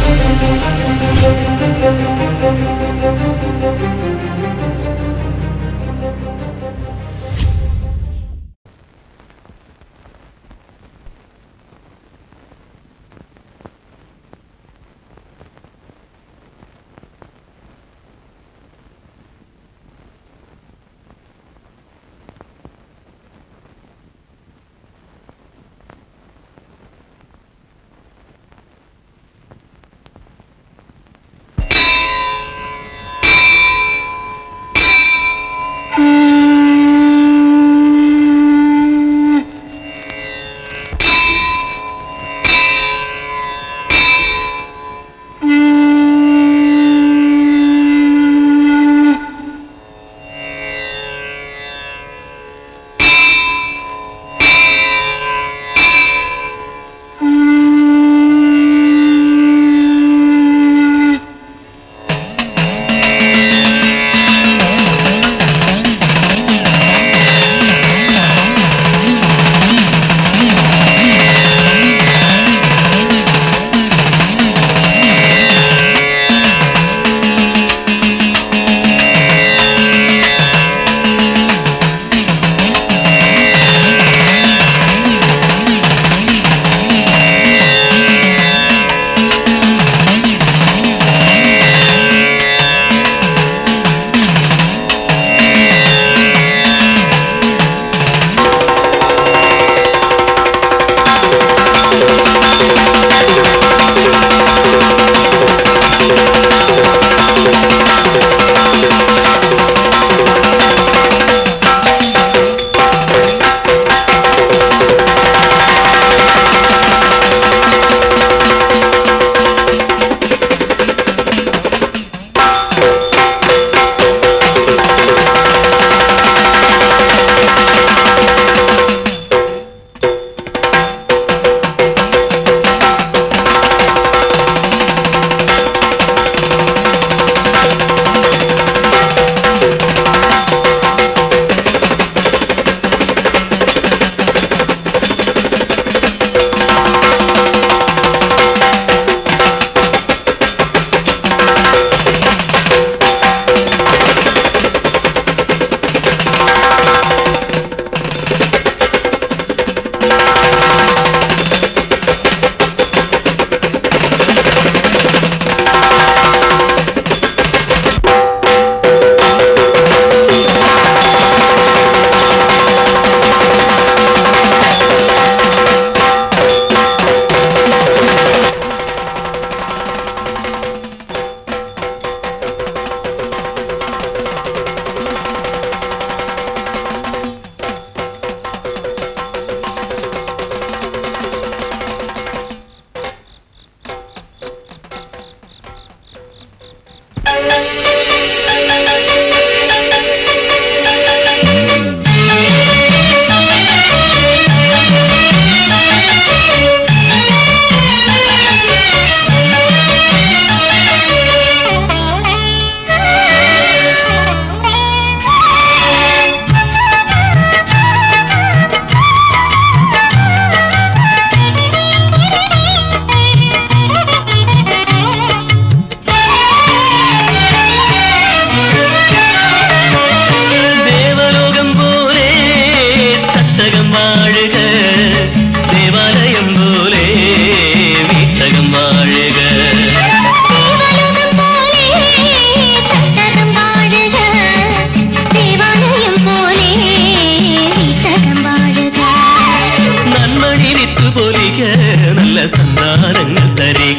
സന്താനങ്ങൾ തരിക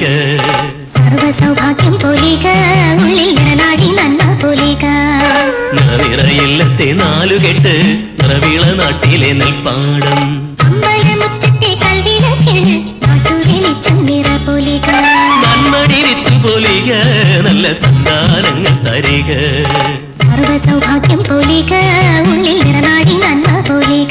സർവസൗഭാഗ്യം പൊലിക ഉള്ളിൽ നിറനാടി നന്മ പൊലിക നിറയില്ലത്തെ നാലുകെട്ട് നിറവിള നാട്ടിലെ നെൽപ്പാടം അമ്പലമുറ്റത്തെ കൽവിളക്കിൽ നാട്ടുവെളിച്ചം നിറ പൊലിക നന്മടിരിത്തു പൊലിക നല്ല സന്താനങ്ങൾ തരിക സർവസൗഭാഗ്യം പൊലിക ഉള്ളിൽ നിറനാടി നന്മ പൊലിക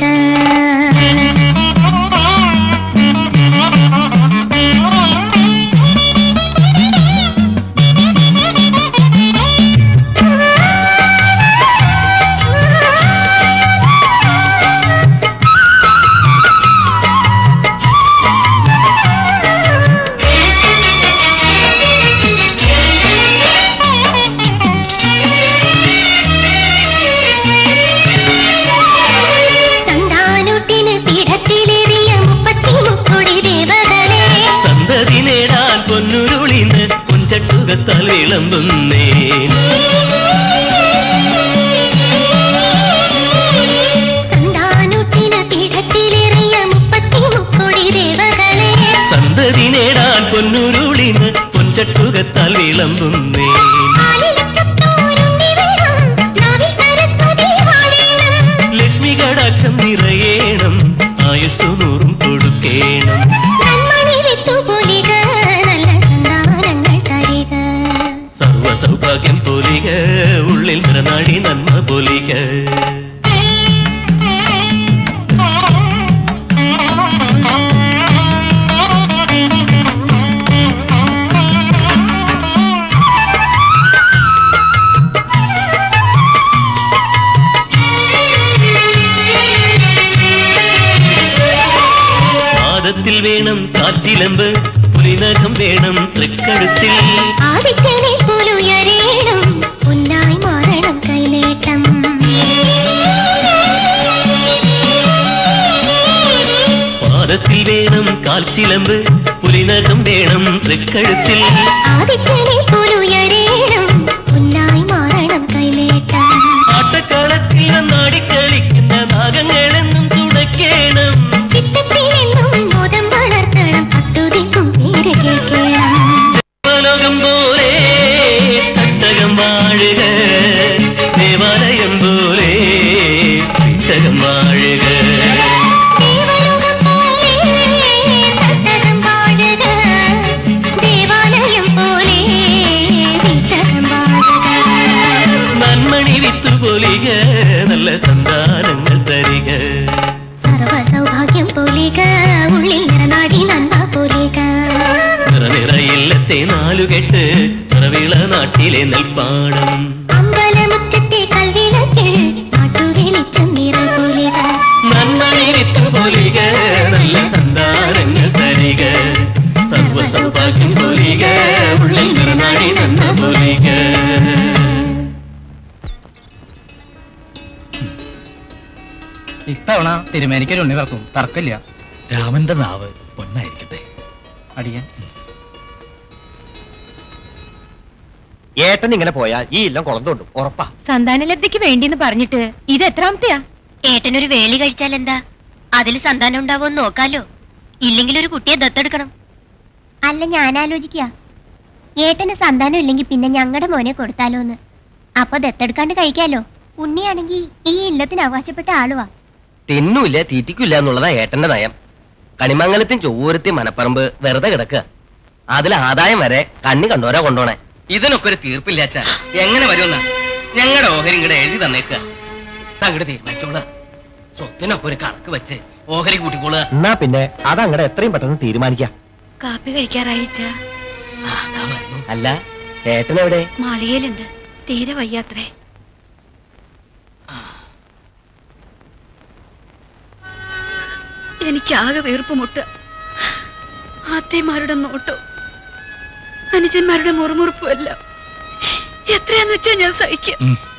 വിളമ്പുന്നേ കാലിലക്കത്തോരുണ്ടി വേണം, നാവിൽ സരസ്വതി വാഴേണം. ലക്ഷ്മി കടാക്ഷം നിറയേണം ആയുസ്സു നൂറും കൊടുക്കേണം നന്മണി വിത്തുപൊലിക, നല്ല സന്താനങ്ങൾ തരിക. സർവ സൗഭാഗ്യം പോലിക ഉള്ളിൽ നിറനാടി നന്മ പോലിക പാദത്തിൽ വേണം കാച്ചിലമ്പ് പുലിനഖം വേണം തൃക്കഴുത്തിൽ ആദിത്യനെ പോലുയരേണം, പൊന്നായി മാറണം കൈനേട്ടം. പാദത്തിൽ വേണം കാൽച്ചിലമ്പ് പുലിനഖം വേണം തൃക്കഴുത്തിൽ ആദിത്യനെ പോലുയരേണം, പൊന്നായി മാറണം കൈനേട്ടം. ആട്ടക്കളത്തിൽ നാടിക്കളിക്കുന്ന നാഗങ്ങളെന്നും തുടക്കേണം ചിത്തത്തിലെന്നും മോദം വളർത്തണം, അത്തുതിക്കും പേര് കേൾക്കണം. ദേവലോകം പോലെ തട്ടകം വാഴുക ദേവാലയം പോലെ തട്ടകം വാഴുക ദേവലോകം പോലെ തട്ടകം വാഴുക, ദേവാലയം പോലെ വിത്തകം വാഴുക. നന്മണി വിത്തു പൊലിക നല്ല സന്താനങ്ങൾ തരിക സർവ്വ സൗഭാഗ്യം പൊലിക, ഉള്ളിൽ നിറനാടി നന്മ പൊലിക. നിറനിറയില്ലത്തെ നാലുകെട്ട് നിറവിള നാട്ടിലെ നെൽപ്പാടം അമ്പലമുറ്റത്തെ കൽവിളക്കിൽ നാട്ടുവെളിച്ചം നിറൽ പൊലിക. നന്മണി വിത്തു പൊലിക നല്ല സന്താനങ്ങൾ തരിക സർവ സൗഭാഗ്യം പൊലിക ഉള്ളിൽ നിറനാടി നന്മ പൊലിക ഇത്തവണ തിരുമേനിക്കൊരു ഉണ്ണി തറക്കും തർക്കമില്ല രാമന്റെ നാവ് പൊന്നായിരിക്കട്ടെ അടിയൻ ഏട്ടൻ ഇങ്ങനെ പോയാൽ ഈ ഇല്ലം കുളം തോണ്ടും ഉറപ്പാ സന്താനലബ്ധിക്ക് വേണ്ടിന്ന് പറഞ്ഞിട്ട് ഇത് എത്രാമത്തെയാ ഏട്ടനൊരു വേളി കഴിച്ചാൽ എന്താ അതിൽ സന്താനം ഉണ്ടാവുമെന്ന് നോക്കാലോ ഇല്ലെങ്കിൽ ഒരു കുട്ടിയെ ദത്തെടുക്കണം അല്ല ഞാൻ ആലോചിക്കുക ഏട്ടന് സന്താനം ഇല്ലെങ്കിൽ പിന്നെ ഞങ്ങളുടെ മോനെ കൊടുത്താലോന്ന് അപ്പൊ ദത്തെടുക്കാണ്ട് കഴിക്കാലോ ഉണ്ണിയാണെങ്കിൽ ഈ ഇല്ലത്തിന് അവകാശപ്പെട്ട ആളുവാ തിന്നൂല്ല തീറ്റിക്കൂല എന്നുള്ളതാ ഏട്ടന്റെ നയം കണിമംഗലത്തും ചൊവ്വൂരത്തെയും മനപ്പറമ്പ് വെറുതെ കിടക്കുക അതിൽ ആദായം വരെ കണ്ണി കണ്ടോരാ കൊണ്ടോണേ ഇതിനൊക്കെ ഒരു തീർപ്പില്ലാച്ച എങ്ങനെ വരുമെന്ന ഞങ്ങളുടെ ഓഹരി ഇങ്ങടെ എഴുതി തന്നേക്കുക അങ്ങോട്ട് തീരുമാനിച്ചോളാ സ്വത്തിനൊക്കെ ഒരു കണക്ക് വെച്ച് ഓഹരി കൂട്ടിക്കോളുക എന്നാ പിന്നെ അതങ്ങടെ എത്രയും പെട്ടെന്ന് തീരുമാനിക്കാം കാപ്പി കഴിക്കാറായിച്ച അല്ല ഏട്ടനെവിടെ മാളികയിലുണ്ട് തീരെ വയ്യാത്രേ എനിക്കാകെ വീർപ്പ് മുട്ട ആത്തേമാരുടെ നോട്ടോ അനുജന്മാരുടെ മുറുമുറുപ്പും എല്ലാം എത്രയാന്ന് വെച്ചാ ഞാൻ സഹിക്കാം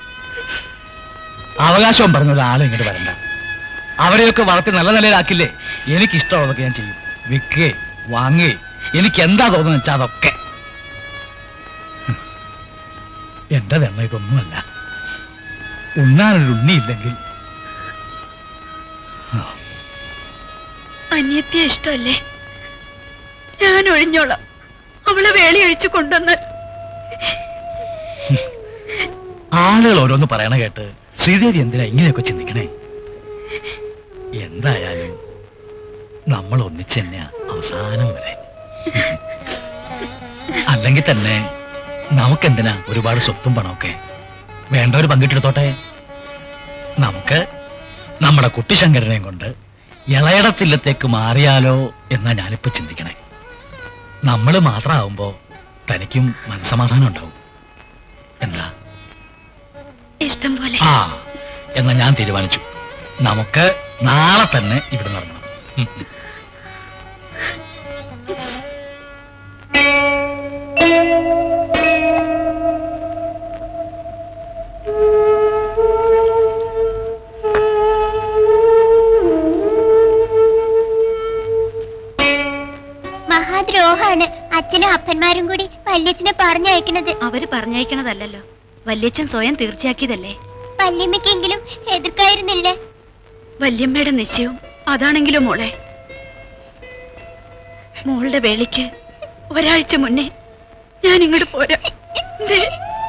അവകാശം പറഞ്ഞ ഒരാളും ഇങ്ങോട്ട് വരണ്ട അവരെയൊക്കെ വളർത്തി നല്ല നിലയിലാക്കില്ലേ എനിക്ക് ഇഷ്ടമുള്ളതൊക്കെ ഞാൻ ചെയ്യും വിൽക്കുകയെ വാങ്ങുകയെ എനിക്ക് എന്താ തോന്നുന്നത് വെച്ചാൽ അതൊക്കെ ഹും. എന്റെ തെണ്ണ ഇതൊന്നുമല്ല ഉണ്ണാനൊരു ഉണ്ണിയില്ലെങ്കിൽ അന്യത്തെ ഇഷ്ടമല്ലേ ഞാൻ ഒഴിഞ്ഞോളാം അവളെ വേളി അഴിച്ചു കൊണ്ടുവന്നാൽ ആളുകൾ ഓരോന്ന് പറയണ കേട്ട് ശ്രീദേവി എന്തിനാ ഇങ്ങനെയൊക്കെ ചിന്തിക്കണേ എന്തായാലും നമ്മൾ ഒന്നിച്ച് തന്നെയാ അവസാനം വരെ അല്ലെങ്കിൽ തന്നെ നമുക്കെന്തിനാ ഒരുപാട് സ്വത്തും പണമൊക്കെ വേണ്ടവർ പങ്കിട്ടെടുത്തോട്ടെ നമുക്ക് നമ്മുടെ കുട്ടിശങ്കരനെയും കൊണ്ട് ഇളയിടത്തില്ലത്തേക്ക് മാറിയാലോ എന്നാ ഞാനിപ്പോ ചിന്തിക്കണേ നമ്മൾ മാത്രമാവുമ്പോ തനിക്കും മനസമാധാനം ഉണ്ടാവും എന്താ ഇഷ്ടം പോലെ ആ എന്നാ ഞാൻ തീരുമാനിച്ചു നമുക്ക് നാളെ തന്നെ ഇവിടെ നടക്കണം മഹാദ്രോഹാണ് അച്ഛനും അപ്പന്മാരും കൂടി വല്യച്ഛനെ പറഞ്ഞയക്കുന്നത് അവര് പറഞ്ഞയക്കണതല്ലല്ലോ വല്യച്ഛൻ സ്വയം തീർച്ചയാക്കിയതല്ലേ വല്യമ്മയ്ക്കെങ്കിലും എതിർക്കായിരുന്നില്ലേ വല്യമ്മയുടെ നിശ്ചയവും അതാണെങ്കിലും മോളെ മോളുടെ വേളിക്ക് ഒരാഴ്ച മുന്നേ ഞാൻ ഇങ്ങോട്ട് പോരാ ദേ,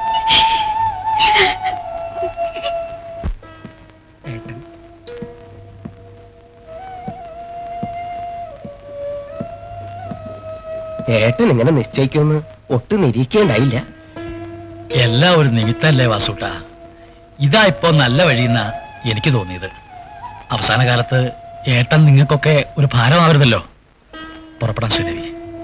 ഏട്ടൻ ഇങ്ങനെ നിശ്ചയിക്കുമെന്ന് ഒട്ടും നിരീക്കേണ്ടായില്ല എല്ലാം ഒരു നിമിത്തല്ലേ വാസൂട്ട ഇതാ ഇപ്പോ നല്ല വഴിയെന്നാ എനിക്ക് തോന്നിയത് അവസാന കാലത്ത് ഏട്ടൻ നിങ്ങൾക്കൊക്കെ ഒരു ഭാരമാവരുതല്ലോ പുറപ്പെടാൻ ശ്രീദേവി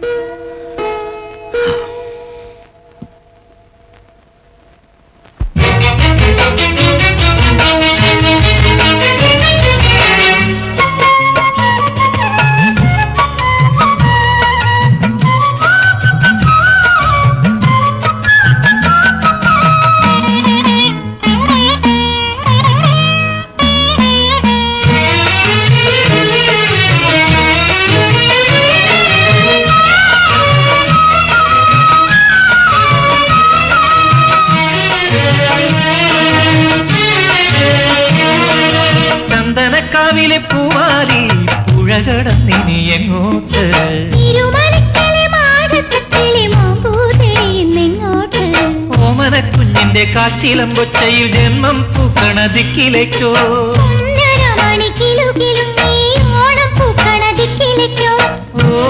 ചന്ദനക്കാവിലെ പൂവാലി പുഴകടന്നിനി എങ്ങോട്ട് തിരുമലക്കലെ മാടത്തക്കിളി മാമ്പൂതെളിയുന്നെങ്ങോട്ട് ഓമന കുഞ്ഞിന്റെ കാച്ചിലമ്പൊച്ചയിൽ ജന്മം പൂക്കണ ദിക്കിലേക്കോ ഒന്നര മണിക്കിലു കിലുങ്ങി ഓണം പൂക്കണ ദിക്കിലേക്കോ ഓ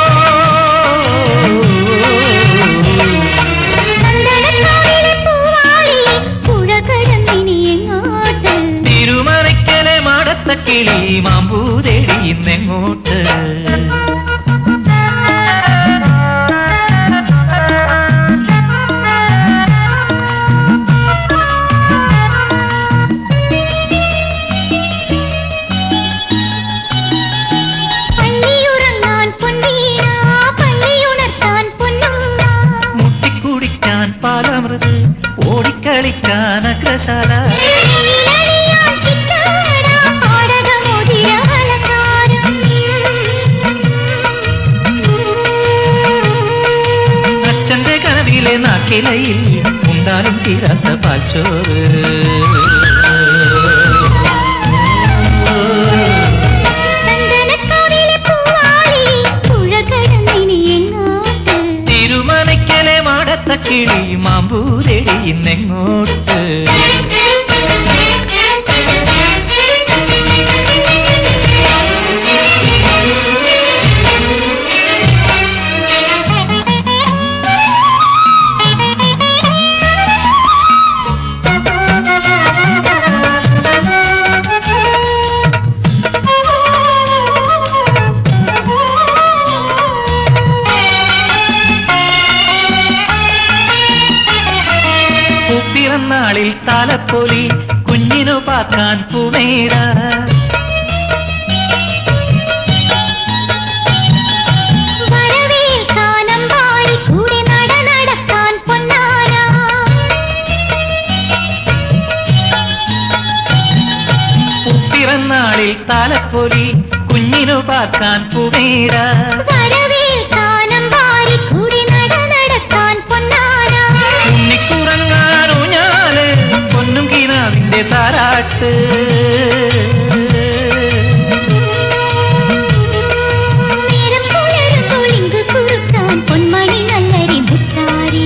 ചന്ദനക്കാവിലെ പൂവാളി പുഴ കടന്നിനി എങ്ങോട്ട് തിരുമറയ്ക്കലെ മാടത്ത കിളി മാമ്പൂതേടി ഇന്നെങ്ങോട്ട് പള്ളിയുറങ്ങാൻ പൊന്നീന പള്ളിയുണർത്താൻ പൊന്നുമ്മ മുട്ടിക്കുടിക്കാൻ പാലമൃത് ഓടിക്കളിക്കാൻ അഗ്രശാല നീലണിയാൻ ചിറ്റാട പാടകമോതിര അലങ്കാരം അച്ഛന്റെ കനവിലെ നാക്കിലയിൽ ഉണ്ടാലും തീരാത്ത പാൽച്ചോറ് ചന്ദനക്കാവിലെ പൂവാളി പുഴ കടന്നിനി എങ്ങോട്ട് തിരുമലയ്ക്കലെ മാടത്ത കിളി മാമ്പൂരേടി ഇന്നെങ്ങോട്ട് പൂപ്പിറന്നാളിൽ താലപ്പൊലി കുഞ്ഞിനു പാക്കാൻ പൂമേട വരവേൽക്കാനം പാടി കൂടെ നട നടക്കാൻ പൊന്നാര പൂപ്പിറന്നാളിൽ താലപ്പൊലി കുഞ്ഞിനു പാക്കാൻ പൂമേട വരവേൽക്കാനം പാടി കൂടെ നട നടക്കാൻ പൊന്നാര ഉണ്ണിക്കുറങ്ങാറൂഞ്ഞാല് പൊന്നും കിനാവിന്റെ താരാട്ട് നേരം പുലരുമ്പോൾ ഇങ്ക് കുറുക്കാൻ പൊന്മണി നല്ലരി മുത്താരി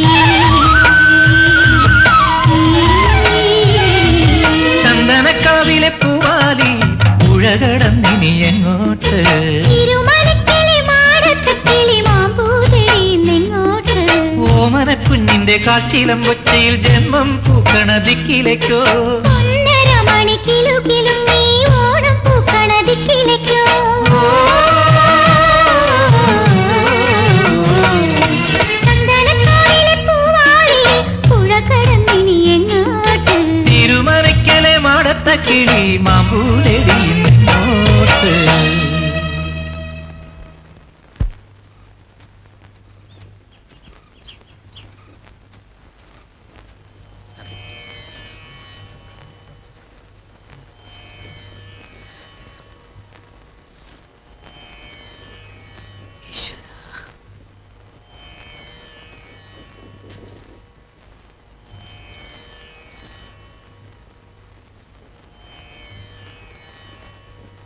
ചന്ദനക്കാവിലെ പൂവാലി പുഴകടന്നിനി എങ്ങോട്ട് തിരുമലക്കിളി മാടത്തക്കിളി മാമ്പൂതെളിയുന്നെങ്ങോട്ട് ഓമന കുഞ്ഞിന്റെ കാച്ചിലം കൊച്ചയിൽ ജന്മം പൂക്കണ ദിക്കിലേക്കോ ഒന്നര മണിക്കിലു കിലുങ്ങി ഓണം പൂക്കണ ദിക്കിലേക്കോ ചന്ദനക്കാവിലെ പൂവാളി പുഴ കടന്നിനി എങ്ങോട്ട് തിരുമലയ്ക്കലെ മാടത്ത കിളി മാമ്പൂലടി ഇങ്ങോട്ട്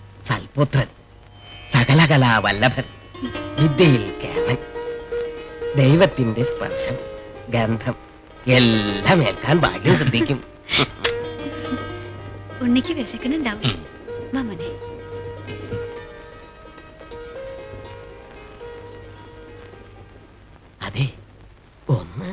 സൽപുത്രൻ സകലകലാ വല്ലഭൻ വിദ്യയിൽ കേമൻ ദൈവത്തിന്റെ സ്പർശം ഗന്ധം എല്ലാം ഏൽക്കാൻ ഭാഗ്യം ശ്രദ്ധിക്കും ഉണ്ണിക്ക് വിശക്കണുണ്ടാവും മാമനെ അതെ ഒന്ന്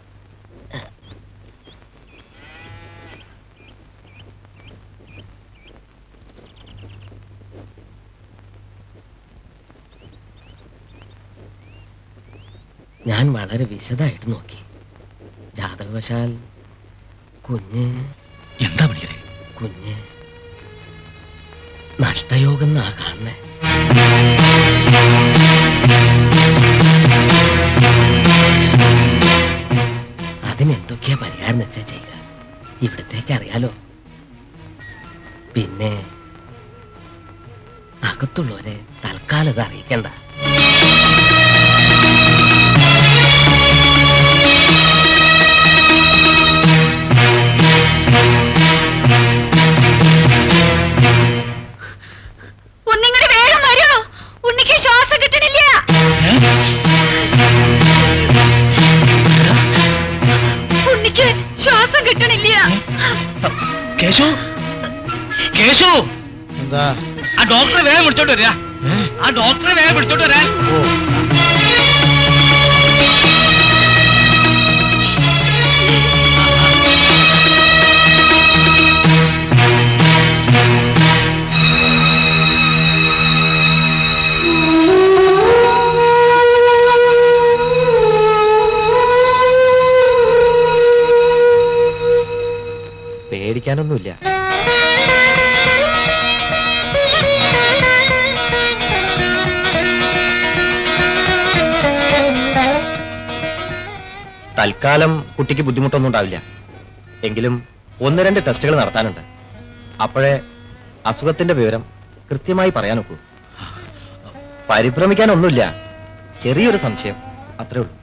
ഞാൻ വളരെ വിശദമായിട്ട് നോക്കി ജാതകവശാൽ കുഞ്ഞ് എന്താ പണിക്കരെ കുഞ്ഞ് നഷ്ടയോഗം എന്നാ കാണുന്നേ അതിനെന്തൊക്കെയാ പരിഹാരം വെച്ചാ ചെയ്യുക ഇവിടത്തേക്ക് അറിയാലോ പിന്നെ അകത്തുള്ളവരെ തൽക്കാലം ഇത് അറിയിക്കണ്ട ഒന്നിങ്ങോട്ട് വേഗം വരൂ ഉണ്ണിക്ക് ശ്വാസം കിട്ടണില്ല ഉണ്ണിക്ക് ശ്വാസം കിട്ടണില്ല കേശു കേശു എന്താ ആ ഡോക്ടറെ വേഗം വിളിച്ചോണ്ട് വരിക ആ ഡോക്ടറെ വേഗം വിളിച്ചോണ്ട് വരാൻ പേടിക്കാനൊന്നുമില്ല തൽക്കാലം കുട്ടിക്ക് ബുദ്ധിമുട്ടൊന്നും ഉണ്ടാവില്ല എങ്കിലും ഒന്ന് രണ്ട് ടെസ്റ്റുകൾ നടത്താനുണ്ട് അപ്പോഴേ അസുഖത്തിന്റെ വിവരം കൃത്യമായി പറയാൻ ഒക്കൂ പരിഭ്രമിക്കാനൊന്നുമില്ല ചെറിയൊരു സംശയം അത്രേ ഉള്ളൂ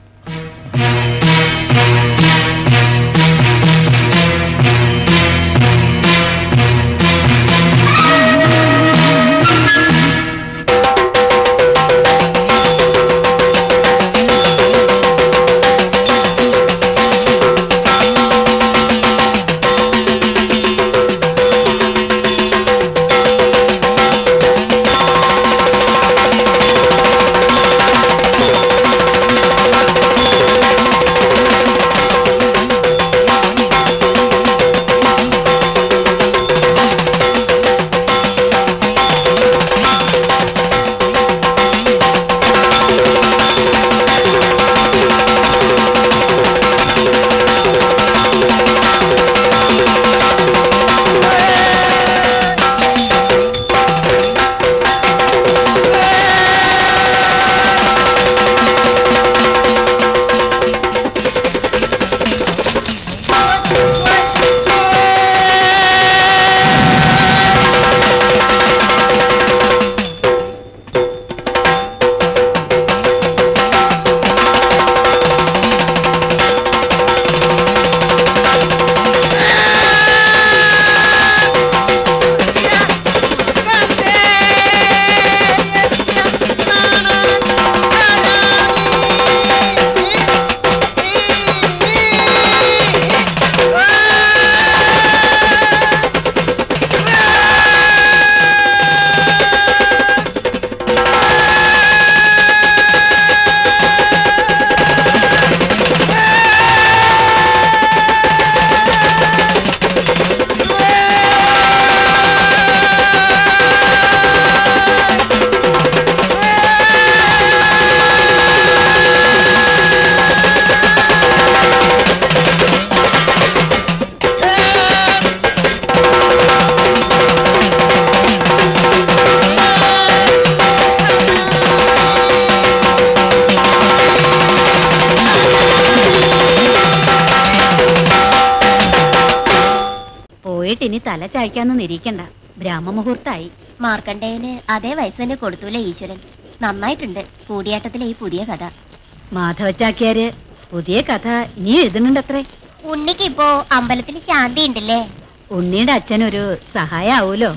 പോയിട്ട് ഇനി തല ചായ്ക്കാനൊന്നും ഇരിക്കണ്ട ബ്രാഹ്മമുഹൂർത്തായി മാർക്കണ്ഡേയന് അതേ വയസ്സ് തന്നെ കൊടുത്തൂല ഈശ്വരൻ നന്നായിട്ടുണ്ട് കൂടിയാട്ടത്തിലെ ഈ പുതിയ കഥ മാധവച്ചാക്കിയാര് പുതിയ കഥ ഇനി എഴുതുന്നുണ്ടത്രേ ഉണ്ണിക്ക് ഇപ്പോ അമ്പലത്തിൽ ശാന്തി ഉണ്ടല്ലേ ഉണ്ണിയുടെ അച്ഛനൊരു സഹായം ആവൂലോ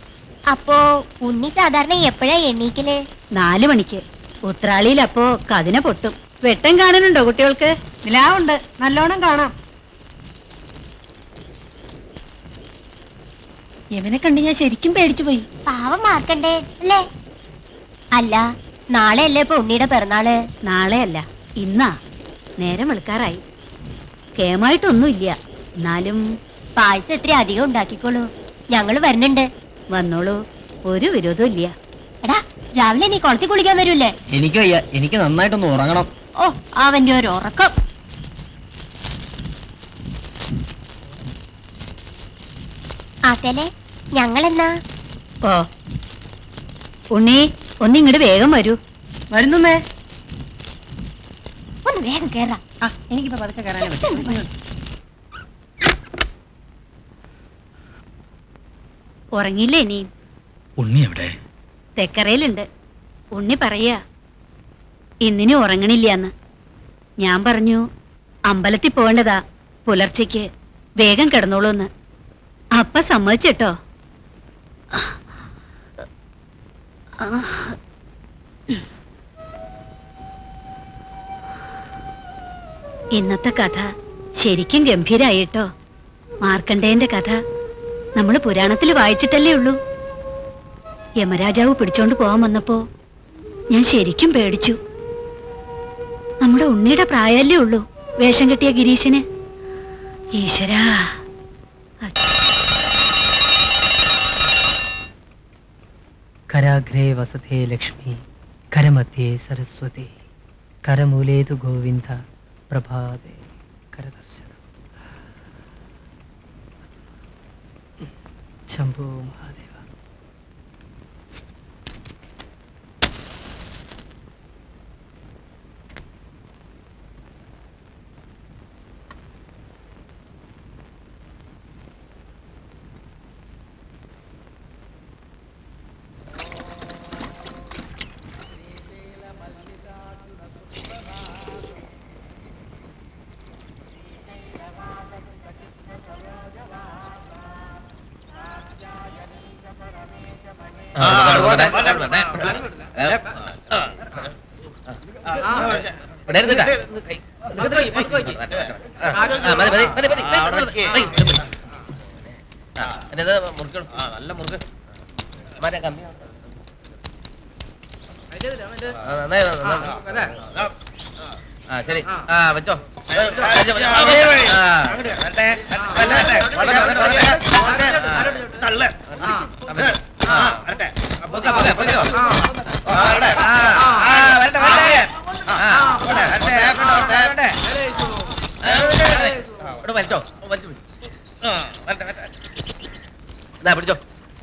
അപ്പോ ഉണ്ണി സാധാരണ എപ്പോഴാ എണ്ണീക്കല് നാലു മണിക്ക് ഉത്രാളിയിൽ അപ്പോ കതിന പൊട്ടും വെട്ടം കാണാനുണ്ടോ കുട്ടികൾക്ക് നിലാവുണ്ട് നല്ലോണം കാണാം ഇവനെ കണ്ട് ഞാൻ ശരിക്കും പേടിച്ചു പോയി പാവം മാർക്കണ്ടേ അല്ലേ അല്ല നാളെ അല്ലേ ഇപ്പൊ ഉണ്ണിയുടെ പിറന്നാള് നാളെയല്ല ഇന്നാ നേരം വെളുക്കാറായി കേമായിട്ടൊന്നുമില്ല എന്നാലും പായസം എത്ര അധികം ഉണ്ടാക്കിക്കോളൂ ഞങ്ങള് വരുന്നുണ്ട് വന്നോളൂ ഒരു വിരോധവും ഇല്ല എടാ രാവിലെ നീ കുളത്തിൽ കുളിക്കാൻ വരൂലേ എനിക്ക് വയ്യ എനിക്ക് നന്നായിട്ടൊന്ന് ഉറങ്ങണം ഓ അവന്റെ ഒരു ഉറക്കം ആത്തേലെ ഞങ്ങളെന്നാ ഓ ഉണ്ണി ഒന്ന് ഇങ്ങോട്ട് വേഗം വരൂ വരുന്നുമേ ഒന്ന് വേഗം കേറാം എനിക്കിപ്പോ പതുക്കെ കയറാനേ പറ്റൂ ഉറങ്ങിയില്ലേ ഇനി ഉണ്ണി എവിടെ തെക്കറയിലുണ്ട് ഉണ്ണി പറയാ ഇന്നിനി ഉറങ്ങണില്ലാന്ന് ഞാൻ പറഞ്ഞു അമ്പലത്തിൽ പോകേണ്ടതാ പുലർച്ചയ്ക്ക് വേഗം കിടന്നോളൂന്ന് അപ്പ സമ്മതിച്ചിട്ടോ ഇന്നത്തെ കഥ ശരിക്കും ഗംഭീരായിട്ടോ മാർക്കണ്ഡേയന്റെ കഥ നമ്മൾ പുരാണത്തിൽ വായിച്ചിട്ടല്ലേ ഉള്ളൂ യമരാജാവ് പിടിച്ചോണ്ട് പോകാൻ വന്നപ്പോ ഞാൻ ശരിക്കും പേടിച്ചു നമ്മുടെ ഉണ്ണിയുടെ പ്രായമല്ലേ ഉള്ളൂ വേഷം കെട്ടിയ ഗിരീശന് ഈശ്വരാ കരാഗ്രേ വസതേ ലക്ഷ്മി കരമധ്യേ സരസ്വതി കരമൂലേതു ഗോവിന്ദ പ്രഭാതേ കരദർശനം ശംഭോ മഹാദേവ ഇവിടെ ഇരുന്നിട്ടാ. ആ, മതി, മതി, മതി, മതി. ആ, ഇനി ഇത് മുറുക്കണം. നല്ല മുറുക്ക്. മറ്റേ കമ്പിയാണ്. ആ, നന്നായി, നന്നായി. ആ ശരി ആ വെച്ചോ വെച്ചോ, വെച്ചോ. ആ, വരട്ടെ. വരട്ടെ, വരട്ടെ. വളരെ, വളരെ, വളരെ. ആ, ആ, വരട്ടെ. പൊക്കോ, പൊക്കോ, പൊക്കോ. ആ, വരട്ടെ. ആ, ആ, വരട്ടെ, വരട്ടെ. ആ, വരട്ടെ, വരട്ടെ, വരട്ടെ, വരട്ടെ. ആ, വരട്ടെ, വരട്ടെ. ആ, ഇവിടെ വലിച്ചോ വലിച്ചു പിടി. ആ, വരട്ടെ, വരട്ടെ. എന്നാ പിടിച്ചോ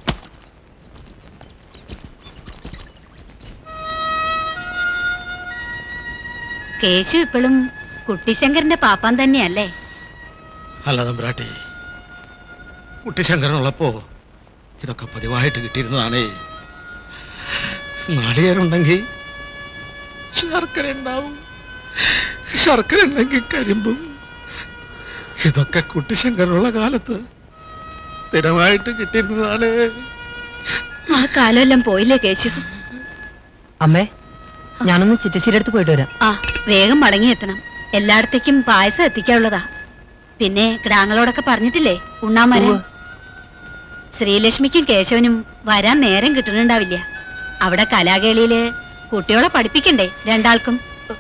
കേശു ഇപ്പോഴും കുട്ടിശങ്കരന്റെ പാപ്പാൻ തന്നെയല്ലേ അല്ല തമ്പ്രാട്ടി കുട്ടിശങ്കരനുള്ളപ്പോ ഇതൊക്കെ പതിവായിട്ട് കിട്ടിയിരുന്നതാണേ നാളികേരുണ്ടെങ്കിൽ ശർക്കര ഉണ്ടാവും ശർക്കര ഉണ്ടെങ്കിൽ കരിമ്പും ഇതൊക്കെ കുട്ടിശങ്കരനുള്ള കാലത്ത് സ്ഥിരമായിട്ട് കിട്ടിയിരുന്നതാണ് ആ കാലമെല്ലാം പോയില്ലേ കേശു അമ്മേ ഞാനൊന്ന് ചിറ്റശ്ശേരി അടുത്ത് പോയിട്ട് വരാം ആ വേഗം മടങ്ങിയെത്തണം എല്ലായിടത്തേക്കും പായസം എത്തിക്കാനുള്ളതാ പിന്നെ കിടാങ്ങളോടൊക്കെ പറഞ്ഞിട്ടില്ലേ ഉണ്ണാമരം ഉവ്വ്. ശ്രീലക്ഷ്മിക്കും കേശവനും വരാൻ നേരം കിട്ടുന്നുണ്ടാവില്ല അവിടെ കലാകേളിയില് കുട്ടികളെ പഠിപ്പിക്കണ്ടേ രണ്ടാൾക്കും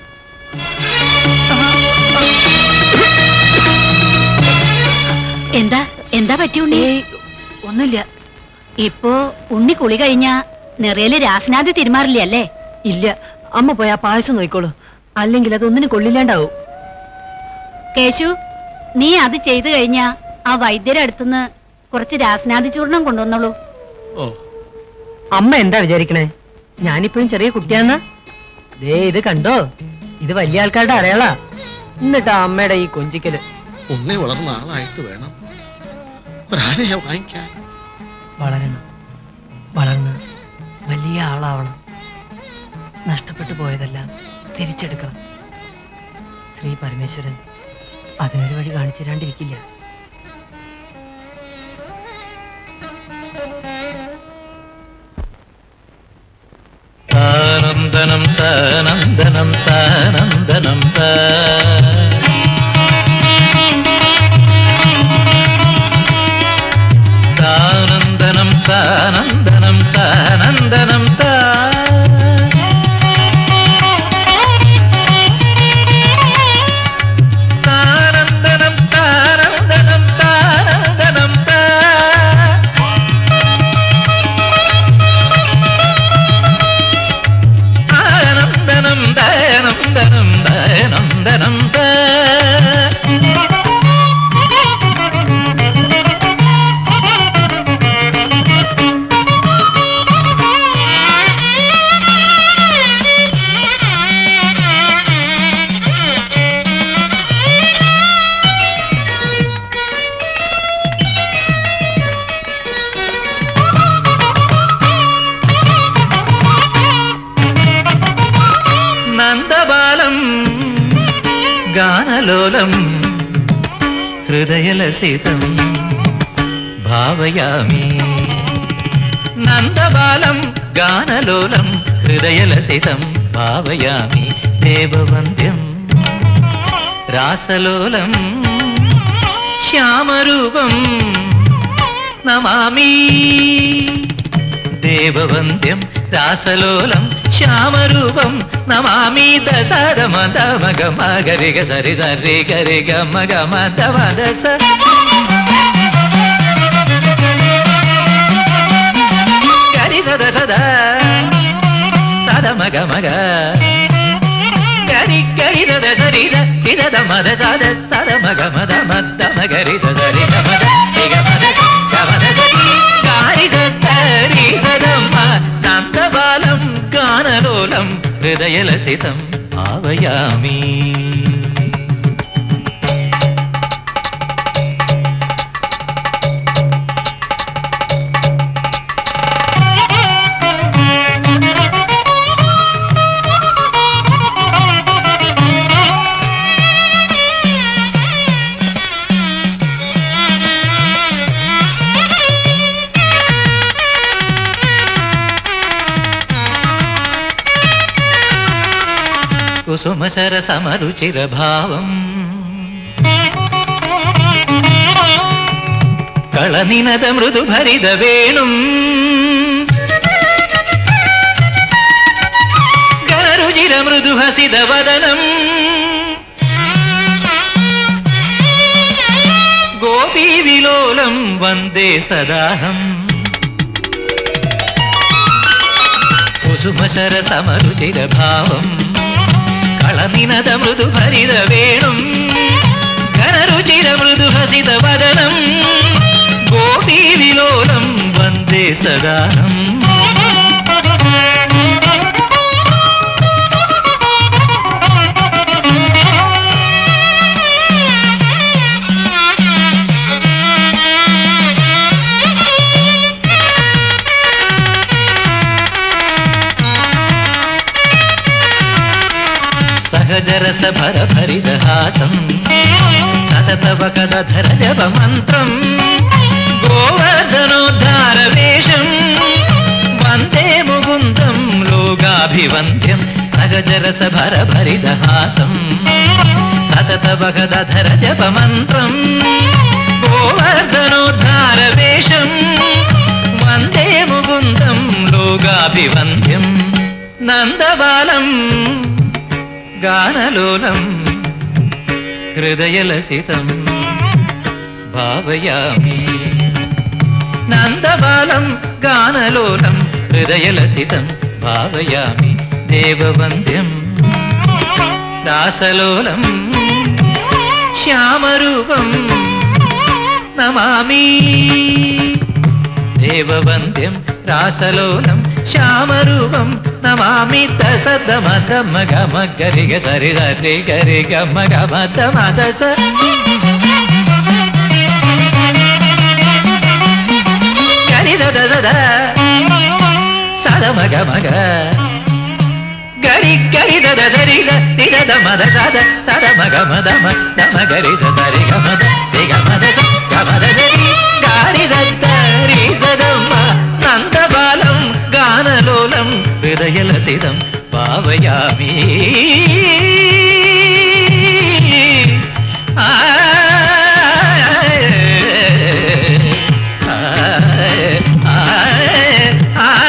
എന്താ എന്താ പറ്റി ഉണ്ണി ഒന്നുമില്ല ഇപ്പോ ഉണ്ണി കുളി കഴിഞ്ഞ നിറയില് രാസനാഥ് തിരുമാറില്ല അല്ലേ ഇല്ല അമ്മ പോയി ആ പായസം നോക്കിക്കോളൂ അല്ലെങ്കിൽ അതൊന്നിനും കൊള്ളില്ലാണ്ടാവും കേശു നീ അത് ചെയ്തു കഴിഞ്ഞാ ആ വൈദ്യരെ അടുത്തുനിന്ന് കുറച്ച് രാസനാഥി ചൂർണം കൊണ്ടുവന്നോളൂ ഓ അമ്മ എന്താ വിചാരിക്കണേ ഞാനിപ്പോഴും ചെറിയ കുട്ടിയാന്ന ദേ ഇത് കണ്ടോ ഇത് വലിയ ആൾക്കാരുടെ അടയാളാ എന്നിട്ടാ അമ്മയുടെ ഈ കൊഞ്ചിക്കല് ഉണ്ണി വളർന്ന ആളായിട്ട് വേണം ഒരാനയെ വാങ്ങിക്കാൻ വളരണം വളർന്ന് വലിയ ആളാവണം നഷ്ടപ്പെട്ടു പോയതെല്ലാം തിരിച്ചെടുക്കണം ശ്രീ പരമേശ്വരൻ അതിനൊരു വഴി കാണിച്ചു തരാണ്ടിരിക്കില്ല താനം താനന്ദനം താനന്ദനം താനന്ദനം താ താനന്ദനം താനന്ദനം താനന്ദനം താ താനന്ദനം താനന്ദനം താനന്ദനം താ ആനന്ദനം ദയനന്ദനം ദയനന്ദനം താ നന്ദബാലം ഗാനലോലം ഹൃദയലസിതം ഭാവയാമി നന്ദബാലം ഗാനലോലം ഹൃദയലസിതം ഭാവയാമി ദേവവന്ദ്യം രാസലോലം ശ്യാമരൂപം നമാമി ദേവവന്ദ്യം രാസലോലം ശ്യാമരൂപം നമാമി ദശരമ സമ ഗമ ഗരി ഗ സരി സരി ഗരി ഗമ ഗമ ദമ ദസ ഗരി ദദ ദദ സദ മഗ മഗ ഗരി ഗരി ദദ സരി ദ ഇദ ദ മദ സദ സദ മഗ മദ മദ മഗരി ദ സരി ഗ മദ രി ഗ മദ ഗ മദ സരി ഗാരി ദ സരി ദദമ നന്ദബാലം ഗാനലോലം ഹൃദയലസിതം ആവയാമി കുസുമസര സമരുചിരഭാവം കളനിനത മൃദുഭരിത വേണും ഗണരുചിര മൃദുഹസിത വദനം ഗോപീവിലോലം വന്ദേ സദാഹം കുസുമശര സമരുചിരഭാവം കളനിനത മൃദുഭരിത വേണും ഘനരുചിര മൃദുഹസിത വദനം ഗോപീവിലോലം വന്ദേ സദാഹം సహజరస భర భరిదహాసం సతతవ కదధర జప మంత్రం గోవర్ధనోద్ధార వేషం వందే ముకుందం లోగాభివంద్యం సహజరస భర భరిదహాసం సతతవ కదధర జప మంత్రం గోవర్ధనోద్ధార వేషం వందే ముకుందం లోగాభివంద్యం నందబాలం గానలోలం హృదయలసితం భావయామి నందబాలం గానలోలం హృదయలసితం భావయామి దేవవంద్యం దాసలోలం శ్యామరూపం నమామి దేవవంద్యం రాసలోలం శ్యామరూపం నమామి తసద మద మగ మగరి గ సరి సరి గరి గ మగ మద మద స గరి దద దద సద మగ మగ గరి గరి దద దరి ద రి దద మద సద సద మగ మద మ ద మగరి స సరి గ మద రి గ మద స గ మద సరి గారి దద రి దద మ నందబాలం గానలోలం ഹൃദയലസിതം ഭാവയാമി ആ, ആ, ആ, ആ, ആ.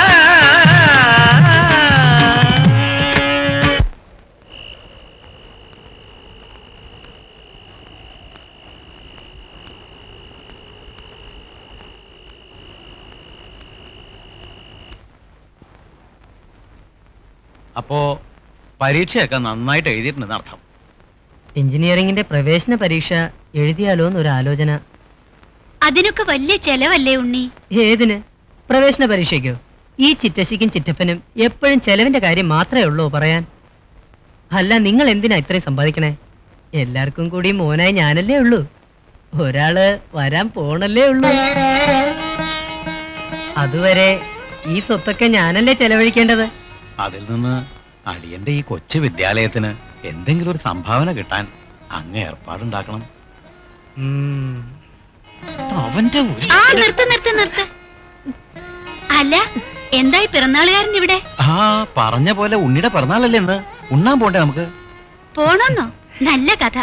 അപ്പോ പരീക്ഷയൊക്കെ നന്നായിട്ട് എഴുതിയിട്ടുണ്ടെന്ന് അർത്ഥം എഞ്ചിനീയറിംഗിന്റെ പ്രവേശന പരീക്ഷ എഴുതിയാലോ എന്നൊരു ആലോചന അതിനൊക്കെ വലിയ ചെലവല്ലേ ഉണ്ണി ഏതിന് പ്രവേശന പരീക്ഷയ്ക്കോ ഈ ചിറ്റശിക്കും ചിറ്റപ്പനും എപ്പോഴും ചെലവിന്റെ കാര്യം മാത്രമേ ഉള്ളൂ പറയാൻ അല്ല നിങ്ങൾ എന്തിനാ ഇത്രയും സമ്പാദിക്കണേ എല്ലാവർക്കും കൂടി മോനായി ഞാനല്ലേ ഉള്ളൂ ഒരാള് വരാൻ പോണല്ലേ ഉള്ളൂ അതുവരെ ഈ സ്വത്തൊക്കെ ഞാനല്ലേ ചെലവഴിക്കേണ്ടത് അതിൽ നിന്ന് അളിയന്റെ ഈ കൊച്ചു വിദ്യാലയത്തിന് എന്തെങ്കിലും ഒരു സംഭാവന കിട്ടാൻ അങ്ങ് ഏർപ്പാടുണ്ടാക്കണം ഉം. അവന്റെ ഒരു ആ നിർത്ത് നിർത്ത് നിർത്ത് അല്ല എന്തായി പിറന്നാളുകാരൻ ഇവിടെ ആ പറഞ്ഞ പോലെ ഉണ്ണിയുടെ പിറന്നാളല്ലേ ഇന്ന് ഉണ്ണാൻ പോണ്ടേ നമുക്ക് പോണോന്നോ നല്ല കഥ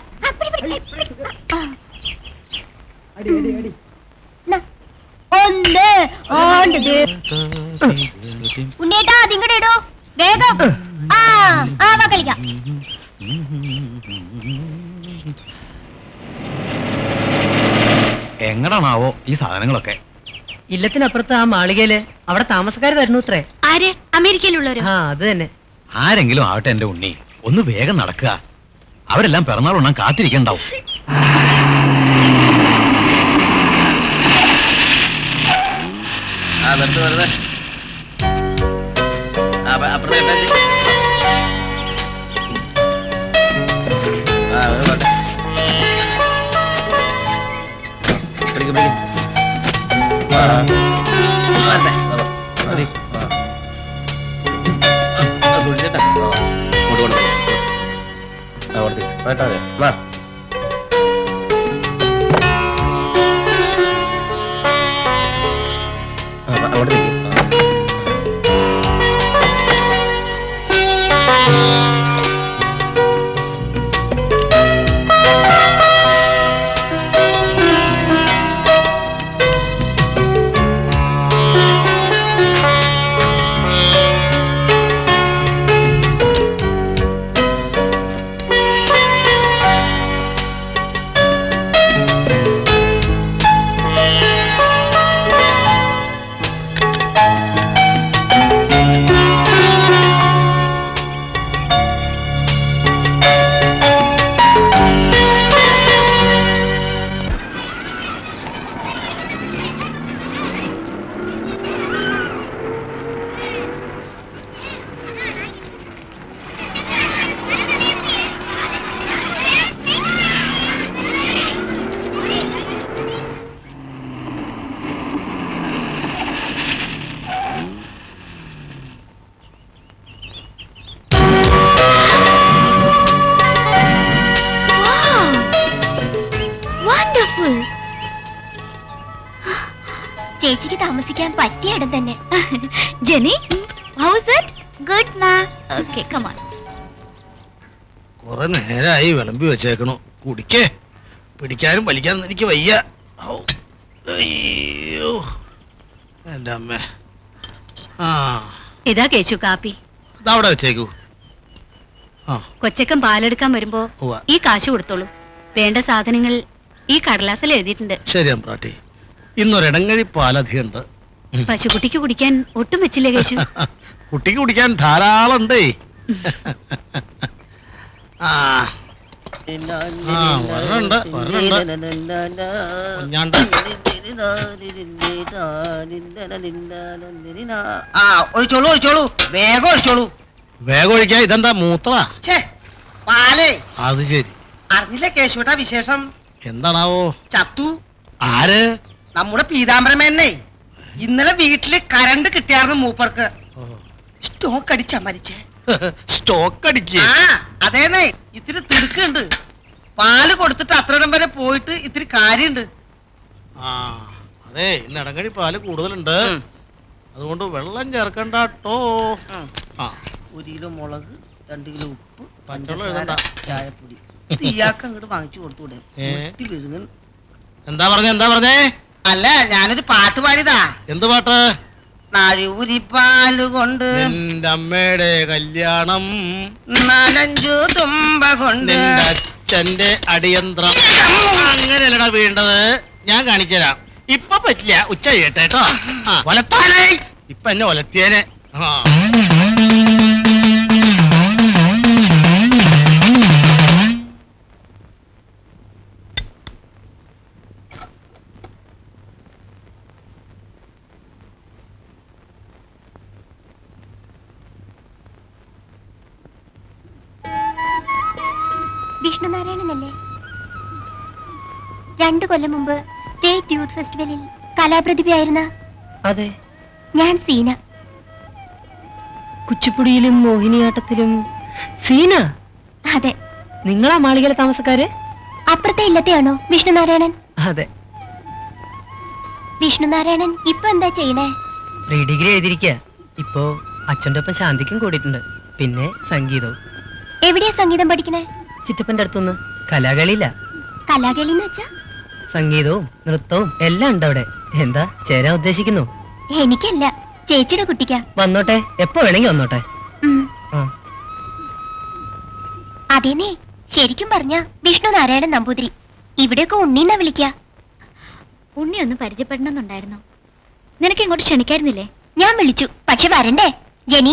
ഒന്ന് ഓണ്ട് ഉണ്ണേട്ടാ അതിങ്ങടെ ഇടോ വേഗം ആ ആ വാ കളിക്കാം എങ്ങടാണാവോ ഈ സാധനങ്ങളൊക്കെ ഇല്ലത്തിനപ്പുറത്ത് ആ മാളികയില് അവിടെ താമസക്കാർ വരുന്നു അത്രേ ആര് അമേരിക്കയിലുള്ളവരോ ആ അത് തന്നെ ആരെങ്കിലും ആവട്ടെ എന്റെ ഉണ്ണി ഒന്ന് വേഗം നടക്കുക അവരെല്ലാം പിറന്നാൾ ഉണ്ണാൻ കാത്തിരിക്കണ്ടാവും ആ നിർത്ത് വെറുതെ ആ, അപ്പ- അപ്പുറത്ത് കെട്ടാൻ ചെയ്യ്. ആ, അത് പോട്ടെ. പിടിക്ക്, പിടിക്ക്. ആ, ആ. വരട്ടെ, വാ, വാ. മതി. ആ. ആ, ആ, സൂക്ഷിച്ചിട്ടാ. ആ, ഇങ്ങോട്ട് കൊണ്ടുവാ. ആ, കൊടുത്ത്. വേട്ടാ, അതെ. വാ. ആ, വാ, അങ്ങോട്ട് നിൽക്ക്. ആ. വണ്ടർഫുൾ ചേച്ചിക്ക് താമസിക്കാൻ പറ്റിയ ഇടം തന്നെ ജെനി ഹൗസ് ഇറ്റ് ഗുഡ് മാ ഓക്കെ കമാൺ കുറെ നേരമായി വിളമ്പി വെച്ചേക്കണു കുടിക്കേ പിടിക്കാനും വലിക്കാനും എനിക്ക് വയ്യ ഔ. അയ്യോ എന്റെ അമ്മ ആ ഇതാ കേച്ചു കാപ്പി ഇതവിടെ വെച്ചേക്കൂ ആ കൊച്ചക്കൻ പാലെടുക്കാൻ വരുമ്പോ ഉവ്വ. ഈ കാശ് കൊടുത്തോളൂ വേണ്ട സാധനങ്ങൾ ഈ കടലാസിൽ എഴുതിയിട്ടുണ്ട് ശരി അമ്പ്രാട്ടി ഇന്നൊരിടങ്ങഴി പാലധികമുണ്ട് ഉം. പശുക്കുട്ടിക്ക് കുടിക്കാൻ ഒട്ടും വെച്ചില്ലേ കേശു കുട്ടിക്ക് കുടിക്കാൻ ധാരാളം ഉണ്ടേ ആ ആ വരണുണ്ട് വരണുണ്ട് കുഞ്ഞാണ്ട് ആ ഒഴിച്ചോളൂ ഒഴിച്ചോളൂ വേഗം ഒഴിച്ചോളൂ വേഗം ഒഴിക്കാൻ ഇതെന്താ മൂത്ര ഛേ പാലേ അത് ശരി അറിഞ്ഞില്ലേ കേശുട്ടാ വിശേഷം എന്താണാവോ ചത്തു ആര് നമ്മുടെ പീതാംബരമേനെ ഇന്നലെ വീട്ടില് കരണ്ട് കിട്ടിയായിരുന്നു മൂപ്പർക്ക് സ്റ്റോക്ക് അടിച്ചാ മരിച്ചേ സ്റ്റോക്ക് അടിക്കുക ആ അതേന്നേ ഇത്തിരി തിടുക്കുണ്ട് പാല് കൊടുത്തിട്ട് അത്രയിടം വരെ പോയിട്ട് ഇത്തിരി കാര്യണ്ട് ആ അതെ ഇന്ന് ഇടങ്ങഴി പാല് കൂടുതലുണ്ട് ഉം. അതുകൊണ്ട് വെള്ളം ചേർക്കണ്ടോ ആ ഒരു കിലോ മുളക് രണ്ട് കിലോ ഉപ്പ് പച്ചവെള്ളം പഞ്ചസാര എഴുതണ്ട. ചായപ്പൊടി ഇത് ഇയാൾക്ക് അങ്ങോട്ട് വാങ്ങിച്ചു കൊടുത്തൂടെ ഏ? വെട്ടി വിഴുങ്ങൻ എന്താ പറഞ്ഞേ എന്താ പറഞ്ഞേ അല്ല ഞാനൊരു പാട്ട് പാടിയതാ എന്ത് പാട്ട് നാഴൂരിപ്പാല് കൊണ്ട് നിന്റെ അമ്മയുടെ കല്യാണം നാലഞ്ചു തുമ്പ കൊണ്ട് നിന്റെ അച്ഛന്റെ അടിയന്ത്രം അങ്ങനെയല്ലടാ വീണ്ടത് ഞാൻ കാണിച്ചുതരാം ഇപ്പൊ പറ്റില്ല ഉച്ച ചെയ്യട്ടെ കേട്ടോ ആ, ഒലത്താനേ ഇപ്പൊ എന്നെ ഒലത്തിയേനെ ആ വിഷ്ണുനാരായണനല്ലേ രണ്ടു കൊല്ലം മുമ്പ് സ്റ്റേറ്റ് യൂത്ത് ഫെസ്റ്റിവലിൽ കലാപ്രതിഭയായിരുന്ന അതെ ഞാൻ സീന കുച്ചിപ്പുടിയിലും മോഹിനിയാട്ടത്തിലും സീന അതെ നിങ്ങളാ മാളികയിലെ താമസക്കാര് അപ്പുറത്തെ ഇല്ലത്തെയാണോ വിഷ്ണുനാരായണൻ അതെ വിഷ്ണുനാരായണൻ ഇപ്പൊ എന്താ ചെയ്യണേ പ്രീ ഡിഗ്രി എഴുതിയിരിക്കുക ഇപ്പോ അച്ഛൻ്റെ ഒപ്പം ശാന്തിക്കും കൂടിയിട്ടുണ്ട് പിന്നെ സംഗീതവും എവിടെയാ സംഗീതം പഠിക്കണേ ചിറ്റപ്പന്റെ അടുത്തുനിന്ന് കലാകളിയില്ല കലാകളി എന്ന് വെച്ചാ സംഗീതവും നൃത്തവും എല്ലാം ഉണ്ട് അവിടെ എന്താ ചേരാൻ ഉദ്ദേശിക്കുന്നു എനിക്കല്ല ചേച്ചിയുടെ കുട്ടിക്കാ വന്നോട്ടെ എപ്പോ വേണമെങ്കിൽ വന്നോട്ടെ ഉം. ആ അതേനേ ശരിക്കും പറഞ്ഞ വിഷ്ണുനാരായണൻ നമ്പൂതിരി ഇവിടെയൊക്കെ ഉണ്ണീന്നാ വിളിക്ക ഉണ്ണി ഒന്ന് പരിചയപ്പെടണമെന്നുണ്ടായിരുന്നു നിനക്ക് ഇങ്ങോട്ട് ക്ഷണിക്കായിരുന്നില്ലേ ഞാൻ വിളിച്ചു പക്ഷെ വരണ്ടേ ജനി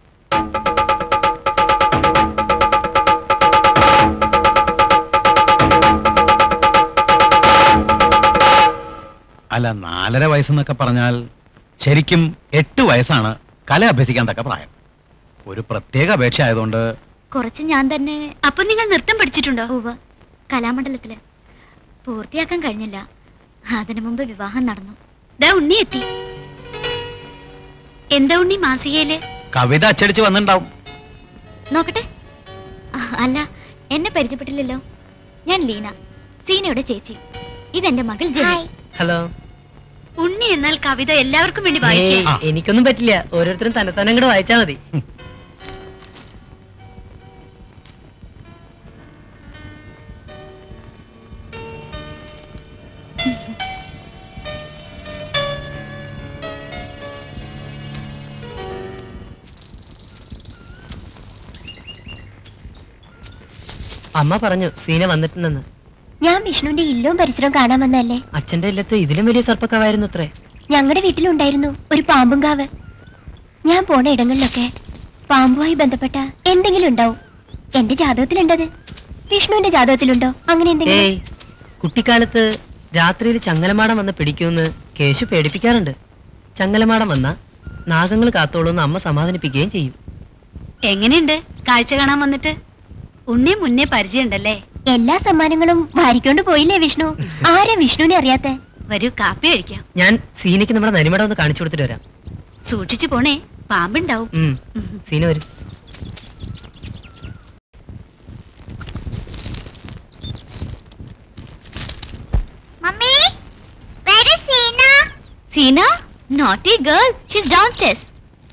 അല്ല നാലര വയസ്സെന്നൊക്കെ പറഞ്ഞാൽ ശരിക്കും എട്ട് വയസ്സാണ് കല അഭ്യസിക്കാൻ തക്ക പ്രായം ഒരു പ്രത്യേക അപേക്ഷ ആയതുകൊണ്ട് കുറച്ച് ഞാൻ തന്നെ അപ്പൊ നിങ്ങൾ നൃത്തം പഠിച്ചിട്ടുണ്ടോ ഉവ്വ് കലാമണ്ഡലത്തില് പൂർത്തിയാക്കാൻ കഴിഞ്ഞില്ല അതിനു മുമ്പ് വിവാഹം നടന്നു ദാ ഉണ്ണി എത്തി എന്താ ഉണ്ണി മാസികയില് കവിത അച്ചടിച്ച് വന്നിട്ടുണ്ടാവും നോക്കട്ടെ ആ, അല്ല എന്നെ പരിചയപ്പെട്ടില്ലല്ലോ ഞാൻ ലീന സീനയുടെ ചേച്ചി ഇതെന്റെ മകൾ ജെനി ഹലോ ഉണ്ണി എന്നാൽ കവിത എല്ലാവർക്കും വേണ്ടി ഏയ്, വായിക്കാം എനിക്കൊന്നും പറ്റില്ല ഓരോരുത്തരും തന്നെ തന്നെ അങ്ങോട്ട് വായിച്ചാ മതി അമ്മ പറഞ്ഞു സീന വന്നിട്ടുണ്ടെന്ന് ഞാൻ വിഷ്ണുവിന്റെ ഇല്ലവും പരിസരവും കാണാൻ വന്നതല്ലേ അച്ഛന്റെ ഇല്ലത്ത് ഇതിലും വലിയ സർപ്പക്കാവായിരുന്നു അത്രേ ഞങ്ങളുടെ വീട്ടിലുണ്ടായിരുന്നു ഒരു പാമ്പും കാവ് ഞാൻ പോണ ഇടങ്ങളിലൊക്കെ പാമ്പുമായി ബന്ധപ്പെട്ട എന്തെങ്കിലും ഉണ്ടാവും എന്റെ ജാതകത്തിലുണ്ടത് വിഷ്ണുവിന്റെ ജാതകത്തിലുണ്ടോ അങ്ങനെ എന്തെങ്കിലും ഏയ് കുട്ടിക്കാലത്ത് രാത്രിയിൽ ചങ്ങലമാടം വന്ന് പിടിക്കുമെന്ന് കേശു പേടിപ്പിക്കാറുണ്ട് ചങ്ങലമാടം വന്ന നാഗങ്ങൾ കാത്തോളൂന്ന് അമ്മ സമാധാനിപ്പിക്കുകയും ചെയ്യും എങ്ങനെയുണ്ട് കാഴ്ച കാണാൻ വന്നിട്ട് ഉണ്ണി മുന്നേ പരിചയമുണ്ടല്ലേ എല്ലാ സമ്മാനങ്ങളും വാരിക്കൊണ്ട് പോയില്ലേ വിഷ്ണു ആരാ വിഷ്ണുവിനെ അറിയാത്ത വരൂ കാപ്പി കഴിക്കാം ഞാൻ സീനയ്ക്ക് നമ്മുടെ നരിമടം ഒന്ന് കാണിച്ചു കൊടുത്തിട്ട് വരാം സൂക്ഷിച്ചു പോണേ പാമ്പുണ്ടാവും ഉം. ഉം. സീന വരും mummy Seena naughty girl she's downstairs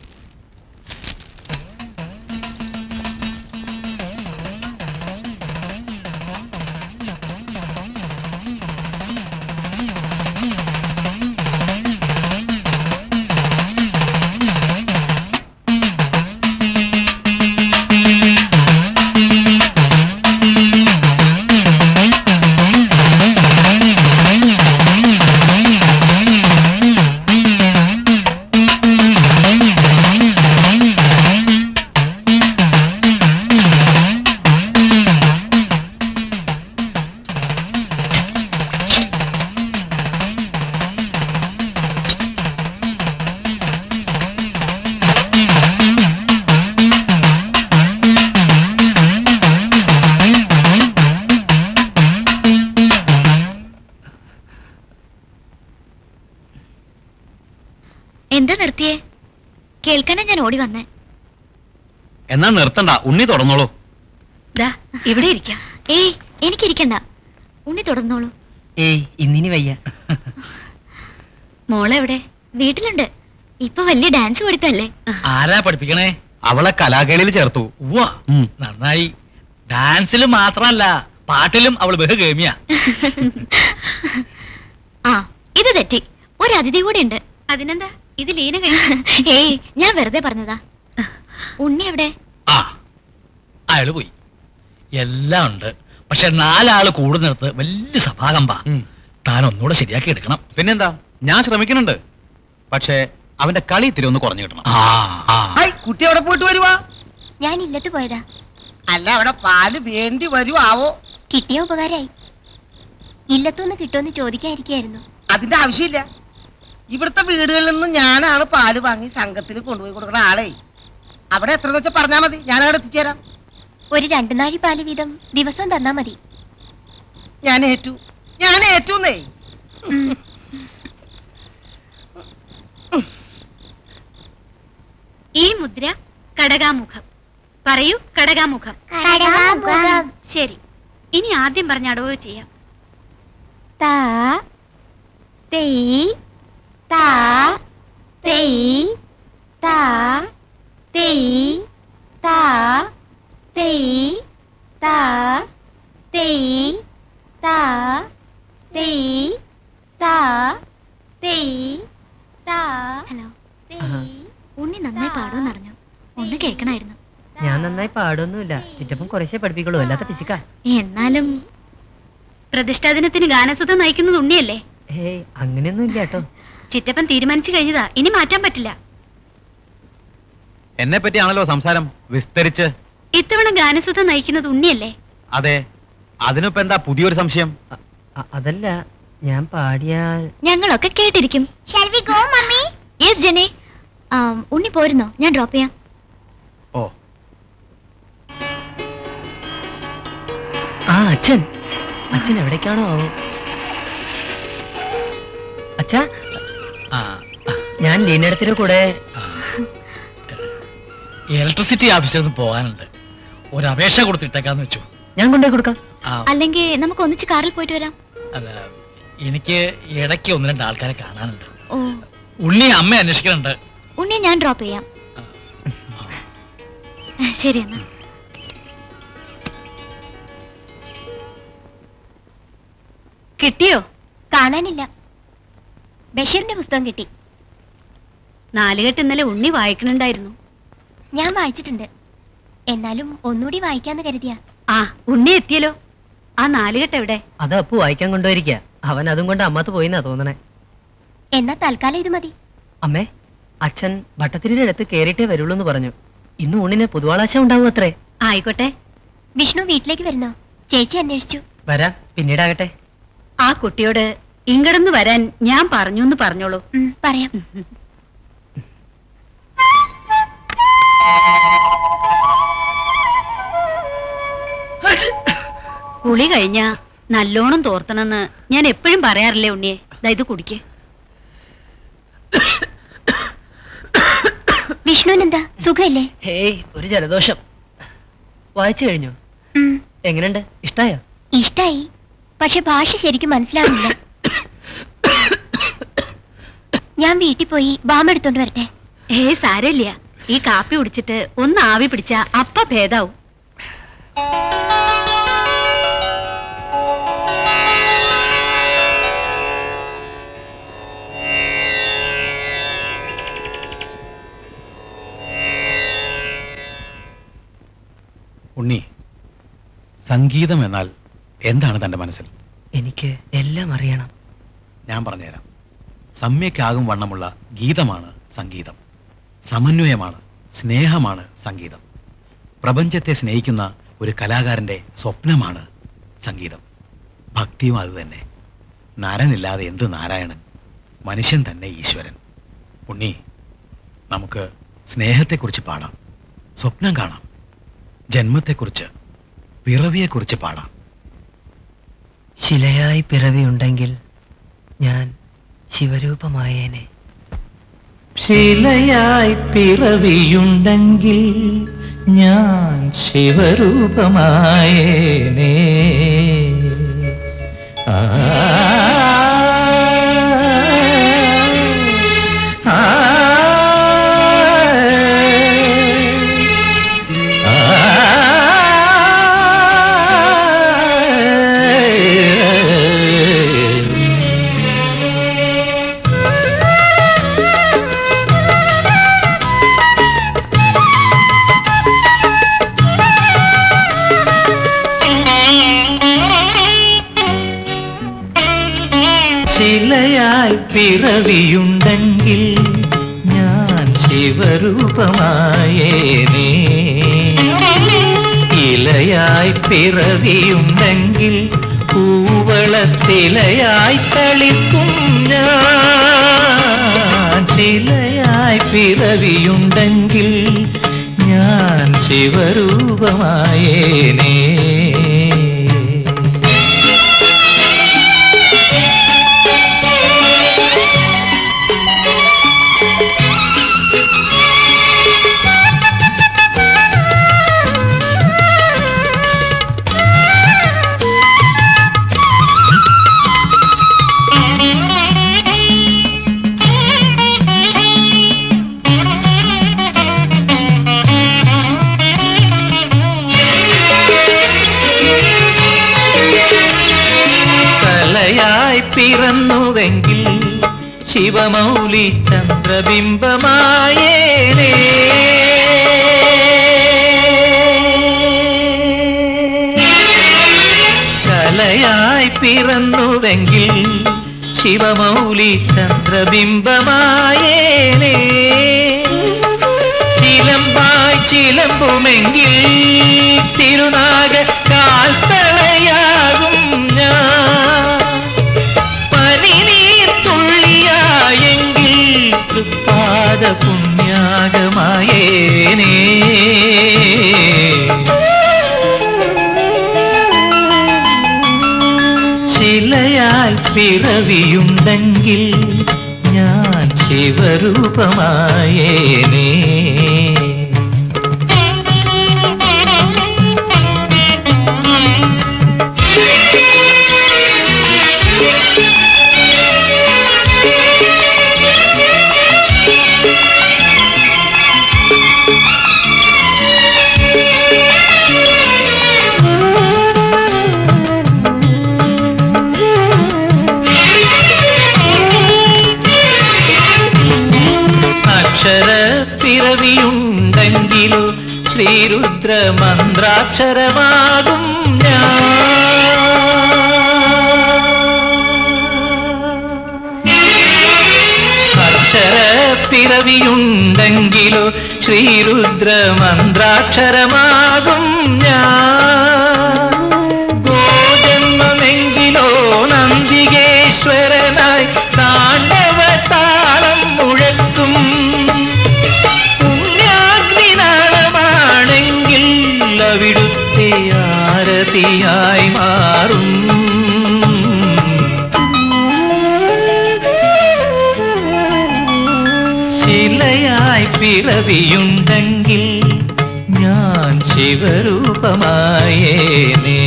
എന്താ നിർത്തിയേ കേൾക്കാനാ ഞാൻ ഓടി വന്നേ എന്നാ നിർത്തണ്ട ഉണ്ണി തുറന്നോളൂ ദാ ഇവിടെ ഇരിക്കാം ഏയ് എനിക്കിരിക്കണ്ട ഉണ്ണി തുടർന്നോളൂ ഏയ് ഇന്നിനി വയ്യ മോളെവിടെ വീട്ടിലുണ്ട് ഇപ്പൊ വലിയ ഡാൻസ് പഠിത്തല്ലേ ആരാ പഠിപ്പിക്കണേ അവളെ കലാകേളിയിൽ ചേർത്തു ഉവ്വ ഉം. നന്നായി ഡാൻസിൽ മാത്രമല്ല പാട്ടിലും അവൾ ബഹുഗേമിയാ ആ ഇത് തെറ്റി ഒരു അതിഥി കൂടെ ഉണ്ട് അതിനെന്താ ഇത് ലീന ഏയ് ഞാൻ വെറുതെ പറഞ്ഞതാ ഉണ്ണി എവിടെ ആ അയാള് പോയി എല്ലാം ഉണ്ട് പക്ഷെ നാലാള് കൂടുന്നിടത്ത് വലിയ സഭാകമ്പ ഉം. താൻ ഒന്നുകൂടെ ശരിയാക്കി എടുക്കണം പിന്നെന്താ ഞാൻ ശ്രമിക്കുന്നുണ്ട് പക്ഷേ അവന്റെ കളി ഇത്തിരി ഒന്ന് കുറഞ്ഞു കിട്ടണം ആ ആ ഐ കുട്ടി എവിടെ പോയിട്ട് വരുവാ ഞാൻ ഇല്ലത്ത് പോയതാ അല്ല അവിടെ പാല് വേണ്ടി വരുവാവോ കിട്ടിയ ഉപകാരായി ഇല്ലത്തുനിന്ന് കിട്ടുമെന്ന് ചോദിക്കാതിരിക്കായിരുന്നു അതിന്റെ ആവശ്യമില്ല ഇവിടുത്തെ വീടുകളിൽ നിന്ന് ഞാനാണ് പാല് വാങ്ങി സംഘത്തിൽ കൊണ്ടുപോയി കൊടുക്കുന്ന ആളെ അവിടെ എത്ര വെച്ചാൽ പറഞ്ഞാൽ മതി ഞാൻ അവിടെ എത്തിച്ചേരാം ഒരു രണ്ടു നാഴി പാല് വീതം ദിവസം തന്നാ മതി ഞാൻ ഏറ്റു ഞാൻ ഏറ്റുന്നേ ഈ മുദ്ര കടകാമുഖം പറയൂ കടകാമുഖം ശരി ഇനി ആദ്യം പറഞ്ഞ അടവ് ചെയ്യാം താ തെയ് താ തെയ് താ തെയ് താ തെയ് താ തെയ് താ തെയ് താ തെയ് താ ഹലോ ഉണ്ണി നന്നായി പാടുമെന്ന് അറിഞ്ഞു ഒന്ന് കേൾക്കണായിരുന്നു ഞാൻ നന്നായി പാടൊന്നുമില്ല ചിറ്റപ്പം കുറച്ചേ പഠിപ്പിക്കുള്ളൂ അല്ലാത്ത പിശുക്ക എന്നാലും പ്രതിഷ്ഠാ ദിനത്തിന് ഗാനസുധ നയിക്കുന്നത് ഉണ്ണിയല്ലേ ഹേയ് അങ്ങനെയൊന്നും ഇല്ല കേട്ടോ ചിറ്റപ്പൻ തീരുമാനിച്ചു കഴിഞ്ഞതാ ഇനി മാറ്റാൻ പറ്റില്ല എന്നെ പറ്റിയാണല്ലോ സംസാരം വിസ്തരിച്ച് ഇത്തവണ ഗാനസുധ നയിക്കുന്നത് ഉണ്ണിയല്ലേ അതെ അതിനിപ്പോ എന്താ പുതിയൊരു സംശയം അ- അതല്ല ഞാൻ പാടിയാൽ ഞങ്ങളൊക്കെ കേട്ടിരിക്കും യെസ് ജെനെ ഉണ്ണി പോരുന്നോ ഞാൻ ഡ്രോപ്പ് ചെയ്യാം ഓ ആ അച്ഛൻ അച്ഛൻ എവിടേക്കാണോ ആവോ അച്ഛാ ആ ഞാൻ ലീനടത്തിന്റെ കൂടെ ഇലക്ട്രിസിറ്റി ഓഫീസിൽ നിന്ന് പോകാനുണ്ട് ഒരു അപേക്ഷ കൊടുത്തിട്ടേക്കാന്ന് വെച്ചു ഞാൻ കൊണ്ടുപോയി കൊടുക്കാം ആ അല്ലെങ്കിൽ നമുക്ക് ഒന്നിച്ച് കാറിൽ പോയിട്ട് വരാം അല്ല എനിക്ക് ഇടയ്ക്ക് ഒന്ന് രണ്ട് ആൾക്കാരെ കാണാനുണ്ട് ഓ ഉണ്ണി അമ്മ അന്വേഷിക്കുന്നുണ്ട് ഉണ്ണിയെ ഞാൻ ഡ്രോപ്പ് ചെയ്യാം ശരി എന്നാ കിട്ടിയോ കാണാനില്ല ബഷീറിന്റെ പുസ്തകം കിട്ടി നാലുകെട്ട് ഇന്നലെ ഉണ്ണി വായിക്കണുണ്ടായിരുന്നു ഞാൻ വായിച്ചിട്ടുണ്ട് എന്നാലും ഒന്നുകൂടി വായിക്കാന്ന് കരുതിയാ ആ ഉണ്ണി എത്തിയല്ലോ ആ നാലുകെട്ട് എവിടെ അത് അപ്പു വായിക്കാൻ കൊണ്ടുപോയിരിക്കുക അവൻ അതും കൊണ്ട് അമ്മത്ത് പോയിന്നാ തോന്നണേ എന്നാ തൽക്കാലം ഇത് മതി അമ്മേ അച്ഛൻ ഭട്ടത്തിരിയുടെ അടുത്ത് കേറിയിട്ടേ വരുള്ളൂ എന്ന് പറഞ്ഞു ഇന്ന് ഊണിന് പുതുവാളാശ ഉണ്ടാവും അത്രേ ആയിക്കോട്ടെ വിഷ്ണു വീട്ടിലേക്ക് വരുന്നോ ചേച്ചി അന്വേഷിച്ചു വരാം പിന്നീടാകട്ടെ ആ കുട്ടിയോട് ഇങ്ങടന്ന് വരാൻ ഞാൻ പറഞ്ഞു എന്ന് പറഞ്ഞോളൂ ഉം, പറയാം കുളി കഴിഞ്ഞാ നല്ലോണം തോർത്തണമെന്ന് ഞാൻ എപ്പോഴും പറയാറില്ലേ ഉണ്ണിയെ ദാ ഇത് കുടിക്ക് വിഷ്ണുവിനെന്താ സുഖല്ലേ ഹേയ് ഒരു ജലദോഷം വായിച്ചു കഴിഞ്ഞു എങ്ങനെയുണ്ട് ഇഷ്ടായോ ഇഷ്ടായി പക്ഷെ ഭാഷ ശരിക്കും മനസ്സിലാവുന്നില്ല ഞാൻ വീട്ടിൽ പോയി ബാം എടുത്തോണ്ട് വരട്ടെ ഏ സാരമില്ല ഈ കാപ്പി കുടിച്ചിട്ട് ഒന്ന് ആവി പിടിച്ച അപ്പ ഭേദാവും ഉണ്ണി സംഗീതം എന്നാൽ എന്താണ് തന്റെ മനസ്സിൽ എനിക്ക് എല്ലാം അറിയണം ഞാൻ പറഞ്ഞുതരാം സമ്യക്കാകും വണ്ണമുള്ള ഗീതമാണ് സംഗീതം സമന്വയമാണ് സ്നേഹമാണ് സംഗീതം പ്രപഞ്ചത്തെ സ്നേഹിക്കുന്ന ഒരു കലാകാരന്റെ സ്വപ്നമാണ് സംഗീതം ഭക്തിയും അത് തന്നെ നരനില്ലാതെ എന്ത് നാരായണൻ മനുഷ്യൻ തന്നെ ഈശ്വരൻ ഉണ്ണി നമുക്ക് സ്നേഹത്തെക്കുറിച്ച് പാടാം സ്വപ്നം കാണാം ജന്മത്തെക്കുറിച്ച് പിറവിയെക്കുറിച്ച് പാടാം ശിലയായി പിറവിയുണ്ടെങ്കിൽ ഞാൻ ശിവരൂപമായേനെ ശിലയായി പിറവിയുണ്ടെങ്കിൽ ഞാൻ ശിവരൂപമായേനേ ആ, ആ, പിറവിയുണ്ടെങ്കിൽ ഞാൻ ശിവരൂപമായേനേ ഇലയായി പിറവിയുണ്ടെങ്കിൽ പൂവളത്തിലയായി തളിക്കും ഞാൻ ശിലയായി പിറവിയുണ്ടെങ്കിൽ ഞാൻ ശിവരൂപമായേനേ കലയായി പിറന്നുവെങ്കിൽ ശിവമൗലി ചന്ദ്രബിംബമായേനേ കലയായി പിറന്നുവെങ്കിൽ ശിവമൗലി ചന്ദ്രബിംബമായേനേ ചിലമ്പായി ചിലമ്പുമെങ്കിൽ തിരുനാഗ കാൽത്തളയാകും ഞാൻ പനിനീർ തുള്ളിയായെങ്കിൽ തൃപ്പാദ പുണ്യാകമായേനേ ശിലയാൽ പിറവിയുണ്ടെങ്കിൽ ഞാൻ ശിവരൂപമായേനേ അക്ഷര പിറവിയുണ്ടെങ്കിലോ ശ്രീരുദ്ര മന്ത്രാക്ഷരമാകും ഞാൻ അക്ഷര പിറവിയുണ്ടെങ്കിലോ ശ്രീരുദ്ര മന്ത്രാക്ഷരമാകും ഞാൻ ഗോജന്മമെങ്കിലോ നന്ദികേശ്വരനായി താണ്ഡവ താളം മുഴക്കും പുണ്യാഗ്നിനാളമാണെങ്കിൽ അവിടുത്തെ ആരതിയായി മാറും ശിലയായി പിറവിയുണ്ടെങ്കിൽ ഞാൻ ശിവരൂപമായേനേ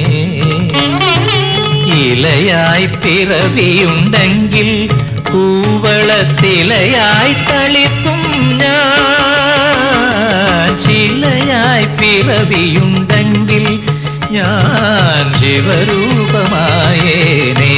ഇലയായി പിറവിയുണ്ടെങ്കിൽ പൂവളത്തിലയായി തളിക്കും ഞാൻ ശിലയായി പിറവിയുണ്ടെങ്കിൽ ഞാൻ ശിവരൂപമായേനേ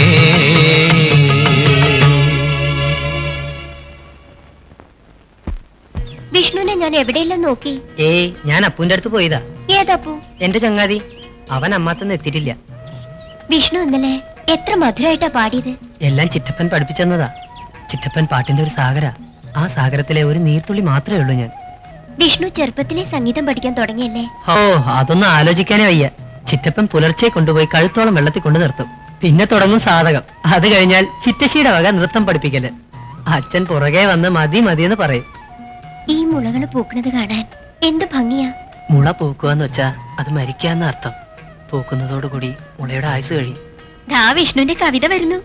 വിഷ്ണുവിനെ ഞാൻ എവിടെയെല്ലാം നോക്കി ഏയ് ഞാൻ അപ്പുന്റെ അടുത്ത് പോയതാ ഏതപ്പു എന്റെ ചങ്ങാതി അവൻ അമ്മാത്തൊന്നും എത്തിയിട്ടില്ല വിഷ്ണു ഇന്നലെ എത്ര മധുരമായിട്ടാ പാടിയത് എല്ലാം ചിറ്റപ്പൻ പഠിപ്പിച്ചെന്നതാ ചിറ്റപ്പൻ പാട്ടിന്റെ ഒരു സാഗര ആ സാഗരത്തിലെ ഒരു നീർത്തുള്ളി മാത്രമേ ഉള്ളൂ ഞാൻ വിഷ്ണു ചെറുപ്പത്തിലെ സംഗീതം പഠിക്കാൻ തുടങ്ങിയല്ലേ ഓ അതൊന്നും ആലോചിക്കാനേ വയ്യ ചിറ്റപ്പൻ പുലർച്ചെ കൊണ്ടുപോയി കഴുത്തോളം വെള്ളത്തിൽ കൊണ്ടു നിർത്തും പിന്നെ തുടങ്ങും സാധകം അത് കഴിഞ്ഞാൽ ചിറ്റശ്ശിയുടെ വക നൃത്തം പഠിപ്പിക്കല് അച്ഛൻ പുറകെ വന്ന് മതി മതിയെന്ന് പറയും ഈ മുളകള് പൂക്കണത് കാണാൻ എന്ത് ഭംഗിയാ മുള പൂക്കുക വെച്ചാ അത് മരിക്കാന്ന അർത്ഥം പൂക്കുന്നതോടുകൂടി മുളയുടെ ആയുസ് കഴിയും ദാ വിഷ്ണുവിന്റെ കവിത വരുന്നു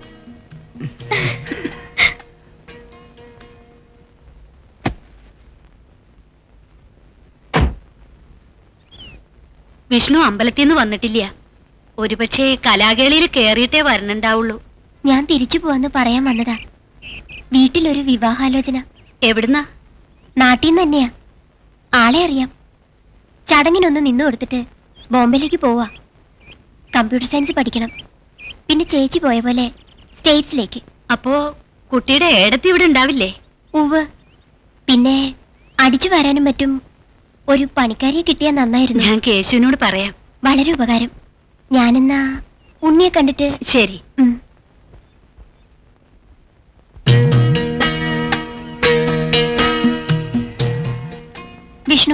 വിഷ്ണു അമ്പലത്തിൽ നിന്ന് വന്നിട്ടില്ല ഒരുപക്ഷെ കലാകേളിയിൽ കേറിയിട്ടേ വരണുണ്ടാവുള്ളൂ ഞാൻ തിരിച്ചു പോവാന്ന് പറയാൻ വന്നതാ വീട്ടിലൊരു വിവാഹാലോചന എവിടുന്നാ നാട്ടിൽ നിന്ന് തന്നെയാ ആളെ അറിയാം ചടങ്ങിനൊന്ന് നിന്നു കൊടുത്തിട്ട് ബോംബെയിലേക്ക് പോവാ കമ്പ്യൂട്ടർ സയൻസ് പഠിക്കണം പിന്നെ ചേച്ചി പോയ പോലെ സ്റ്റേറ്റ്സിലേക്ക് അപ്പോ കുട്ടിയുടെ ഏടത്തി ഇവിടെ ഉണ്ടാവില്ലേ ഉവ് പിന്നെ അടിച്ചു വരാനും പറ്റും ഒരു പണിക്കാരിയെ കിട്ടിയാൽ നന്നായിരുന്നു ഞാൻ കേശുവിനോട് പറയാം വളരെ ഉപകാരം ഞാനെന്നാ ഉണ്ണിയെ കണ്ടിട്ട് ശരി ഉം. വിഷ്ണു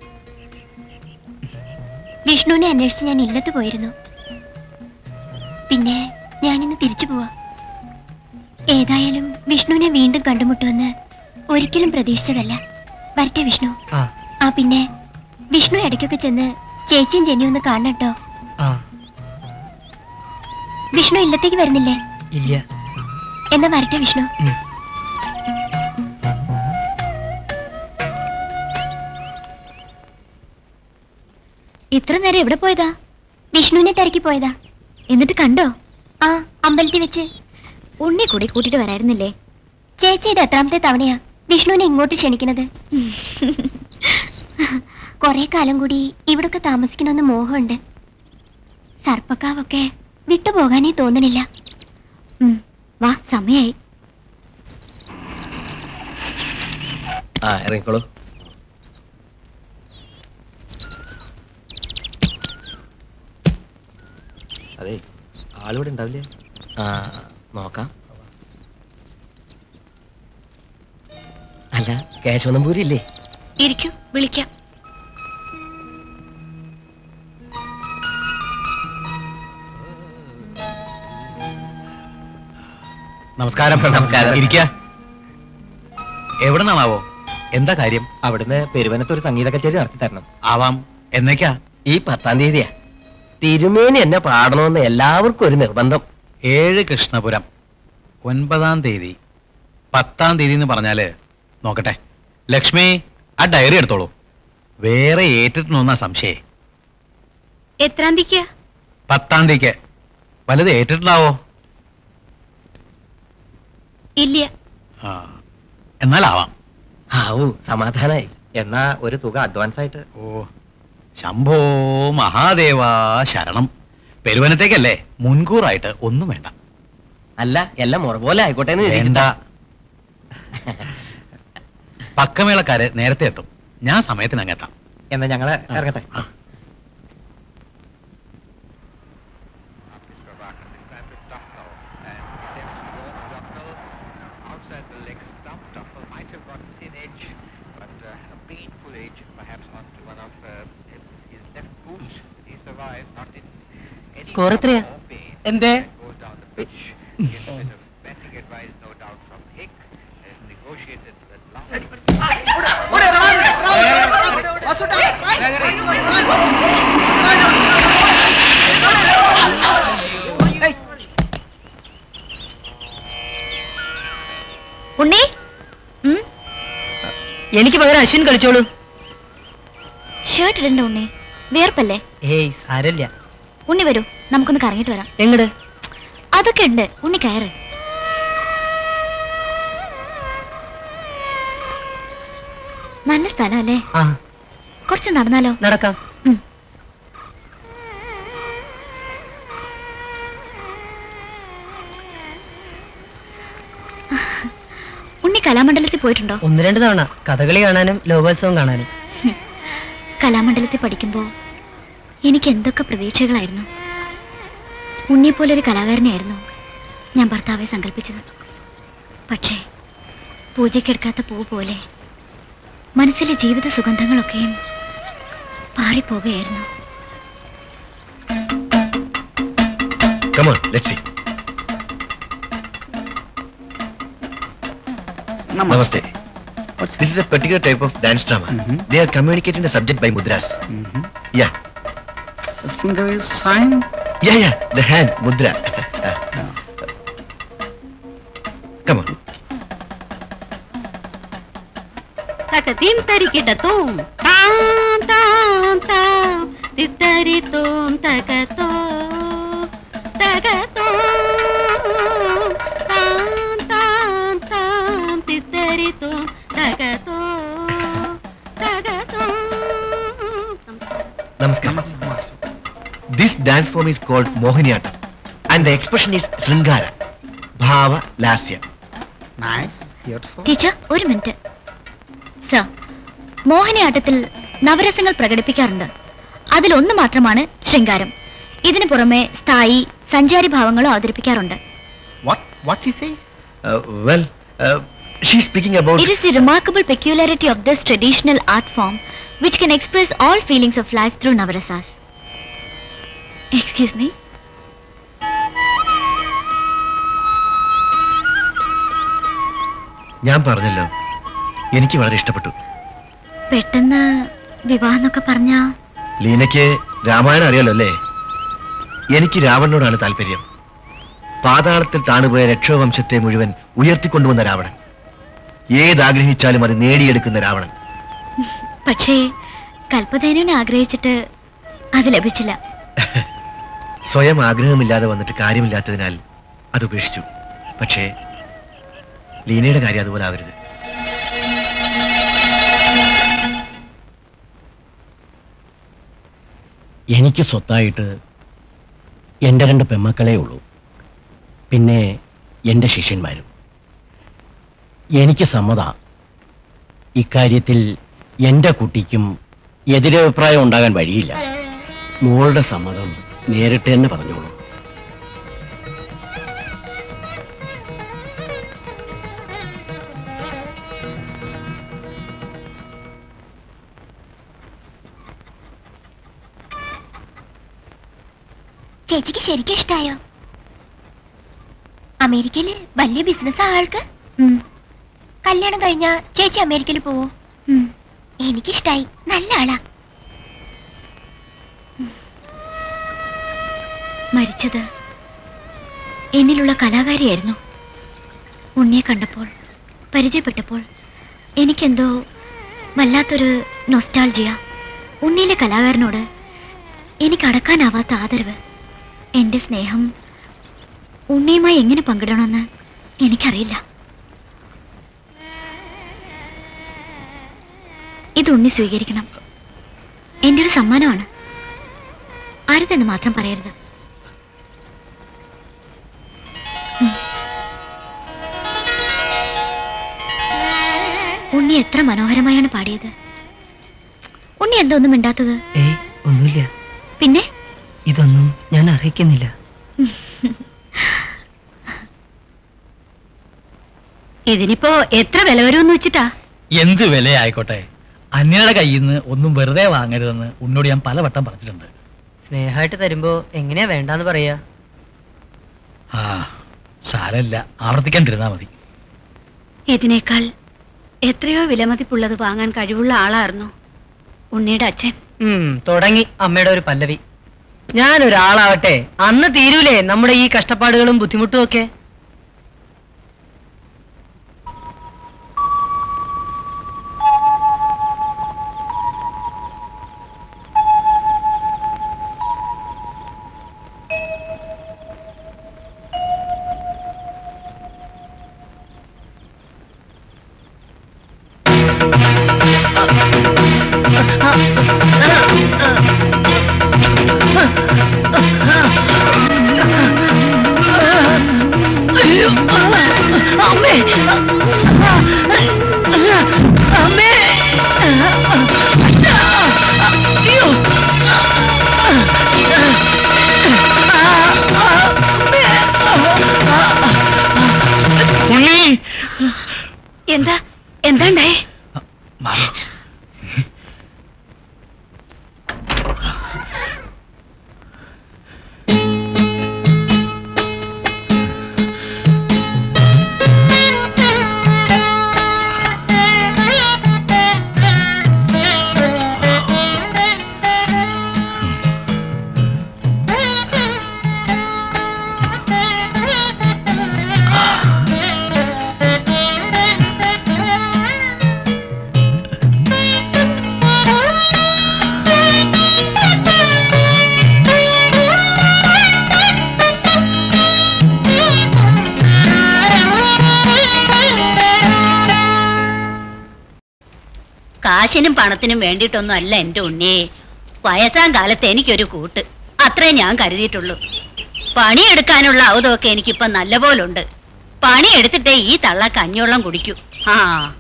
വിഷ്ണുവിനെ അന്വേഷിച്ച് ഞാൻ ഇല്ലത്ത് പോയിരുന്നു പിന്നെ ഞാനിന്ന് തിരിച്ചു പോവാ ഏതായാലും വിഷ്ണുവിനെ വീണ്ടും കണ്ടുമുട്ടുമെന്ന് ഒരിക്കലും പ്രതീക്ഷിച്ചതല്ല വരട്ടെ വിഷ്ണു ആ ആ പിന്നെ വിഷ്ണു ഇടയ്ക്കൊക്കെ ചെന്ന് ചേച്ചിയും ജെന്നിയും ഒന്ന് കാണണം കേട്ടോ ആ വിഷ്ണു ഇല്ലത്തേക്ക് വരുന്നില്ലേ ഇല്ല എന്നാ വരട്ടെ വിഷ്ണു ഉം. ഇത്ര നേരം എവിടെ പോയതാ വിഷ്ണുവിനെ തിരക്കി പോയതാ എന്നിട്ട് കണ്ടോ ആ അമ്പലത്തിൽ വെച്ച് ഉണ്ണി കൂടി കൂട്ടിട്ട് വരായിരുന്നില്ലേ ചേച്ചി ഇത് എത്രാമത്തെ തവണയാ വിഷ്ണുവിനെ ഇങ്ങോട്ട് ക്ഷണിക്കണത് കൊറേ കാലം കൂടി ഇവിടൊക്കെ താമസിക്കണമെന്ന് മോഹമുണ്ട് സർപ്പക്കാവൊക്കെ വിട്ടുപോകാനേ തോന്നണില്ല ഉം, വാ സമയായി ആ ഇറങ്ങിക്കോളൂ അതെ ആളിവിടെ ഉണ്ടാവില്ലേ ആ നോക്കാം അല്ല കേശവനമ്പൂരി ഇല്ലേ ഇരിക്കൂ വിളിക്കാം നമസ്കാരം നമസ്കാരം. ഇരിക്ക എവിടെ നിന്നാണാവോ എന്താ കാര്യം അവിടുന്ന് പെരുവനത്ത് ഒരു സംഗീത കച്ചേരി നടത്തി തരണം ആവാം എന്നേക്കാ ഈ പത്താം തീയതിയാ തിരുമേനി എന്നെ പാടണമെന്ന് എല്ലാവർക്കും ഒരു നിർബന്ധം ഏഴ് കൃഷ്ണപുരം ഒൻപതാം തീയതി പത്താം തീയതി എന്ന് പറഞ്ഞാല് നോക്കട്ടെ ലക്ഷ്മി ആ ഡയറി എടുത്തോളൂ വേറെ ഏറ്റിട്ടുണ്ടോന്നാ സംശയേ എത്രാം തീയതിക്കാ പത്താം തീയതിക്ക് വലുത് ഏറ്റിട്ടുണ്ടാവോ ഇല്ല ആ എന്നാലാവാം ആവൂ സമാധാനായി എന്നാ ഒരു തുക അഡ്വാൻസ് ആയിട്ട് ഓ ശംഭോ മഹാദേവ ശരണം പെരുവനത്തേക്കല്ലേ മുൻകൂറായിട്ട് ഒന്നും വേണ്ട അല്ല എല്ലാം മുറ പോലെ ആയിക്കോട്ടെ എന്ന് വേണ്ട വിചാരിച്ചിട്ടാ. പക്കമേളക്കാര് നേരത്തെ എത്തും ഞാൻ സമയത്തിന് അങ്ങെത്താം എന്നാ ഞങ്ങള് ഇറങ്ങട്ടെ ആ. outside the leg stump. Duffel might have got thin edge, but uh, a painful edge, perhaps onto one of uh, his left boot. He survived, not in any Score എത്രയാ? trouble or pain. എന്തേ Goes down the pitch. Gets a bit of betting advice, no doubt, from Hick. Has negotiated with Lau. ഉണ്ണി ഉം, എനിക്ക് പകരം Ashwin കളിച്ചോളൂ shirt ഇടണ്ട ഉണ്ണി വിയർപ്പല്ലേ ഏയ് സാരല്ല ഉണ്ണി വരൂ നമുക്കൊന്ന് കറങ്ങിട്ട് വരാം എങ്ങട് അതൊക്കെ ഉണ്ട് ഉണ്ണി കയറ് നല്ല സ്ഥലം അല്ലേ ആ കുറച്ച് നടന്നാലോ നടക്കാം ഉം. ഉണ്ണി കലാമണ്ഡലത്തിൽ പോയിട്ടുണ്ടോ ഒന്ന് രണ്ട് തവണ കഥകളി കാണാനും ലോകോത്സവം കാണാനും കലാമണ്ഡലത്തിൽ പഠിക്കുമ്പോൾ എനിക്ക് എന്തൊക്കെ പ്രതീക്ഷകളായിരുന്നു ഉണ്ണിയെ പോലെ ഒരു കലാകാരനെയായിരുന്നു ഞാൻ ഭർത്താവെ സങ്കല്പിച്ചത് പക്ഷേ പൂജയ്ക്കെടുക്കാത്ത പൂ പോലെ മനസ്സിലെ ജീവിത സുഗന്ധങ്ങളൊക്കെയും പാറിപ്പോകുകയായിരുന്നു Come on, let's see. Namaste. This is a particular type of dance drama. They are communicating the subject by mudras. Yeah. The finger is sign. Yeah, yeah. The hand, mudra. Ah. Come on. തകതീം തരികിടത്തോം താം താം താം തിത്തരിത്തോം തകതോ തകതോ താം താം താം തിത്തരിത്തോം തകതോ തകതോ Namaskar. This dance form is called Mohiniyattam. And the expression is Sringara. Bhava Lasya. Nice. Beautiful. Teacher ഒരു മിനിറ്റ് സർ മോഹിനിയാട്ടത്തിൽ നവരസങ്ങൾ പ്രകടിപ്പിക്കാറുണ്ട് അതിലൊന്ന് മാത്രമാണ് ശൃംഗാരം ഇതിനു പുറമെ സ്ഥായി സഞ്ചാരി ഭാവങ്ങളും അവതരിപ്പിക്കാറുണ്ട് What? What he says? Uh, well, uh, she speaking about It is the remarkable peculiarity of this traditional art form which can express all feelings of life through Navarasas. Excuse me. ഞാൻ പറഞ്ഞല്ലോ എനിക്ക് വളരെ ഇഷ്ടപ്പെട്ടു പെട്ടെന്ന് വിവാഹം എന്നൊക്കെ പറഞ്ഞ ലീനയ്ക്ക് രാമായണം അറിയാലോ അല്ലേ എനിക്ക് രാവണനോടാണ് താല്പര്യം പാതാളത്തിൽ താണുപോയ രക്ഷോവംശത്തെ മുഴുവൻ ഉയർത്തിക്കൊണ്ടുവന്ന രാവണൻ ഏതാഗ്രഹിച്ചാലും അത് നേടിയെടുക്കുന്ന രാവണൻ പക്ഷേ കൽപ്പതേനുവിനെ ആഗ്രഹിച്ചിട്ട് അത് ലഭിച്ചില്ല സ്വയം ആഗ്രഹമില്ലാതെ വന്നിട്ട് കാര്യമില്ലാത്തതിനാൽ അത് ഉപേക്ഷിച്ചു പക്ഷേ ലീനയുടെ കാര്യം അതുപോലെ ആവരുത് എനിക്ക് സ്വത്തായിട്ട് എൻ്റെ രണ്ട് പെമ്മക്കളേ ഉള്ളൂ പിന്നെ എൻ്റെ ശിഷ്യന്മാരും എനിക്ക് സമ്മത ഇക്കാര്യത്തിൽ എൻ്റെ കുട്ടിക്കും എതിരഭിപ്രായം ഉണ്ടാകാൻ വഴിയില്ല മോളുടെ സമ്മതം നേരിട്ട് തന്നെ പറഞ്ഞോളൂ ചേച്ചിക്ക് ശരിക്കും ഇഷ്ടായോ അമേരിക്കയില് വലിയ ബിസിനസ് ആൾക്ക് കല്യാണം കഴിഞ്ഞ ചേച്ചി അമേരിക്കയിൽ പോവോ എനിക്കിഷ്ടായി നല്ല ആളാ മരിച്ചത് എന്നിലുള്ള കലാകാരിയായിരുന്നു ഉണ്ണിയെ കണ്ടപ്പോൾ പരിചയപ്പെട്ടപ്പോൾ എനിക്കെന്തോ വല്ലാത്തൊരു നൊസ്റ്റാൾജിയ ഉണ്ണിയിലെ കലാകാരനോട് എനിക്ക് അടക്കാനാവാത്ത ആദരവ് എന്റെ സ്നേഹം ഉണ്ണിയുമായി എങ്ങനെ പങ്കിടണമെന്ന് എനിക്കറിയില്ല ഇത് ഉണ്ണി സ്വീകരിക്കണം എന്റെ ഒരു സമ്മാനമാണ് ആരുതെന്ന് മാത്രം പറയരുത് ഉം. ഉണ്ണി എത്ര മനോഹരമായാണ് പാടിയത് ഉണ്ണി എന്താ ഒന്നും മിണ്ടാത്തത് ഏയ് ഒന്നുമില്ല പിന്നെ ഇതൊന്നും ഞാൻ അറിയിക്കുന്നില്ല ഇതിനിപ്പോ എത്ര വില വരുമെന്ന് വെച്ചിട്ടാ എന്ത് വിലയായിക്കോട്ടെ അന്യയുടെ കയ്യിൽ നിന്ന് ഒന്നും വെറുതെ വാങ്ങരുതെന്ന് ഉന്നോട് ഞാൻ പലവട്ടം പറഞ്ഞിട്ടുണ്ട് സ്നേഹമായിട്ട് തരുമ്പോ എങ്ങനെയാ വേണ്ടാന്ന് പറയാ ആ സാരമില്ല ആവർത്തിക്കാണ്ടിരുന്നാ മതി ഇതിനേക്കാൾ എത്രയോ വിലമതിപ്പുള്ളത് വാങ്ങാൻ കഴിവുള്ള ആളായിരുന്നു ഉണ്ണിയുടെ അച്ഛൻ ഉം തുടങ്ങി അമ്മയുടെ ഒരു പല്ലവി ഞാനൊരാളാവട്ടെ അന്ന് തീരൂലേ നമ്മുടെ ഈ കഷ്ടപ്പാടുകളും ബുദ്ധിമുട്ടും ഒക്കെ അമ്മേ അമ്മേ അയ്യോ ഉണ്ണി എന്താ എന്താണ്ടായേ കാശിനും പണത്തിനും വേണ്ടിയിട്ടൊന്നും അല്ല എന്റെ ഉണ്ണിയെ വയസ്സാം കാലത്ത് എനിക്കൊരു കൂട്ട് അത്രേ ഞാൻ കരുതിയിട്ടുള്ളൂ പണിയെടുക്കാനുള്ള അവതൊക്കെ എനിക്കിപ്പൊ നല്ല പോലുണ്ട് പണിയെടുത്തിട്ടേ ഈ തള്ള കഞ്ഞിവെള്ളം കുടിക്കൂ ആ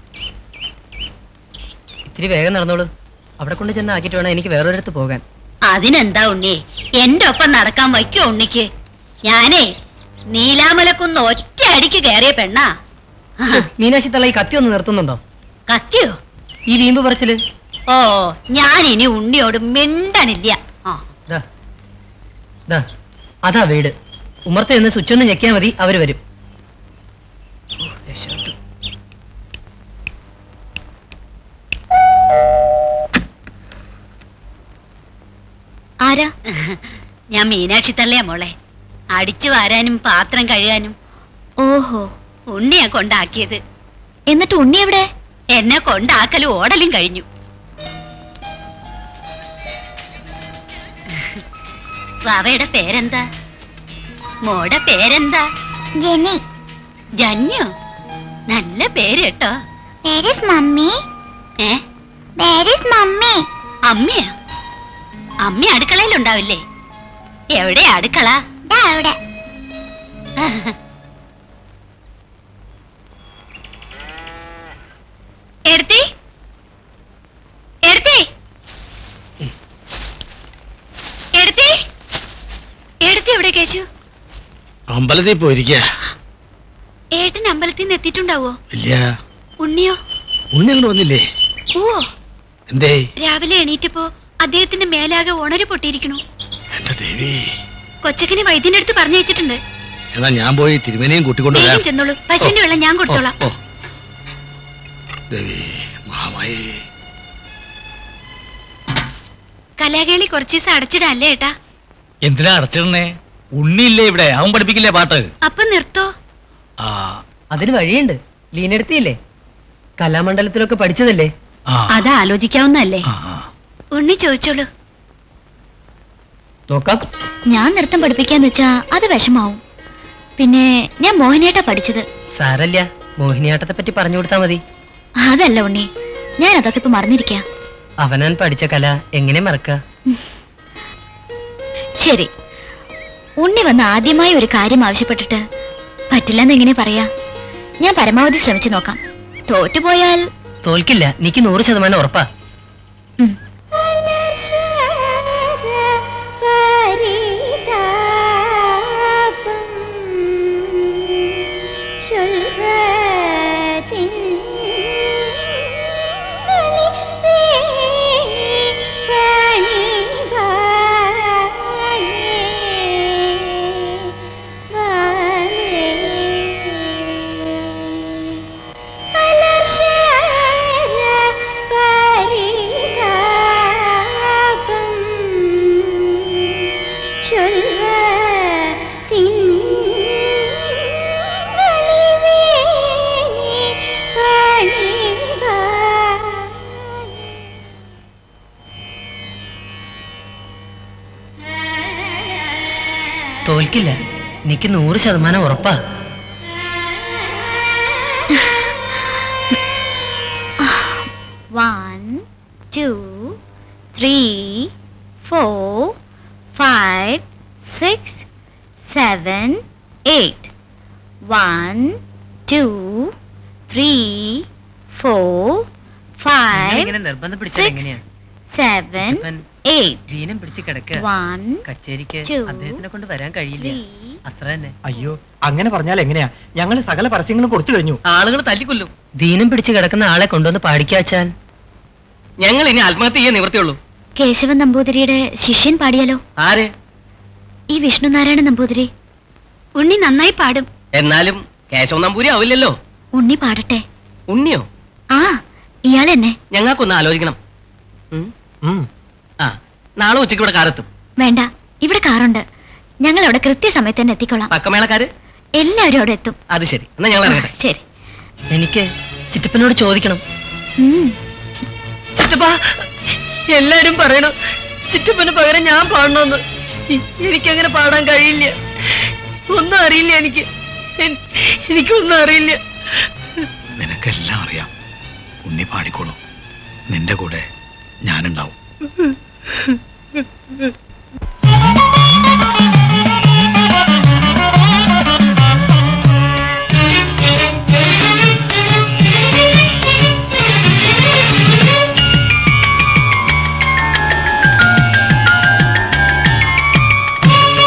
ഇത്തിരി വേഗം നടന്നോളൂ അവിടെ കൊണ്ട് ചെന്ന് ആക്കിയിട്ട് വേണം എനിക്ക് വേറൊരിടത്ത് പോകാൻ അതിനെന്താ ഉണ്ണി എന്റെ ഒപ്പം നടക്കാൻ വയ്ക്കോ ഉണ്ണിക്ക് ഞാനേ നീലാമലക്കുന്ന് ഒറ്റ അടിക്ക് കയറിയ പെണ്ണാ മീനാക്ഷി തള്ള ഈ കത്തി ഒന്ന് നിർത്തുന്നുണ്ടോ കത്തിയോ ഈ വീമ്പ് പറച്ചില് ഓ ഞാൻ ഇനി ഉണ്ണിയോട് മിണ്ടണില്ല ആ ദാ. ദാ, അതാ വീട് ഉമ്മർത്ത് നിന്ന് സ്വിച്ച് ഒന്ന് ഞെക്കിയാൽ മതി അവര് വരും ഓ, രക്ഷപ്പെട്ടു. ആരാ ഞാൻ മീനാക്ഷി തള്ളയാ മോളെ അടിച്ചു വാരാനും പാത്രം കഴുകാനും ഓഹോ ഉണ്ണിയാ കൊണ്ടാക്കിയത് എന്നിട്ട് ഉണ്ണി എവിടെ എന്നെ കൊണ്ടാക്കലും ഓടലും കഴിഞ്ഞു വാവയുടെ പേരെന്താ മോടെ പേരെന്താ ജെനി ജന്യോ നല്ല പേര് കേട്ടോ വേർ മമ്മി ഏ വേർ മമ്മി അമ്മയാ അമ്മ അടുക്കളയിലുണ്ടാവില്ലേ എവിടെ അടുക്കള അവിടെ എടുത്തി എടുത്തി എടുത്തി എടുത്തി എവിടെ കേശു അമ്പലത്തിൽ പോയിരിക്കുക ഏട്ടൻ അമ്പലത്തിൽ നിന്ന് എത്തിയിട്ടുണ്ടാവോ ഇല്ല ഉണ്ണിയോ ഉണ്ണി അങ്ങോട്ട് വന്നില്ലേ ഓ എന്തേ രാവിലെ എണീറ്റപ്പോ അദ്ദേഹത്തിന്റെ മേലാകെ ഉണര് പൊട്ടിയിരിക്കണു എന്റെ ദേവി കൊച്ചക്കനെ വൈദ്യന്റെ അടുത്ത് പറഞ്ഞയച്ചിട്ടുണ്ട് എന്നാ ഞാൻ പോയി തിരുമേനയും കൂട്ടിക്കൊണ്ട് വേഗം വരാം ചെന്നോളൂ പശുവിന്റെ വെള്ളം ഞാൻ കൊടുത്തോളാം ഓ, ഓ. ദേവി മഹാമായി കലാകേളി കുറച്ച് ദിവസം അടച്ചിടല്ലേ ഏട്ടാ എന്തിനാ അടച്ചിടണേ ഉണ്ണിയില്ലേ ഇവിടെ അവൻ പഠിപ്പിക്കില്ലേ പാട്ട് അപ്പൊ നിർത്തോ ആ അതിന് വഴിയുണ്ട് ലീനെടുത്തിയില്ലേ കലാമണ്ഡലത്തിലൊക്കെ പഠിച്ചതല്ലേ ആ അത് ആലോചിക്കാവുന്നല്ലേ ആ, ആ. ഉണ്ണി ചോദിച്ചോളൂ നോക്കാം ഞാൻ നൃത്തം പഠിപ്പിക്കാന്ന് വെച്ചാ അത് വിഷമാവും പിന്നെ ഞാൻ മോഹിനിയാട്ടാ പഠിച്ചത് സാരല്ല മോഹിനിയാട്ടത്തെ പറ്റി പറഞ്ഞു കൊടുത്താ മതി അതല്ല ഉണ്ണി ഞാൻ അതൊക്കെ ഇപ്പൊ മറന്നിരിക്ക അവനാൻ പഠിച്ച കല എങ്ങനെ മറക്ക ശരി ഉണ്ണി വന്ന് ആദ്യമായി ഒരു കാര്യം ആവശ്യപ്പെട്ടിട്ട് പറ്റില്ലെന്ന് എങ്ങനെ പറയാ ഞാൻ പരമാവധി ശ്രമിച്ചു നോക്കാം തോറ്റുപോയാൽ തോൽക്കില്ല നീക്ക് നൂറ് ശതമാനം ഉറപ്പാ ഉം. തോൽക്കില്ല നീക്ക് നൂറ് ശതമാനം ഉറപ്പാ One, two, three, four, five, six, seven, eight. One, two, three, four, five, ഇങ്ങനെ നിർബന്ധം പിടിച്ചാൽ six, എങ്ങനെയാ seven, ഇവൻ eight. ദീനം പിടിച്ച് കിടക്കുക One, കച്ചേരിക്ക് two, അദ്ദേഹത്തിനെ കൊണ്ട് വരാൻ കഴിയില്ല three, അത്ര തന്നെ അയ്യോ അങ്ങനെ പറഞ്ഞാൽ എങ്ങനെയാ ഞങ്ങൾ സകല പരസ്യങ്ങളും കൊടുത്തു കഴിഞ്ഞു ആളുകൾ തല്ലിക്കൊല്ലും ദീനം പിടിച്ച് കിടക്കുന്ന ആളെ കൊണ്ടുവന്ന് പാടിക്കാച്ചാൽ ഞങ്ങൾ ഇനി ആത്മഹത്യ ചെയ്യാൻ നിവൃത്തിയുള്ളൂ കേശവൻ നമ്പൂതിരിയുടെ ശിഷ്യൻ പാടിയാലോ ആര് ഈ വിഷ്ണുനാരായണ നമ്പൂതിരി ഉണ്ണി നന്നായി പാടും എന്നാലും കേശവ നമ്പൂരി ആവില്ലല്ലോ ഉണ്ണി പാടട്ടെ ഉണ്ണിയോ ആ ഇയാൾ എന്നെ ഞങ്ങൾക്കൊന്ന് ആലോചിക്കണം ഉം? ഉം. ആ നാളെ ഉച്ചയ്ക്ക് ഇവിടെ കാരെത്തും വേണ്ട ഇവിടെ കാറുണ്ട് ഞങ്ങൾ അവിടെ കൃത്യസമയത്ത് തന്നെ എത്തിക്കൊള്ളാം പക്കമേളക്കാര് എല്ലാവരും അവിടെ എത്തും അത് ശരി എന്നാ ഞങ്ങൾ ആ, ഇറങ്ങട്ടെ ശരി എനിക്ക് ചിറ്റപ്പനോട് ചോദിക്കണം ഉം. ചിറ്റപ്പ എല്ലാരും പറയണം ചിറ്റപ്പന് പകരം ഞാൻ പാടണമെന്ന് എ- എനിക്കങ്ങനെ പാടാൻ കഴിയില്ല ഒന്നും അറിയില്ല എനിക്ക് എൻ- എനിക്കൊന്നും അറിയില്ല നിനക്കെല്ലാം അറിയാം ഉണ്ണി പാടിക്കോളൂ നിന്റെ കൂടെ ഞാനുണ്ടാവും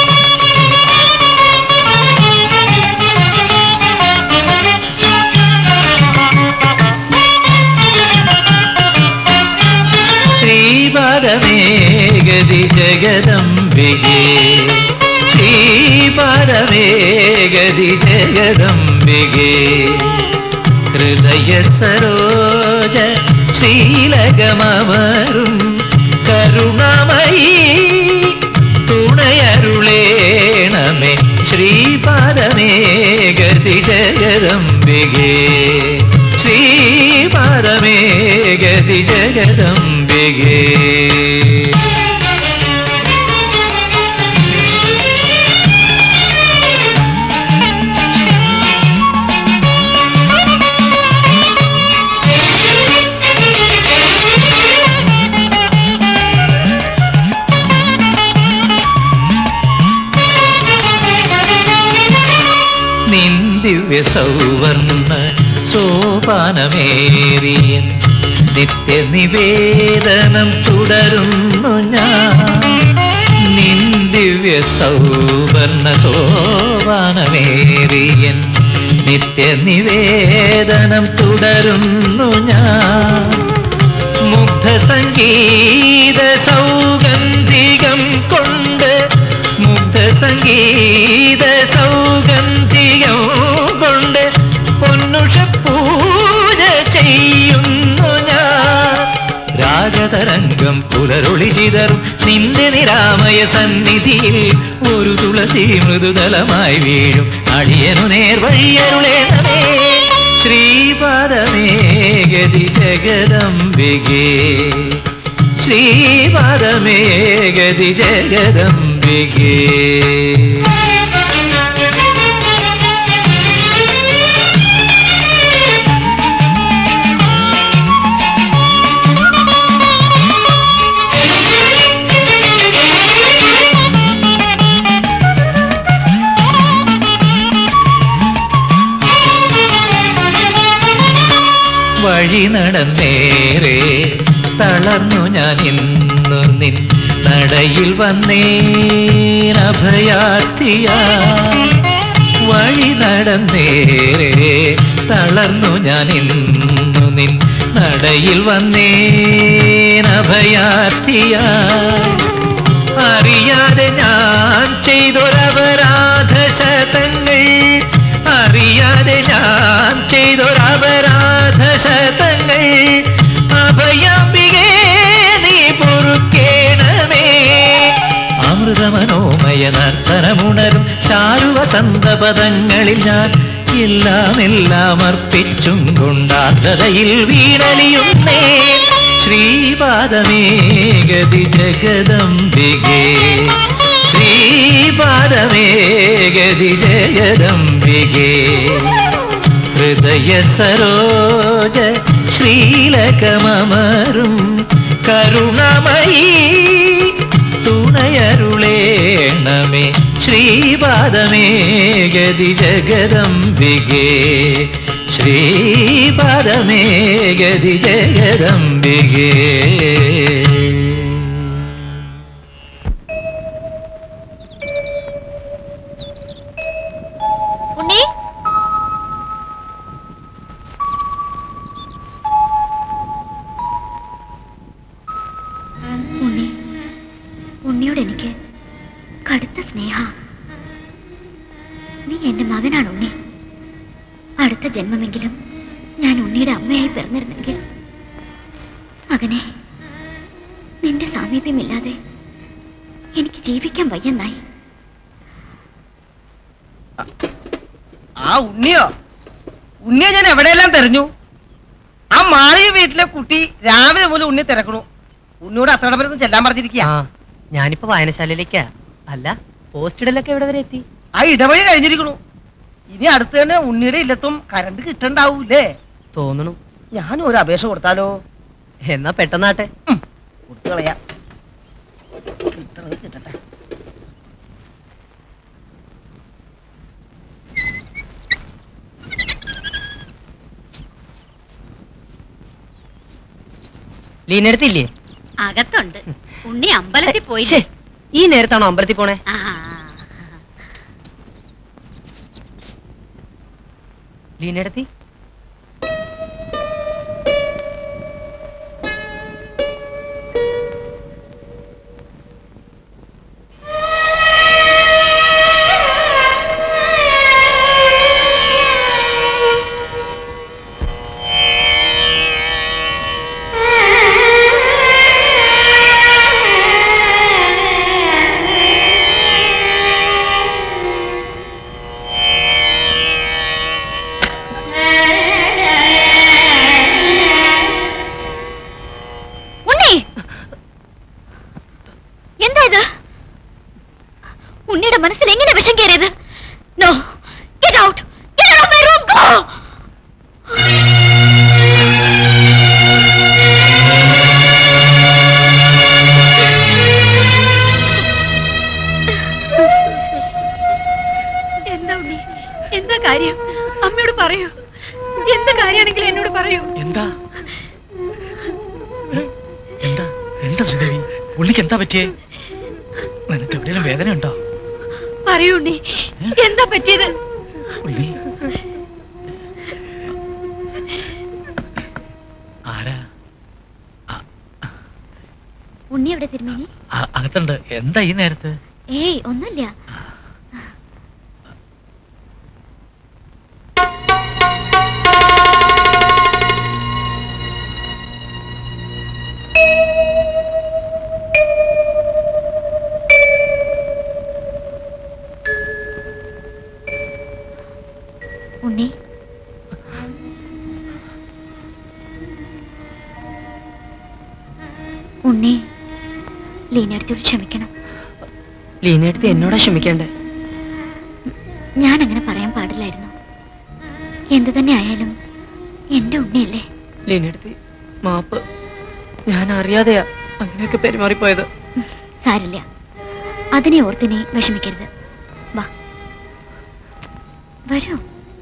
ആ ശ്രീപരമേഗതി ജഗദംബികേ ശ്രീപരമേഗതി ജഗദംബികേ ഹൃദയ സരോജ ശീലകമരും കരുണമയീ തുണയരുളേണമേ ശ്രീപരമേഗതി ജഗദംബികേ ശ്രീപരമേഗതി ജഗദംബികേ നിന്ദിവ്യ സൗവർണ സോപാനമേറിയൻ നിത്യനിവേദനം തുടരുന്നു ഞാൻ നിന്ദിവ്യ സൗവർണ സോപാനമേറിയൻ നിത്യനിവേദനം തുടരുന്നു ഞാൻ മുഗ്ധ സംഗീത സൗഗന്ധികം കൊണ്ട് മുഗ്ധ സംഗീത സൗഗന്ധികം കൊണ്ട് പൊന്നുഷ പൂജ ചെയ്യുന്നു ഞാൻ രാഗതരംഗം പുലരൊളി ചിതറും നിന്റെ നിരാമയ സന്നിധിയിൽ ഒരു തുളസി മൃദുതലമായി വീഴും അടിയനു നേർവഴിയരുളേണമേ ശ്രീപരമേഗതി ജഗദംബികേ ശ്രീപരമേഗതി ജഗദംബികേ വഴി നടന്നേറെ തളർന്നു ഞാൻ ഇന്നു നിൻ നടയിൽ വന്നേനഭയാർത്ഥിയ വഴി നടന്നേറെ തളർന്നു ഞാൻ ഇന്നു നിൻ നടയിൽ വന്നേനഭയാർത്ഥിയ അറിയാതെ ഞാൻ ചെയ്തൊരപരാധ ശതങ്ങൾ അറിയാതെ ഞാൻ ചെയ്തൊരപരാധ ശതങ്ങൾ അഭയാംബികേ നീ പൊറുക്കേണമേ അമൃതമനോമയ നർത്തനമുണരും ചാരുവസന്ത പദങ്ങളിൽ ഞാൻ എല്ലാം എല്ലാം അർപ്പിച്ചും കൊണ്ടാർദ്രതയിൽ വീണലിയുന്നേ ശ്രീപാദമേഗതി ജഗദംബികേ ശ്രീപാദമേഗതി ജഗദംബികേ ഹൃദയ സരോജ ശ്രീലകമരും കരുണമയീ തുണയരുളേണമേ ശ്രീപാദമേഗതി ജഗദംബികേ ശ്രീപാദമേഗതി ജഗദംബികേ ഉണ്ണി ഉണ്ണി ഉണ്ണിയോട് എനിക്ക് കടുത്ത സ്നേഹ നീ എന്റെ മകനാണ് ഉണ്ണി അടുത്ത ജന്മമെങ്കിലും ഞാൻ ഉണ്ണിയുടെ അമ്മയായി പിറന്നിരുന്നെങ്കിൽ മകനെ നിന്റെ സാമീപ്യമില്ലാതെ എനിക്ക് ജീവിക്കാൻ വയ്യെന്നായി ആ ഉണ്ണിയോ ഉണ്ണിയെ ഞാൻ എവിടെയെല്ലാം തെരഞ്ഞു ആ മാളിക വീട്ടിലെ കുട്ടി രാവിലെ മുതൽ ഉണ്ണി തിരക്കണു ഉണ്ണിയോട് അത്രടപ്പരത്തും ചെല്ലാൻ പറഞ്ഞിരിക്കുക ആ ഞാനിപ്പോ വായനശാലയിലേക്കാ അല്ല പോസ്റ്റിടലൊക്കെ എവിടെ വരെ എത്തി ആ ഇടവഴി കഴിഞ്ഞിരിക്കണു ഇനി അടുത്ത് തന്നെ ഉണ്ണിയുടെ ഇല്ലത്തും കരണ്ട് കിട്ടണ്ടാവൂലേ തോന്നണു ഞാൻ ഒരു അപേക്ഷ കൊടുത്താലോ എന്നാ പെട്ടെന്നാട്ടെ കൊടുത്തു കളയാം കിട്ടണത് കിട്ടട്ടെ ലീനടുത്തില്ലേ അകത്തുണ്ട് ഉണ്ണി അമ്പലത്തിൽ പോയി ഛേ, ഈ നേരത്താണോ അമ്പലത്തിൽ പോണേ ആ ലീനടുത്തി ഉണ്ണിയുടെ മനസ്സിൽ എങ്ങനെ വിഷം കയറിയത് no get out get out of my room go എന്താ ഉണ്ണി എന്താ കാര്യം അമ്മയോട് പറയൂ എന്ത് കാര്യമാണെങ്കിലും എന്നോട് പറയൂ എന്താ ഏ? എന്താ എന്താ സുദേവി പുള്ളിക്ക് എന്താ പറ്റിയേ നിനക്ക് എവിടെയെങ്കിലും വേദന ഉണ്ടോ പറയൂ ഉണ്ണി എന്താ പറ്റിയത് ഉള്ളി ആരാ ഉണ്ണി എവിടെ തിരുമേനി അ- അകത്തുണ്ട് എന്താ ഈ നേരത്ത് ഏയ് ഒന്നുമില്ല ഉണ്ണി ഉണ്ണി ലീനടുത്തോട് ക്ഷമിക്കണം ലീനടുത്ത് എന്നോടാ ക്ഷമിക്കേണ്ടേ ഞാൻ അങ്ങനെ പറയാൻ പാടില്ലായിരുന്നു എന്തു തന്നെ ആയാലും എന്റെ ഉണ്ണിയല്ലേ ലീനടുത്ത് മാപ്പ് ഞാൻ അറിയാതെയാ അങ്ങനെയൊക്കെ പെരുമാറിപ്പോയത് സാരില്ല അതിനെ ഓർത്തിനെ വിഷമിക്കരുത് വാ വരൂ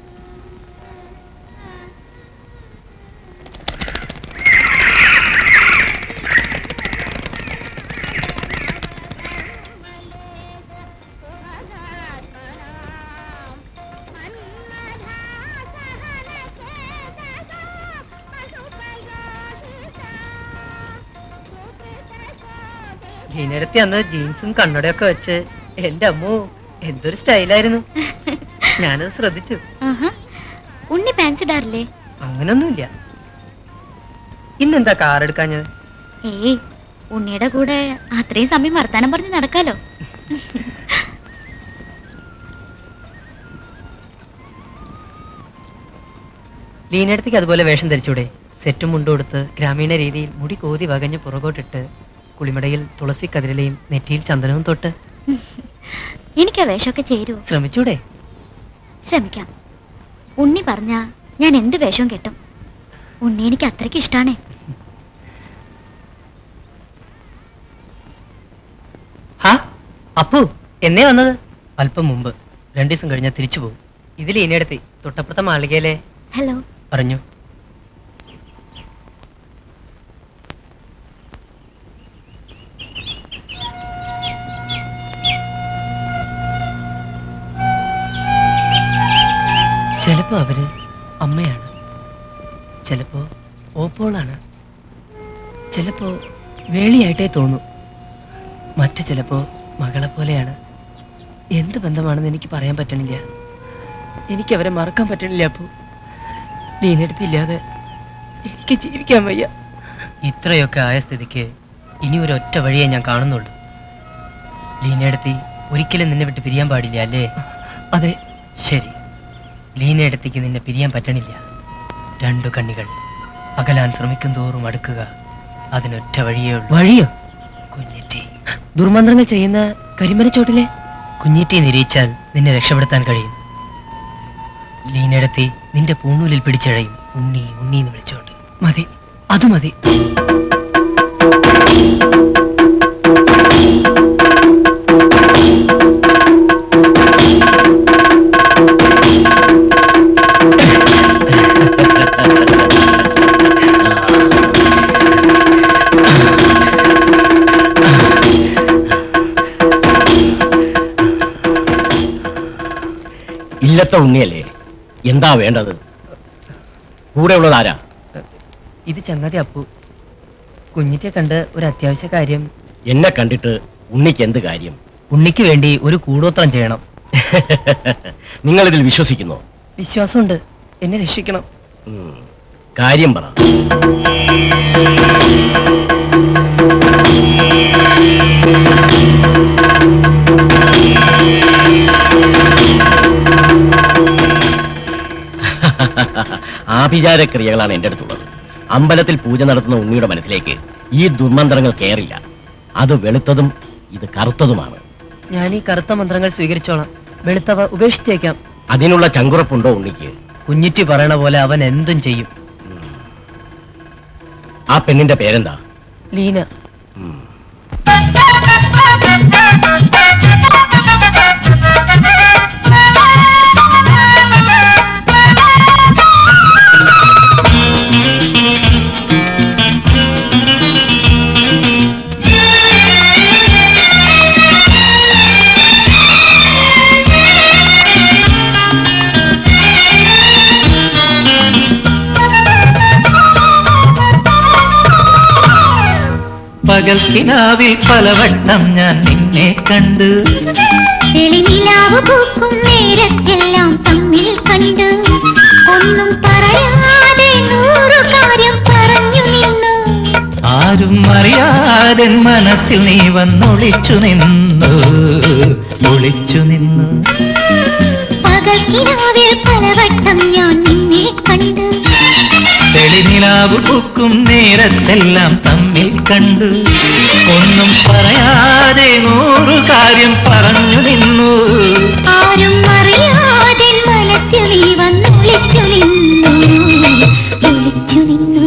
ലീനടുത്ത് അന്ന് ജീൻസും കണ്ണടയൊക്കെ വെച്ച് എന്റെ അമ്മോ എന്തൊരു സ്റ്റൈലായിരുന്നു ഞാനത് ശ്രദ്ധിച്ചു ആഹാ. ഉണ്ണി പാൻസ് ഇടാറില്ലേ അങ്ങനൊന്നുമില്ല ഇന്നെന്താ കാർ എടുക്കാഞ്ഞത് ഏയ് ഉണ്ണിയുടെ കൂടെ അത്രയും സമയം വർത്താനം പറഞ്ഞ് നടക്കാലോ ലീനടുത്തേക്ക് അതുപോലെ വേഷം ധരിച്ചൂടെ സെറ്റും മുണ്ടും കൊടുത്ത് ഗ്രാമീണ രീതിയിൽ മുടി കോതി വകഞ്ഞ് പുറകോട്ടിട്ട് കുളിമടയിൽ തുളസി കതിരലയും നെറ്റിയിൽ ചന്ദനവും തൊട്ട് എനിക്ക് ആ വേഷമൊക്കെ ചേരുവോ ശ്രമിച്ചൂടെ ശ്രമിക്കാം ഉണ്ണി പറഞ്ഞ ഞാൻ എന്ത് വേഷവും കെട്ടും ഉണ്ണി എനിക്ക് അത്രയ്ക്ക് ഇഷ്ടാണേ ഹാ അപ്പു എന്നേ വന്നത് അല്പം മുമ്പ് രണ്ടു ദിവസം കഴിഞ്ഞാൽ തിരിച്ചു പോകും ഇതിൽ ഇനിയടുത്ത് തൊട്ടപ്പുറത്തെ മാളികയിലെ ഹലോ പറഞ്ഞു ചിലപ്പോ അവര് അമ്മയാണ് ചിലപ്പോ ഓപ്പോളാണ് ചിലപ്പോ വേളിയായിട്ടേ തോന്നൂ മറ്റു ചിലപ്പോ മകളെ പോലെയാണ് എന്ത് ബന്ധമാണെന്ന് എനിക്ക് പറയാൻ പറ്റണില്ല എനിക്ക് അവരെ മറക്കാൻ പറ്റണില്ല അപ്പോ നീനെടുത്തില്ലാതെ എനിക്ക് ജീവിക്കാൻ വയ്യ ഇത്രയൊക്കെ ആയ സ്ഥിതിക്ക് ഇനി ഒരു ഒറ്റ വഴിയേ ഞാൻ കാണുന്നുള്ളൂ ലീനയെടുത്തി ഒരിക്കലും നിന്നെ വിട്ട് പിരിയാൻ പാടില്ല അല്ലേ അതെ ശരി ലീനയെടുത്തേക്ക് നിന്നെ പിരിയാൻ പറ്റണില്ല രണ്ടു കണ്ണികൾ അകലാൻ ശ്രമിക്കും തോറും അടുക്കുക അതിനൊറ്റ വഴിയേ ഉള്ളൂ വഴിയോ കുഞ്ഞിറ്റി ദുർമന്ത്രങ്ങൾ ചെയ്യുന്ന കരിമരച്ചോട്ടിലെ കുഞ്ഞിറ്റി നിരീച്ചാൽ നിന്നെ രക്ഷപ്പെടുത്താൻ കഴിയും ലീനടത്തി നിന്റെ പൂണൂലിൽ പിടിച്ചഴയും ഉണ്ണി ഉണ്ണി എന്ന് വിളിച്ചോണ്ട് മതി അത് മതി ഇല്ലത്തെ ഉണ്ണിയല്ലേ എന്താ വേണ്ടത് കൂടെ ഉള്ളത് ആരാ ഇത് ചങ്ങാതി അപ്പു കുഞ്ഞിറ്റിയെ കണ്ട് ഒരു അത്യാവശ്യ കാര്യം എന്നെ കണ്ടിട്ട് ഉണ്ണിക്ക് എന്ത് കാര്യം ഉണ്ണിക്ക് വേണ്ടി ഒരു കൂടോത്രം ചെയ്യണം നിങ്ങൾ ഇതിൽ വിശ്വസിക്കുന്നോ വിശ്വാസമുണ്ട് എന്നെ രക്ഷിക്കണം ഉം. കാര്യം പറ ആഭിചാരക്രിയകളാണ് എൻ്റെ അടുത്തുള്ളത് അമ്പലത്തിൽ പൂജ നടത്തുന്ന ഉണ്ണിയുടെ മനസ്സിലേക്ക് ഈ ദുർമന്ത്രങ്ങൾ കയറില്ല അത് വെളുത്തതും ഇത് കറുത്തതുമാണ് ഞാൻ ഈ കറുത്ത മന്ത്രങ്ങൾ സ്വീകരിച്ചോളാം വെളുത്തവ ഉപേക്ഷിച്ചേക്കാം അതിനുള്ള ചങ്കുറപ്പുണ്ടോ ഉണ്ണിക്ക് കുഞ്ഞിറ്റി പറയണ പോലെ അവൻ എന്തും ചെയ്യും ആ പെണ്ണിന്റെ പേരെന്താ ലീന പകൽ കിനാവിൽ പലവട്ടം ഞാൻ നിന്നെ കണ്ട് തെളിനിലാവ് പൂക്കും നേരത്തെല്ലാം തമ്മിൽ കണ്ട് ഒന്നും പറയാതെ നൂറു കാര്യം പറഞ്ഞു നിന്നു ആരും അറിയാതെ മനസ്സിൽ നീ വന്നൊളിച്ചു നിന്നു ഒളിച്ചു നിന്നു പകൽക്കിനാവിൽ പലവട്ടം ഞാൻ നിന്നെ കണ്ട് തെളിനിലാവ് പൂക്കും നേരത്തെല്ലാം തമ്മിൽ കണ്ടു ഒന്നും പറയാതെ നൂറു കാര്യം പറഞ്ഞു നിന്നു ആരും അറിയാതെ മനസ്സിൽ നീ വന്നൊളിച്ചു നിന്നു ഒളിച്ചു നിന്നു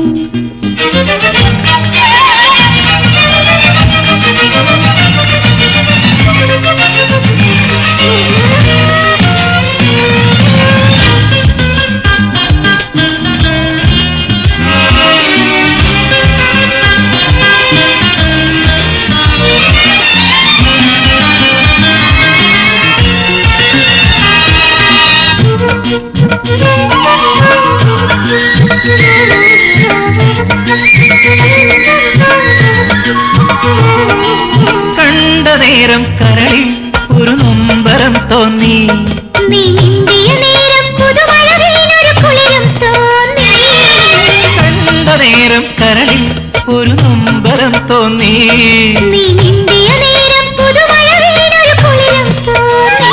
കണ്ട നേരം കരളിൽ ഒരു നൊമ്പരം തോന്നി നീ ഇന്ത്യ നേരം പുതുമഴ വീണൊരു കുളിരും തോന്നി കണ്ട നേരം കരളിൽ ഒരു നൊമ്പരം തോന്നി നീ ഇന്ത്യ നേരം പുതുമഴ വീണൊരു കുളിരും തോന്നി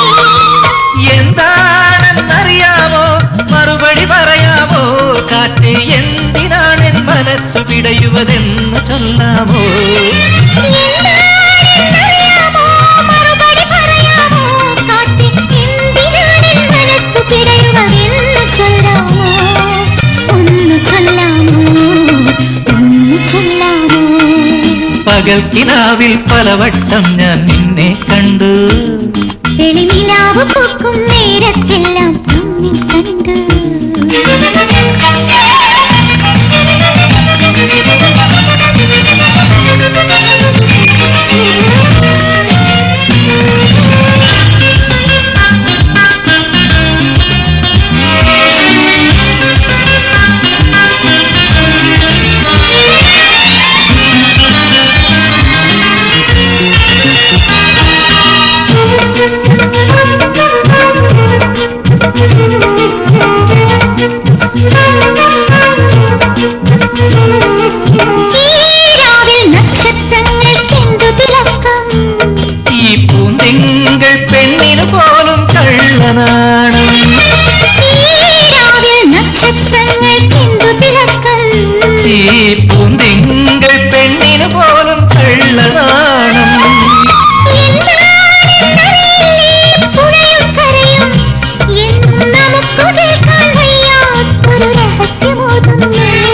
എന്താണെന്നറിയാമോ മറുപടി പറയാമോ കാറ്റ് എന്തിനാണ് എൻ മനസ്സു പിടയുവതെന്ന് ചൊല്ലാമോ എന്താണെന്നറിയാമോ? മറുപടി പറയാമോ? കാട്ടിൽ എന്തിനാണ് എൻ മനസ്സു പിടയുവതെന്ന് ചൊല്ലാമോ? ഒന്ന് ചൊല്ലാമോ? ഒന്ന് ചൊല്ലാമോ? പകൽ കിനാവിൽ പലവട്ടം ഞാൻ നിന്നെ കണ്ടു തെളിനിലാവ് പൂക്കും നേരത്തെല്ലാം തമ്മിൽ കണ്ട് ഈരാവിൽ നക്ഷത്രങ്ങൾക്കെന്തു തിളക്കം ഈ പൂന്തിങ്കൾ പെണ്ണിന് പോലും കള്ളനാണം ഈരാവിൽ നക്ഷത്രങ്ങൾക്കെന്തു തിളക്കം ഈ പൂന്തിങ്കൾ പെണ്ണിന് പോലും കള്ളനാണം പുഴയും കരയും എന്നും നമുക്ക് കേൾക്കാൻ വയ്യാത്തൊരു രഹസ്യമോതുന്നു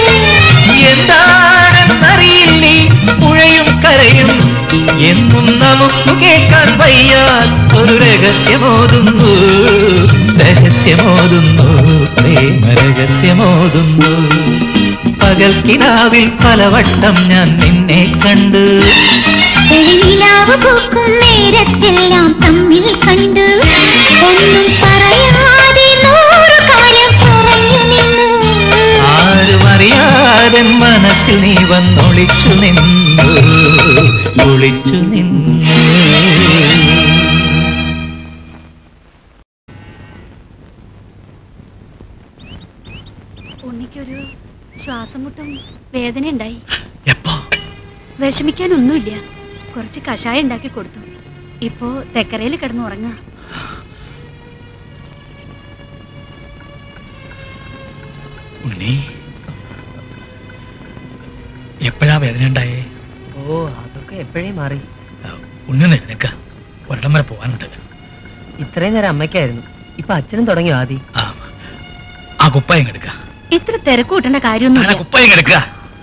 എന്താണെന്നറിയില്ലേ പുഴയും കരയും എന്നും നമുക്ക് കേൾക്കാൻ വയ്യാത്തൊരു രഹസ്യമോതുന്നു രഹസ്യമോതുന്നു പ്രേമ രഹസ്യമോതുന്നു പകൽ കിനാവിൽ പലവട്ടം ഞാൻ നിന്നെ കണ്ടു തെളിനിലാവ് പൂക്കും നേരത്തെല്ലാം തമ്മിൽ കണ്ടു ഒന്നും പറയാതെ നൂറ് കാര്യം പറഞ്ഞു നിന്നു ആരും അറിയാതെ മനസ്സിൽ നീ വന്നൊളിച്ചു നിന്നു ഒളിച്ചു നിന്നു ഉണ്ണിക്കൊരു ശ്വാസം മുട്ടും വേദന ഉണ്ടായി എപ്പോ വിഷമിക്കാനൊന്നുമില്ല കുറച്ച് കഷായം ഉണ്ടാക്കി കൊടുത്തു ഇപ്പോ തെക്കരയിൽ കിടന്ന് ഉറങ്ങാ ഉണ്ണി എപ്പോഴാ വേദന ഉണ്ടായേ ഓ അതൊക്കെ എപ്പോഴേ മാറി ഉണ്ണി ഒന്ന് എഴുന്നേക്ക ഒരിടം വരെ പോകാനുണ്ട് ഇത്രയും നേരം അമ്മയ്ക്കായിരുന്നു ഇപ്പൊ അച്ഛനും തുടങ്ങിയോ ആദി ആ ആ കുപ്പായം എടുക്കുക ഇത്ര തിരക്ക് കൂട്ടേണ്ട കാര്യമൊന്നുമില്ല കുപ്പായം എടുക്കുക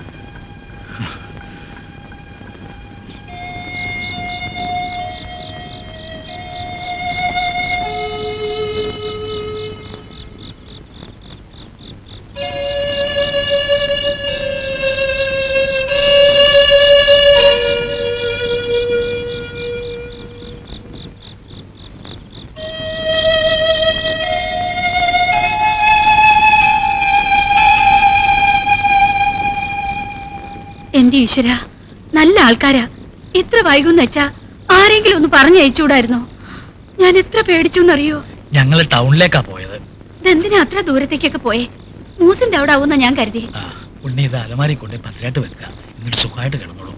എന്റെ ഈശ്വര നല്ല ആൾക്കാരാ എത്ര വൈകുന്ന വെച്ചാ ആരെങ്കിലും ഒന്ന് പറഞ്ഞയച്ചൂടായിരുന്നോ ഞാൻ എത്ര പേടിച്ചു എന്നറിയോ ഞങ്ങൾ ടൗണിലേക്കാ പോയത് ഇതെന്തിനാ അത്ര ദൂരത്തേക്കൊക്കെ പോയേ മൂസിന്റെ അവിടെ ആവുന്ന ഞാൻ കരുതി ഉണ്ണി ഇത് അലമാരി കൊണ്ട് പതിനായിട്ട് വെക്കുക എന്നിട്ട് സുഖമായിട്ട് കിടന്നോളൂ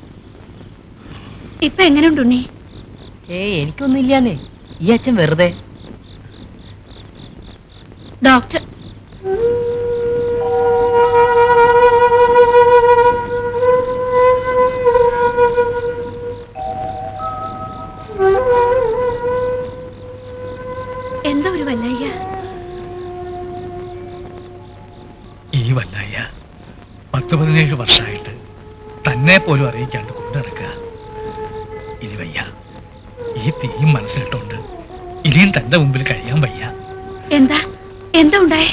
ഇപ്പൊ എങ്ങനെയുണ്ട് ഉണ്ണി ഏയ് എനിക്കൊന്നും ഇല്ലാന്നേ ഈ അച്ഛൻ വെറുതെ ഡോക്ടർ എന്താ ഒരു വല്ലയ്യ ഈ വല്ലായ പത്ത് പതിനേഴ് വർഷമായിട്ട് തന്നെ പോലും അറിയിക്കാണ്ട് കൊണ്ടു നടക്കുക ഇനി വയ്യ ഈ തീയും മനസ്സിലിട്ടോണ്ട് ഇനിയും തന്റെ മുമ്പിൽ കഴിയാൻ വയ്യ എന്താ എന്താ ഉണ്ടായേ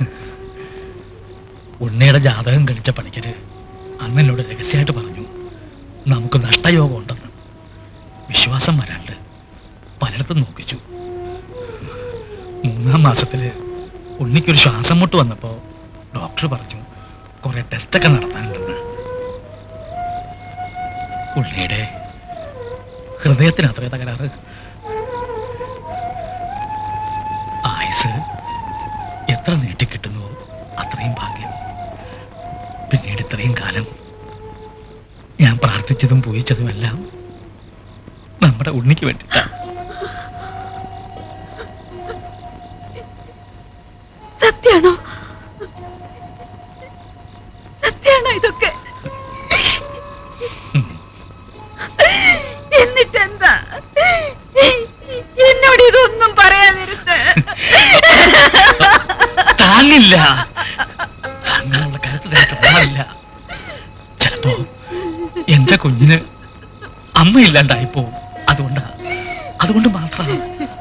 ഉണ്ണിയുടെ ജാതകം കളിച്ച പണിക്കര് അന്ന് എന്നോട് രഹസ്യമായിട്ട് പറഞ്ഞു നമുക്ക് നഷ്ടയോഗം ഉണ്ടെന്ന് വിശ്വാസം വരാണ്ട് പലയിടത്തും നോക്കിച്ചു മൂന്നാം മാസത്തില് ഉണ്ണിക്കൊരു ശ്വാസം മുട്ട് വന്നപ്പോ ഡോക്ടർ പറഞ്ഞു കുറെ ടെസ്റ്റൊക്കെ നടത്താനുണ്ടെന്ന് ഉണ്ണിയുടെ ഹൃദയത്തിന് അത്രേ തകരാറ് ആയുസ് എത്ര നീട്ടിക്കിട്ടുന്നുവോ അത്രയും ഭാഗ്യം പിന്നീട് ഇത്രയും കാലം ഞാൻ പ്രാർത്ഥിച്ചതും പൂജിച്ചതുമെല്ലാം നമ്മുടെ ഉണ്ണിക്ക് വേണ്ടിയിട്ടാ സത്യാണോ സത്യാണോ ഇതൊക്കെ എന്നിട്ടെന്താ എന്നോട് ഇതൊന്നും പറയാതിരുത്ത് താങ്ങില്ല താങ്ങാനുള്ള കരുത്ത് നിനക്ക് ഉണ്ടാവില്ല ചിലപ്പോ എന്റെ കുഞ്ഞിന് അമ്മയില്ലാണ്ടായി പോവും അതുകൊണ്ടാ അതുകൊണ്ട് മാത്രമാണ്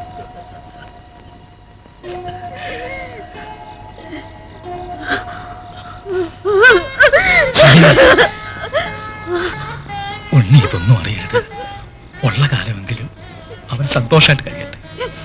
ഉണ്ണി ഇതൊന്നും അറിയരുത് ഉള്ള കാലമെങ്കിലും അവൻ സന്തോഷമായിട്ട് കഴിയട്ടെ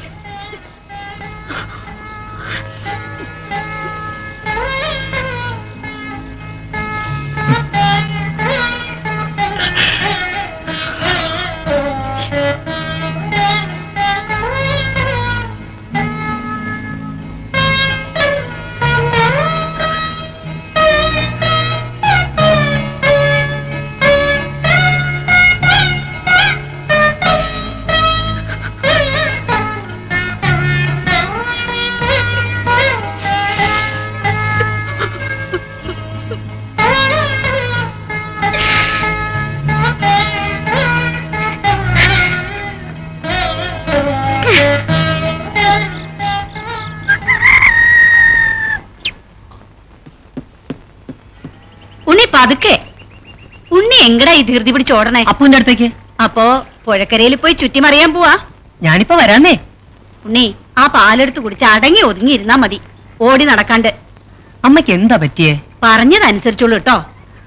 ഉണ്ണി പതുക്കെ ഉണ്ണി എങ്ങടാ ഈ ധീർതി പിടിച്ച് ഓടണേ അപ്പുവിന്റെ അടുത്തേക്ക് അപ്പോ പുഴക്കരയിൽ പോയി ചുറ്റിമറിയാൻ പോവാ ഞാനിപ്പോ വരാന്നേ ഉണ്ണി ആ പാലെടുത്ത് കുടിച്ച് അടങ്ങി ഒതുങ്ങി ഇരുന്നാ മതി ഓടി നടക്കാണ്ട് അമ്മയ്ക്ക് എന്താ പറ്റിയേ പറഞ്ഞതനുസരിച്ചോളൂ കേട്ടോ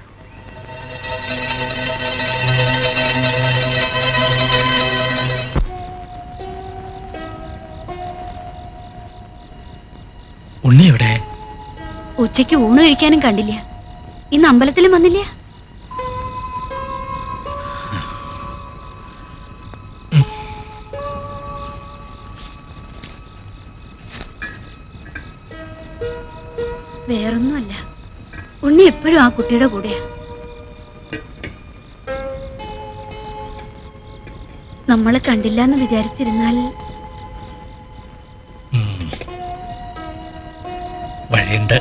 ഉണ്ണി എവിടെ ഉച്ചയ്ക്ക് ഊണ് കഴിക്കാനും കണ്ടില്ല ഇന്ന് അമ്പലത്തിലും വന്നില്ല വേറൊന്നുമല്ല ഉണ്ണി എപ്പോഴും ആ കുട്ടിയുടെ കൂടെയാ നമ്മളെ കണ്ടില്ല എന്ന് വിചാരിച്ചിരുന്നാൽ ഉം. വഴിയുണ്ട്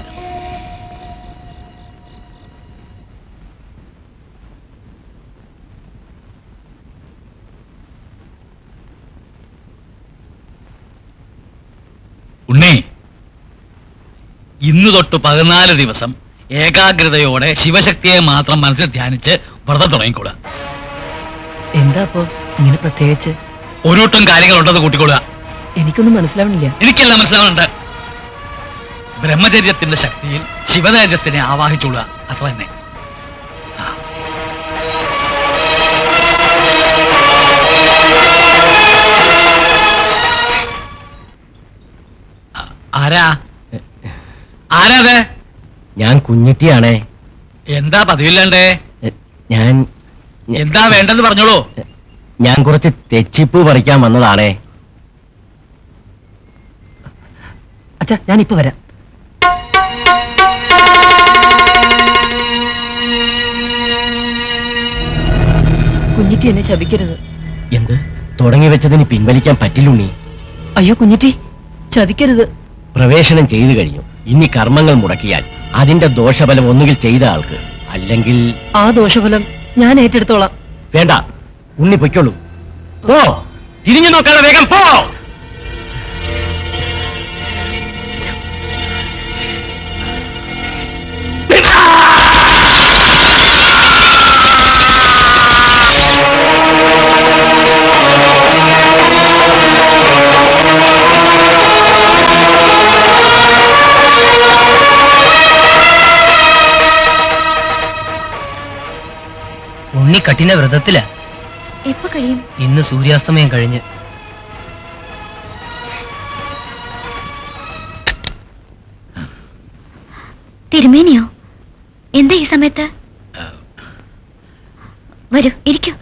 ഉണ്ണി ഇന്ന് തൊട്ട് പതിനാല് ദിവസം ഏകാഗ്രതയോടെ ശിവശക്തിയെ മാത്രം മനസ്സിൽ ധ്യാനിച്ച് വ്രതം തുടങ്ങിക്കൊള്ളുക എന്താ അപ്പോ ഇങ്ങനെ പ്രത്യേകിച്ച് ഒരുവട്ടം കാര്യങ്ങളുണ്ടെന്ന് കൂട്ടിക്കൊള്ളുക എനിക്കൊന്നും മനസ്സിലാവണില്ല എനിക്കെല്ലാം മനസ്സിലാവുന്നുണ്ട് ബ്രഹ്മചര്യത്തിന്റെ ശക്തിയിൽ ശിവതേജസ്സിനെ ആവാഹിച്ചുള്ള അത്ര തന്നെ ആ. ആ, ആരാ ആരാ അത് ഞാൻ കുഞ്ഞിറ്റിയാണേ എന്താ പതിവില്ലാണ്ടേ ഞാൻ എന്താ വേണ്ടെന്ന് പറഞ്ഞോളൂ ഞാൻ കുറച്ച് തെച്ചിപ്പൂ പറിക്കാൻ വന്നതാണേ അച്ഛാ ഞാൻ ഇപ്പൊ വരാം കുഞ്ഞിറ്റി എന്നെ ശപിക്കരുത് എന്ത് തുടങ്ങി വെച്ചതിന് പിൻവലിക്കാൻ പറ്റില്ലുണ്ണി അയ്യോ കുഞ്ഞിറ്റി ചതിക്കരുത് പ്രവേശനം ചെയ്തു കഴിഞ്ഞു ഇനി കർമ്മങ്ങൾ മുടക്കിയാൽ അതിന്റെ ദോഷഫലം ഒന്നുകിൽ ചെയ്ത ആൾക്ക് അല്ലെങ്കിൽ ആ ദോഷഫലം ഞാൻ ഏറ്റെടുത്തോളാം വേണ്ട ഉണ്ണി പൊയ്ക്കോളൂ പോ തിരിഞ്ഞു നോക്കാതെ വേഗം പോ ഉണ്ണി കഠിന വ്രതത്തില എപ്പോ കഴിയും ഇന്ന് സൂര്യാസ്തമയം കഴിഞ്ഞ് തിരുമേനിയോ എന്താ ഈ സമയത്ത് വരൂ ഇരിക്കൂ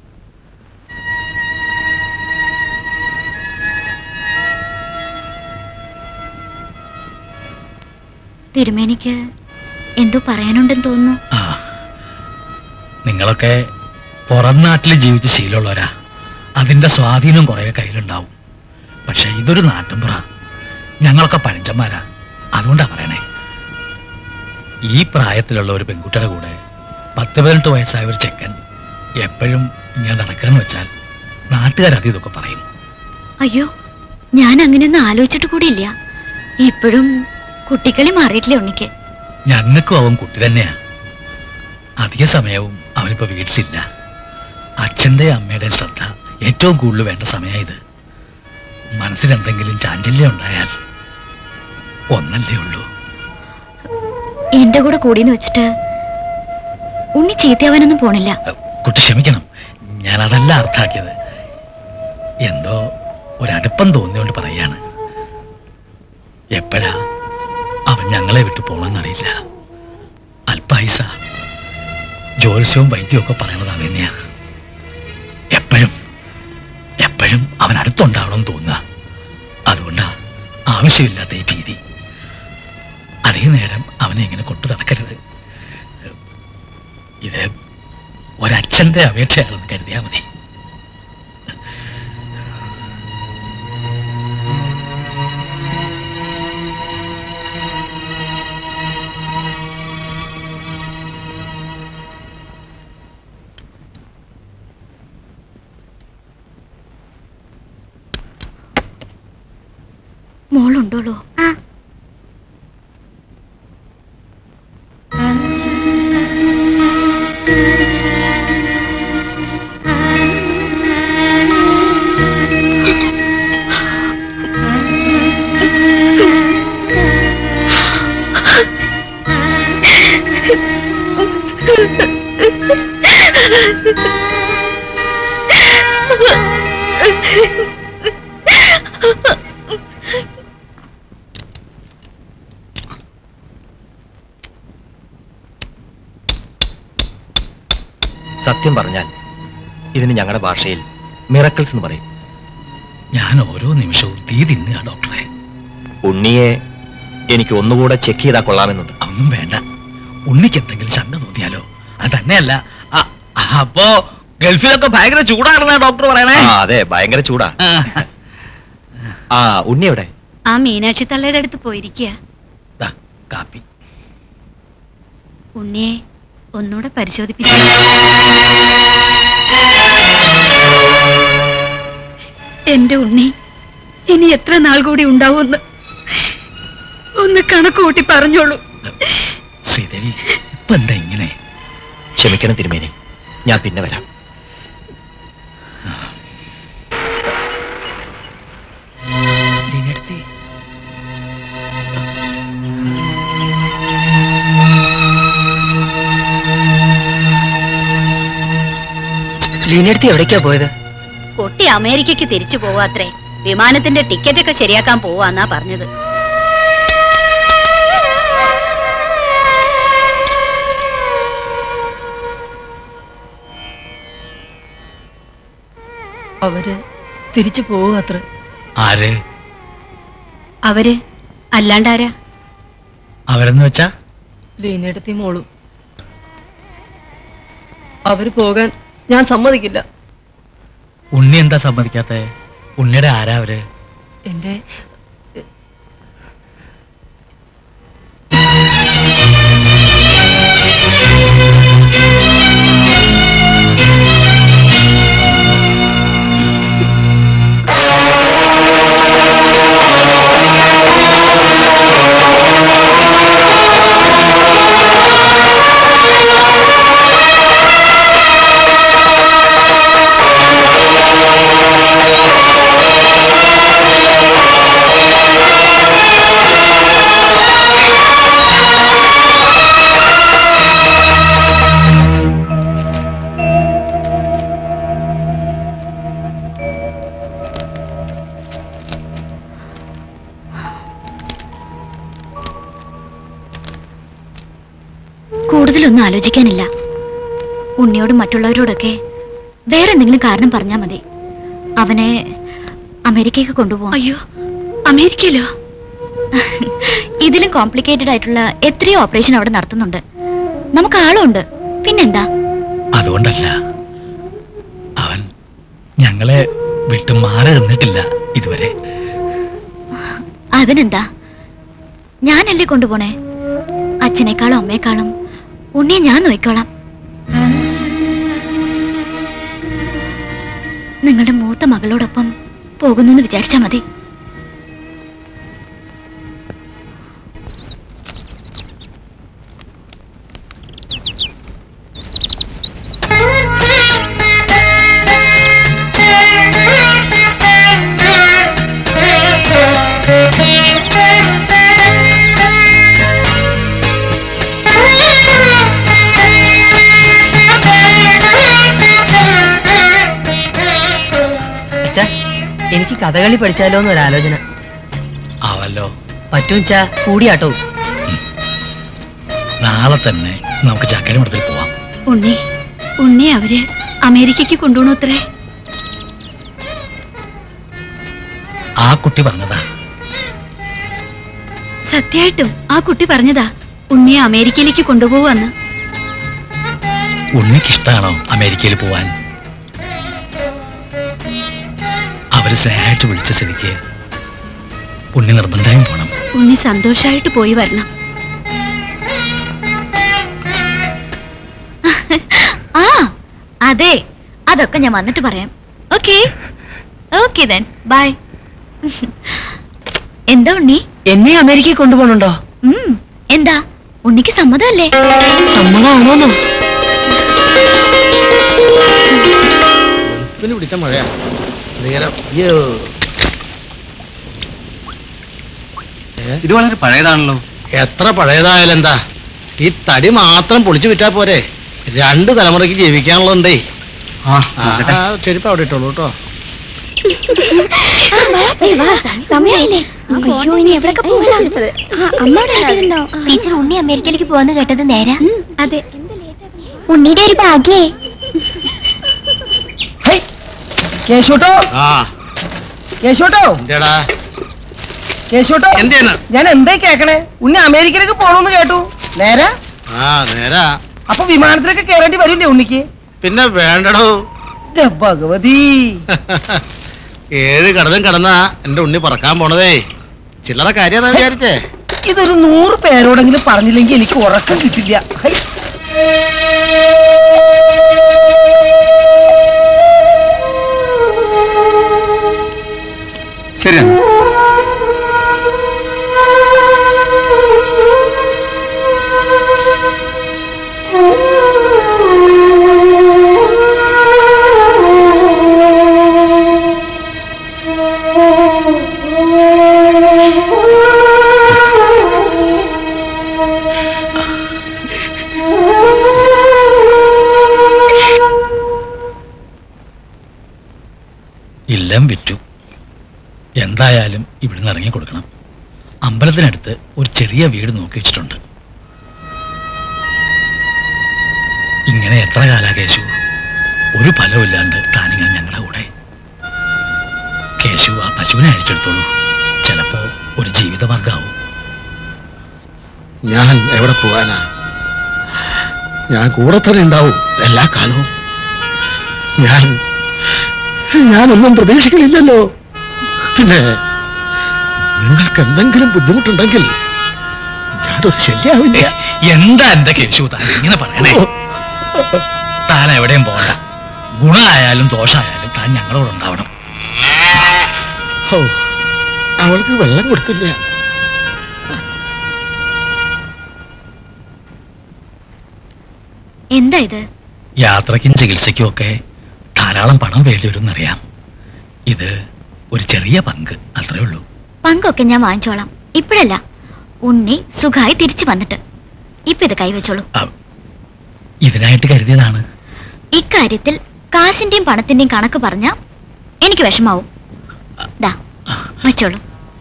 തിരുമേനിക്ക് എന്തോ പറയാനുണ്ടെന്ന് തോന്നുന്നു ആ നിങ്ങളൊക്കെ പുറം നാട്ടിൽ ജീവിച്ച് ശീലമുള്ളവരാ അതിന്റെ സ്വാധീനം കുറെ കയ്യിലുണ്ടാവും പക്ഷെ ഇതൊരു നാട്ടിൻപുറ ഞങ്ങളൊക്കെ പഴഞ്ചന്മാരാ അതുകൊണ്ടാ പറയണേ ഈ പ്രായത്തിലുള്ള ഒരു പെൺകുട്ടിയുടെ കൂടെ പത്ത് പതിനെട്ട് വയസ്സായ ഒരു ചെക്കൻ എപ്പോഴും ഇങ്ങനെ നടക്കാന്ന് വെച്ചാൽ നാട്ടുകാരത് ഇതൊക്കെ പറയും അയ്യോ ഞാൻ അങ്ങനെയൊന്നും ആലോചിച്ചിട്ട് കൂടിയില്ല ഇപ്പോഴും കുട്ടിക്കളി മാറിയിട്ടില്ല ഉണ്ണിക്ക് ഞങ്ങൾക്കും അവൻ കുട്ടി തന്നെയാ അധിക സമയവും അവനിപ്പോ വീട്ടിലില്ല അച്ഛന്റെ അമ്മയുടെ ശ്രദ്ധ ഏറ്റവും കൂടുതൽ വേണ്ട സമയം ഇത് മനസ്സിൽ എന്തെങ്കിലും ചാഞ്ചല്യം ഉണ്ടായാൽ ഒന്നല്ലേ ഉള്ളൂ എന്റെ കൂടെ കൂടിന്ന് വെച്ചിട്ട് ഉണ്ണി ചീത്തയാവാനൊന്നും പോണില്ല കുട്ടി ക്ഷമിക്കണം ഞാൻ അതല്ല അർത്ഥാക്കിയത് എന്തോ ഒരടുപ്പം തോന്നിയോണ്ട് പറയാണ് എപ്പോഴാ അവൻ ഞങ്ങളെ വിട്ടു പോണെന്നറിയില്ല അല്പായുസ ജ്യോത്സ്യവും വൈദ്യവും ഒക്കെ പറയണത് അത് തന്നെയാ എപ്പോഴും എപ്പോഴും അവൻ അടുത്തുണ്ടാവണമെന്ന് തോന്നുക അതുകൊണ്ടാ ആവശ്യമില്ലാത്ത ഈ ഭീതി അധിക നേരം അവനെ ഇങ്ങനെ കൊണ്ടു നടക്കരുത് ഇത് ഒരച്ഛന്റെ അപേക്ഷയാണെന്ന് കരുതിയാ മതി മോളുണ്ടോളൂ ആ സത്യം പറഞ്ഞാൽ ഇതിന് ഞങ്ങളുടെ ഭാഷയിൽ മിറക്കിൾസ് എന്ന് പറയും ഞാൻ ഓരോ നിമിഷവും തീ തിന്നുക ഡോക്ടറെ ഉണ്ണിയെ എനിക്ക് ഒന്നുകൂടെ ചെക്ക് ചെയ്താൽ കൊള്ളാമെന്നുണ്ട് ഒന്നും വേണ്ട ഉണ്ണിക്ക് എന്തെങ്കിലും ശങ്ക തോന്നിയാലോ അത് തന്നെയല്ല അ- അപ്പോ ഗൾഫിലൊക്കെ ഭയങ്കര ചൂടാണെന്നാ ഡോക്ടർ പറയണേ ആ അതെ ഭയങ്കര ചൂടാ ആ. ആ ഉണ്ണി എവിടെ ആ മീനാക്ഷി തള്ളയുടെ അടുത്ത് പോയിരിക്കുക ദാ, കാപ്പി ഉണ്ണിയെ ഒന്നുകൂടെ പരിശോധിപ്പിച്ചു എന്റെ ഉണ്ണി ഇനി എത്ര നാൾ കൂടി ഉണ്ടാവുമെന്ന് ഒന്ന് കണക്ക് കൂട്ടി പറഞ്ഞോളൂ ശ്രീദേവി ഇപ്പൊ എന്താ ഇങ്ങനെ ക്ഷമിക്കണം തിരുമേനി ഞാൻ പിന്നെ വരാം ലീനടുത്തി ലീനടുത്തി എവിടേക്കാ പോയത് കുട്ടി അമേരിക്കക്ക് തിരിച്ചു പോവാത്രേ വിമാനത്തിന്റെ ടിക്കറ്റ് ഒക്കെ ശരിയാക്കാൻ പോവാന്നാ പറഞ്ഞത് അവര് തിരിച്ചു പോവാത്ര ആര് അവര് അല്ലാണ്ടാരാ അവരെന്ന് വെച്ചാ ലീനടുത്തി മോളും അവര് പോകാൻ ഞാൻ സമ്മതിക്കില്ല ഉണ്ണി എന്താ സമ്മതിക്കാത്ത ഉണ്ണിയുടെ ആരാ അവര് എന്റെ കൂടുതലൊന്നും ആലോചിക്കാനില്ല ഉണ്ണിയോടും മറ്റുള്ളവരോടൊക്കെ വേറെ എന്തെങ്കിലും കാരണം പറഞ്ഞാൽ മതി അവനെ അമേരിക്കയ്ക്ക് കൊണ്ടുപോകാം അയ്യോ അമേരിക്കയിലോ ഇതിലും കോംപ്ലിക്കേറ്റഡ് ആയിട്ടുള്ള എത്രയോ ഓപ്പറേഷൻ അവിടെ നടത്തുന്നുണ്ട് നമുക്ക് ആളുണ്ട് പിന്നെന്താ അതുകൊണ്ടല്ല അവൻ ഞങ്ങളെ വിട്ടു മാറി നിന്നിട്ടില്ല ഇതുവരെ അതിനെന്താ ഞാനല്ലേ കൊണ്ടുപോണേ അച്ഛനേക്കാളും അമ്മയെക്കാളും ഉണ്ണിയെ ഞാൻ നോക്കിക്കോളാം നിങ്ങളുടെ മൂത്ത മകളോടൊപ്പം പോകുന്നു എന്ന് വിചാരിച്ചാ മതി അച്ഛാ എനിക്ക് കഥകളി പഠിച്ചാലോ എന്നൊരു ആലോചന ആവല്ലോ പറ്റുവച്ചാ കൂടിയാട്ടോ നാളെ തന്നെ നമുക്ക് ചക്കരമഠത്തിൽ പോവാം ഉണ്ണി ഉണ്ണി അവര് അമേരിക്കക്ക് കൊണ്ടുപോകണു അത്രേ ആ കുട്ടി പറഞ്ഞതാ സത്യമായിട്ടും ആ കുട്ടി പറഞ്ഞതാ ഉണ്ണിയെ അമേരിക്കയിലേക്ക് കൊണ്ടുപോവാന്ന് ഉണ്ണിക്ക് ഇഷ്ടമാണോ അമേരിക്കയിൽ പോവാൻ അവര് സ്നേഹമായിട്ട് വിളിച്ച സ്ഥിതിക്ക് ഉണ്ണി നിർബന്ധമായും പോണം ഉണ്ണി സന്തോഷായിട്ട് പോയി വരണം ആ അതെ അതൊക്കെ ഞാൻ വന്നിട്ട് പറയാം ഓക്കെ ഓക്കെ ദെൻ ബൈ എന്താ ഉണ്ണി എന്നെ അമേരിക്കയിൽ കൊണ്ടുപോകണുണ്ടോ ഉം, എന്താ ഉണ്ണിക്ക് സമ്മതമല്ലേ സമ്മതമാണോന്നോ പിന്നെ പിടിച്ച മഴയാ നേരം ഇത് വളരെ പഴയതാണല്ലോ എത്ര പഴയതായാലും എന്താ ഈ തടി മാത്രം പൊളിച്ചു വിറ്റാ പോരെ രണ്ട് തലമുറയ്ക്ക് ജീവിക്കാനുള്ളതുണ്ടേ ആ ആ, ചെരുപ്പ് അവിടെ ഇട്ടോളൂ കേട്ടോ സമയമില്ലേ അയ്യോ ഇനി എവിടൊക്കെ പോകണം ടീച്ചർ ഉണ്ണി അമേരിക്കയിലേക്ക് പോവാന്ന് കേട്ടത് നേരാ അതെ ഉണ്ണിയുടെ ഒരു ഭാഗ്യേ കേശോട്ടോ ആ കേശോട്ടോ എന്തേടാ കേശോട്ടോ എന്തേന്ന് ഞാൻ എന്തേ കേക്കണേ ഉണ്ണി അമേരിക്കയിലേക്ക് പോണോന്ന് കേട്ടു നേരെ ആ നേരാ അപ്പൊ വിമാനത്തിലൊക്കെ കയറേണ്ടി വരില്ലേ ഉണ്ണിക്ക് പിന്നെ വേണ്ടടോ ദേ ഭഗവതി ഏഴ് കടലും കടന്നാ എന്റെ ഉണ്ണി പറക്കാൻ പോണതേ ചില്ലറ കാര്യതാ വിചാരിച്ചേ ഇതൊരു നൂറ് പേരോടെങ്കിലും പറഞ്ഞില്ലെങ്കിൽ എനിക്ക് ഉറക്കം കിട്ടില്ല ഹൈ. ശരി ഇല്ലം വിറ്റു എന്തായാലും ഇവിടുന്ന് ഇറങ്ങി കൊടുക്കണം അമ്പലത്തിനടുത്ത് ഒരു ചെറിയ വീട് നോക്കി വെച്ചിട്ടുണ്ട് ഇങ്ങനെ എത്ര കാലാ കേശു ഒരു ഫലമില്ലാണ്ട് താനിങ്ങനെ ഞങ്ങളുടെ കൂടെ കേശു ആ പശുവിനെ അഴിച്ചെടുത്തോളൂ ചിലപ്പോ ഒരു ജീവിതമാർഗാവും ഞാൻ എവിടെ പോകാനാ ഞാൻ കൂടെ തന്നെ ഉണ്ടാവും എല്ലാ കാലവും ഞാൻ ഞാനൊന്നും പ്രതീക്ഷിക്കണില്ലല്ലോ പിന്നെ നിങ്ങൾക്ക് എന്തെങ്കിലും ബുദ്ധിമുട്ടുണ്ടെങ്കിൽ ഞാനൊരു ശല്യാവില്ല എന്താ എന്റെ കേശു താൻ ഇങ്ങനെ പറയണേ താൻ എവിടെയും പോകണ്ട ഗുണമായാലും ദോഷമായാലും താൻ ഞങ്ങളോട് ഉണ്ടാവണം ഓ അവൾക്ക് വെള്ളം കൊടുത്തില്ല എന്താ ഇത് യാത്രയ്ക്കും ചികിത്സയ്ക്കും ഒക്കെ ധാരാളം പണം വേണ്ടി വരുമെന്നറിയാം ഇത് ഒരു ചെറിയ പങ്ക് അത്രേ ഉള്ളൂ പങ്കൊക്കെ ഞാൻ വാങ്ങിച്ചോളാം ഇപ്പോഴല്ല ഉണ്ണി സുഖമായി തിരിച്ചു വന്നിട്ട് ഇപ്പൊ ഇത് കൈവച്ചോളൂ ഇതിനായിട്ട് കരുതിയതാണ് ഇക്കാര്യത്തിൽ കാശിന്റെയും പണത്തിന്റെയും കണക്ക് പറഞ്ഞ എനിക്ക് വിഷമാവും ദാ വെച്ചോളൂ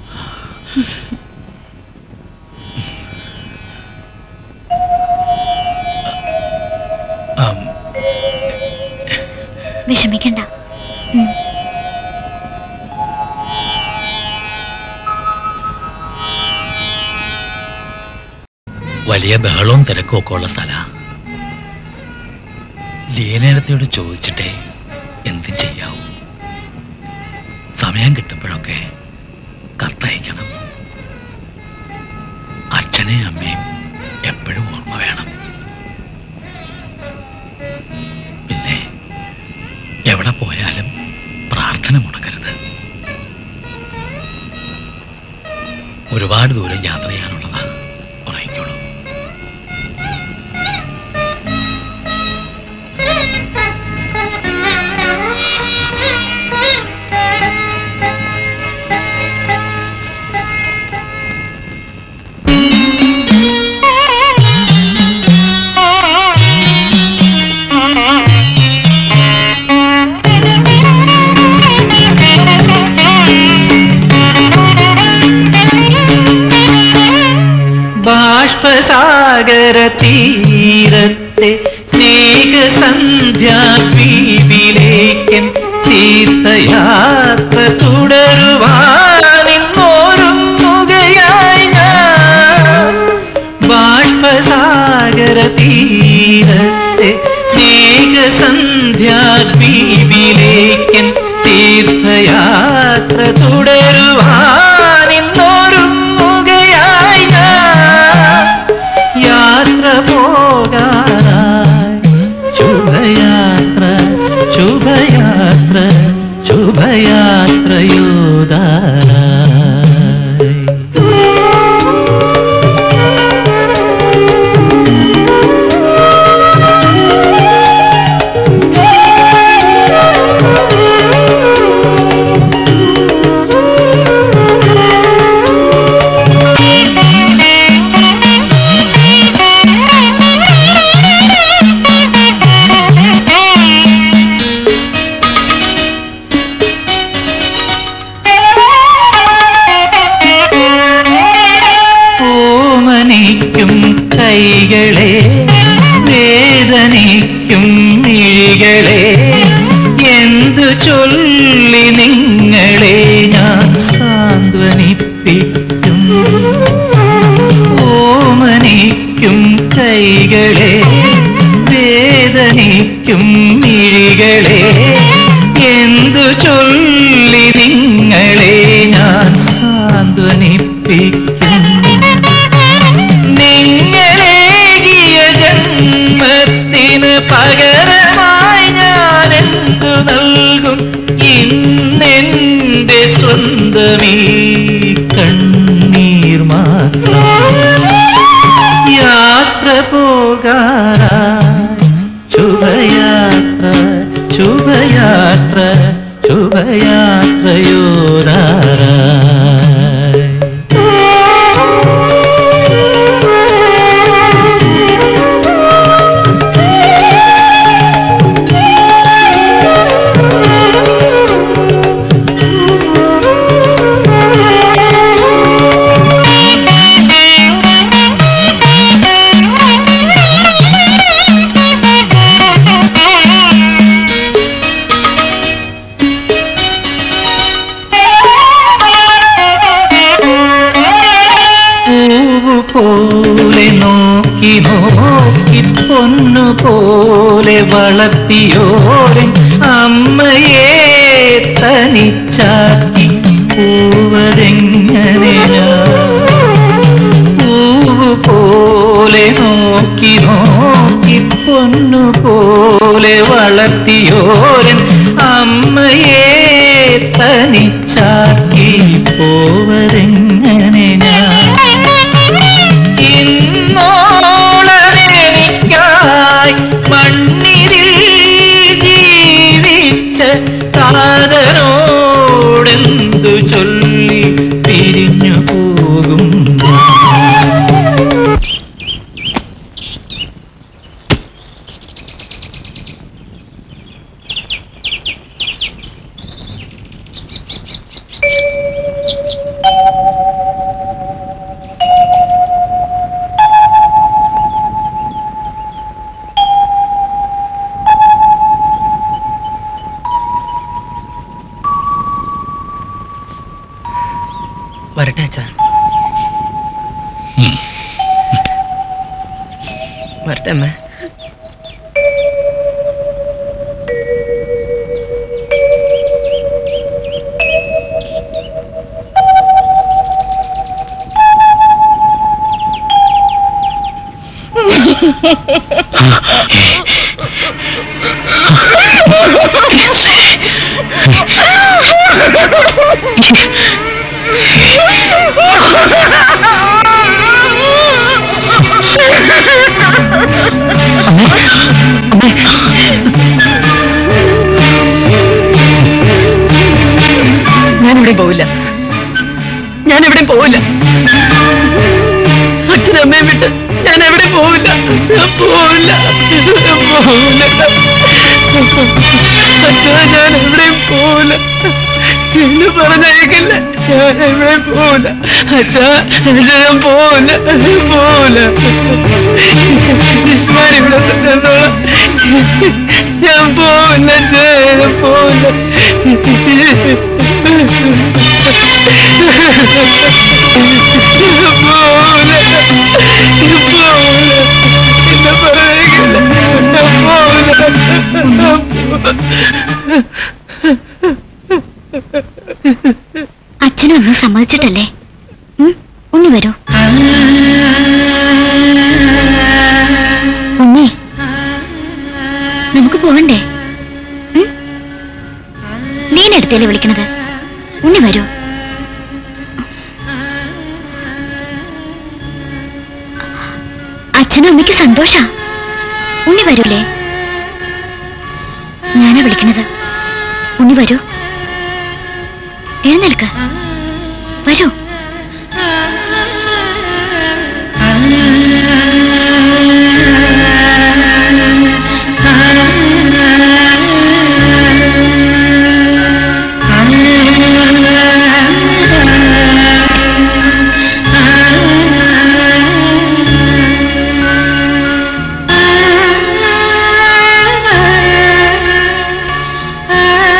ആം, വിഷമിക്കണ്ട ഉം. വലിയ ബഹളവും തിരക്കും ഒക്കെ ഉള്ള സ്ഥല ലീനേടത്തിയോട് ചോദിച്ചിട്ടേ എന്തും ചെയ്യാവൂ സമയം കിട്ടുമ്പോഴൊക്കെ കത്തയക്കണം അച്ഛനെയും അമ്മയും എപ്പോഴും ഓർമ്മ വേണം പിന്നെ എവിടെ പോയാലും പ്രാർത്ഥന മുടക്കരുത് ഒരുപാട് ദൂരം യാത്ര ചെയ്യാനുള്ളതാ ഉറങ്ങിക്കോളൂ ബാഷ്പസാഗര തീരത്തെ സ്നേഹസന്ധ്യാദ്വീപിലേക്കൻ തീർത്ഥയാത്ര തുടരുവാനിന്നോരുങ്ങുകയായി ഞാൻ ബാഷ്പസാഗര തീരത്തെ സ്നേഹസന്ധ്യാദ്വീപിലേക്കൻ തീർത്ഥയാത്ര തുടരുവാനിന്നോരുങ്ങുകയായി ഞാൻ യാത്ര പോകാനായി ശുഭയാത്ര ശുഭയാത്ര ശുഭയാത്രയോദായി ഓമനിക്കും കൈകളെ വേദനിക്കും മിഴികളെ എന്തു ചൊല്ലി നിങ്ങളെ ഞാൻ സാന്ത്വനിപ്പിക്കും ഓമനിക്കും കൈകളെ വേദനിക്കും മിഴികളെ എന്തു ചൊല്ലി നിങ്ങളെ ഞാൻ സാന്ത്വനിപ്പിക്കും നിങ്ങളേകിയ ജന്മത്തിന് പകരമായി ഞാൻ എന്തു നൽകും ഇന്നെന്റെ സ്വന്തമീ കണ്ണീർ മാത്രം യാത്ര പോകാനായി ശുഭയാത്ര ശുഭയാത്ര ശുഭയാത്രയോദാരായി പൊന്നു പോലെ വളർത്തിയോരൻ അമ്മയെ തനിച്ചാക്കി പൂവതെങ്ങനെ പൂവ് പോലെ നോക്കി നോക്കി പൊന്നു പോലെ വളർത്തിയോരൻ അമ്മയെ തനിച്ചാക്കി പോവതെങ്ങനെ ഞാൻ ഇന്നോളനെനിക്കായി മണ്ണിരിൽ ജീവിച്ച താതനോടെന്തു ചൊല്ലി പിരിഞ്ഞു പോകും വരട്ടെ അച്ഛാ വരട്ടെ അമ്മ ഞാൻ എവിടെയും പോവില്ല ഞാൻ എവിടെയും പോവില്ല അച്ഛനും അമ്മയും വിട്ട് ഞാൻ എവിടെയും പോവില്ല ഞാൻ പോവില്ല ഞാൻ പോവില്ല അച്ഛാ ഞാൻ എവിടെയും പോവില്ല എന്നെ പറഞ്ഞയക്കില്ല ഞാൻ എവിടെയും പോവില്ല അച്ഛാ അച്ഛാ ഞാൻ പോവില്ല പോവില്ല ഞാനിവിടെ തന്നെ നിന്നോളാം. ഞാൻ പോവില്ല അച്ഛാ ഞാൻ പോവില്ല അച്ഛനും അമ്മ സമ്മതിച്ചിട്ടല്ലേ ഉം, ഉണ്ണി വരൂ ഉണ്ണി നമുക്ക് പോവണ്ടേ ഉം? ലീന എടുത്തല്ലേ വിളിക്കണത് ഉണ്ണി വരൂ അച്ഛനും അമ്മയ്ക്ക് സന്തോഷ ഉണ്ണി വരൂലേ ഞാനാ വിളിക്കണത് ഉണ്ണി വരൂ എഴുന്നേൽക്ക് വരൂ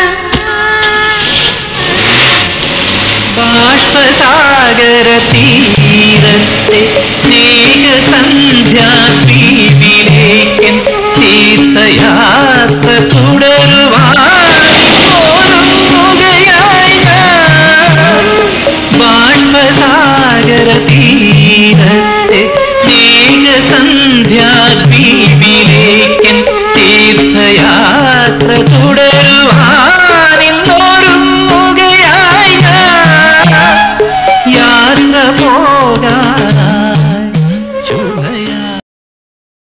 ബാഷ്പസാഗര തീരങ്ങളിൽ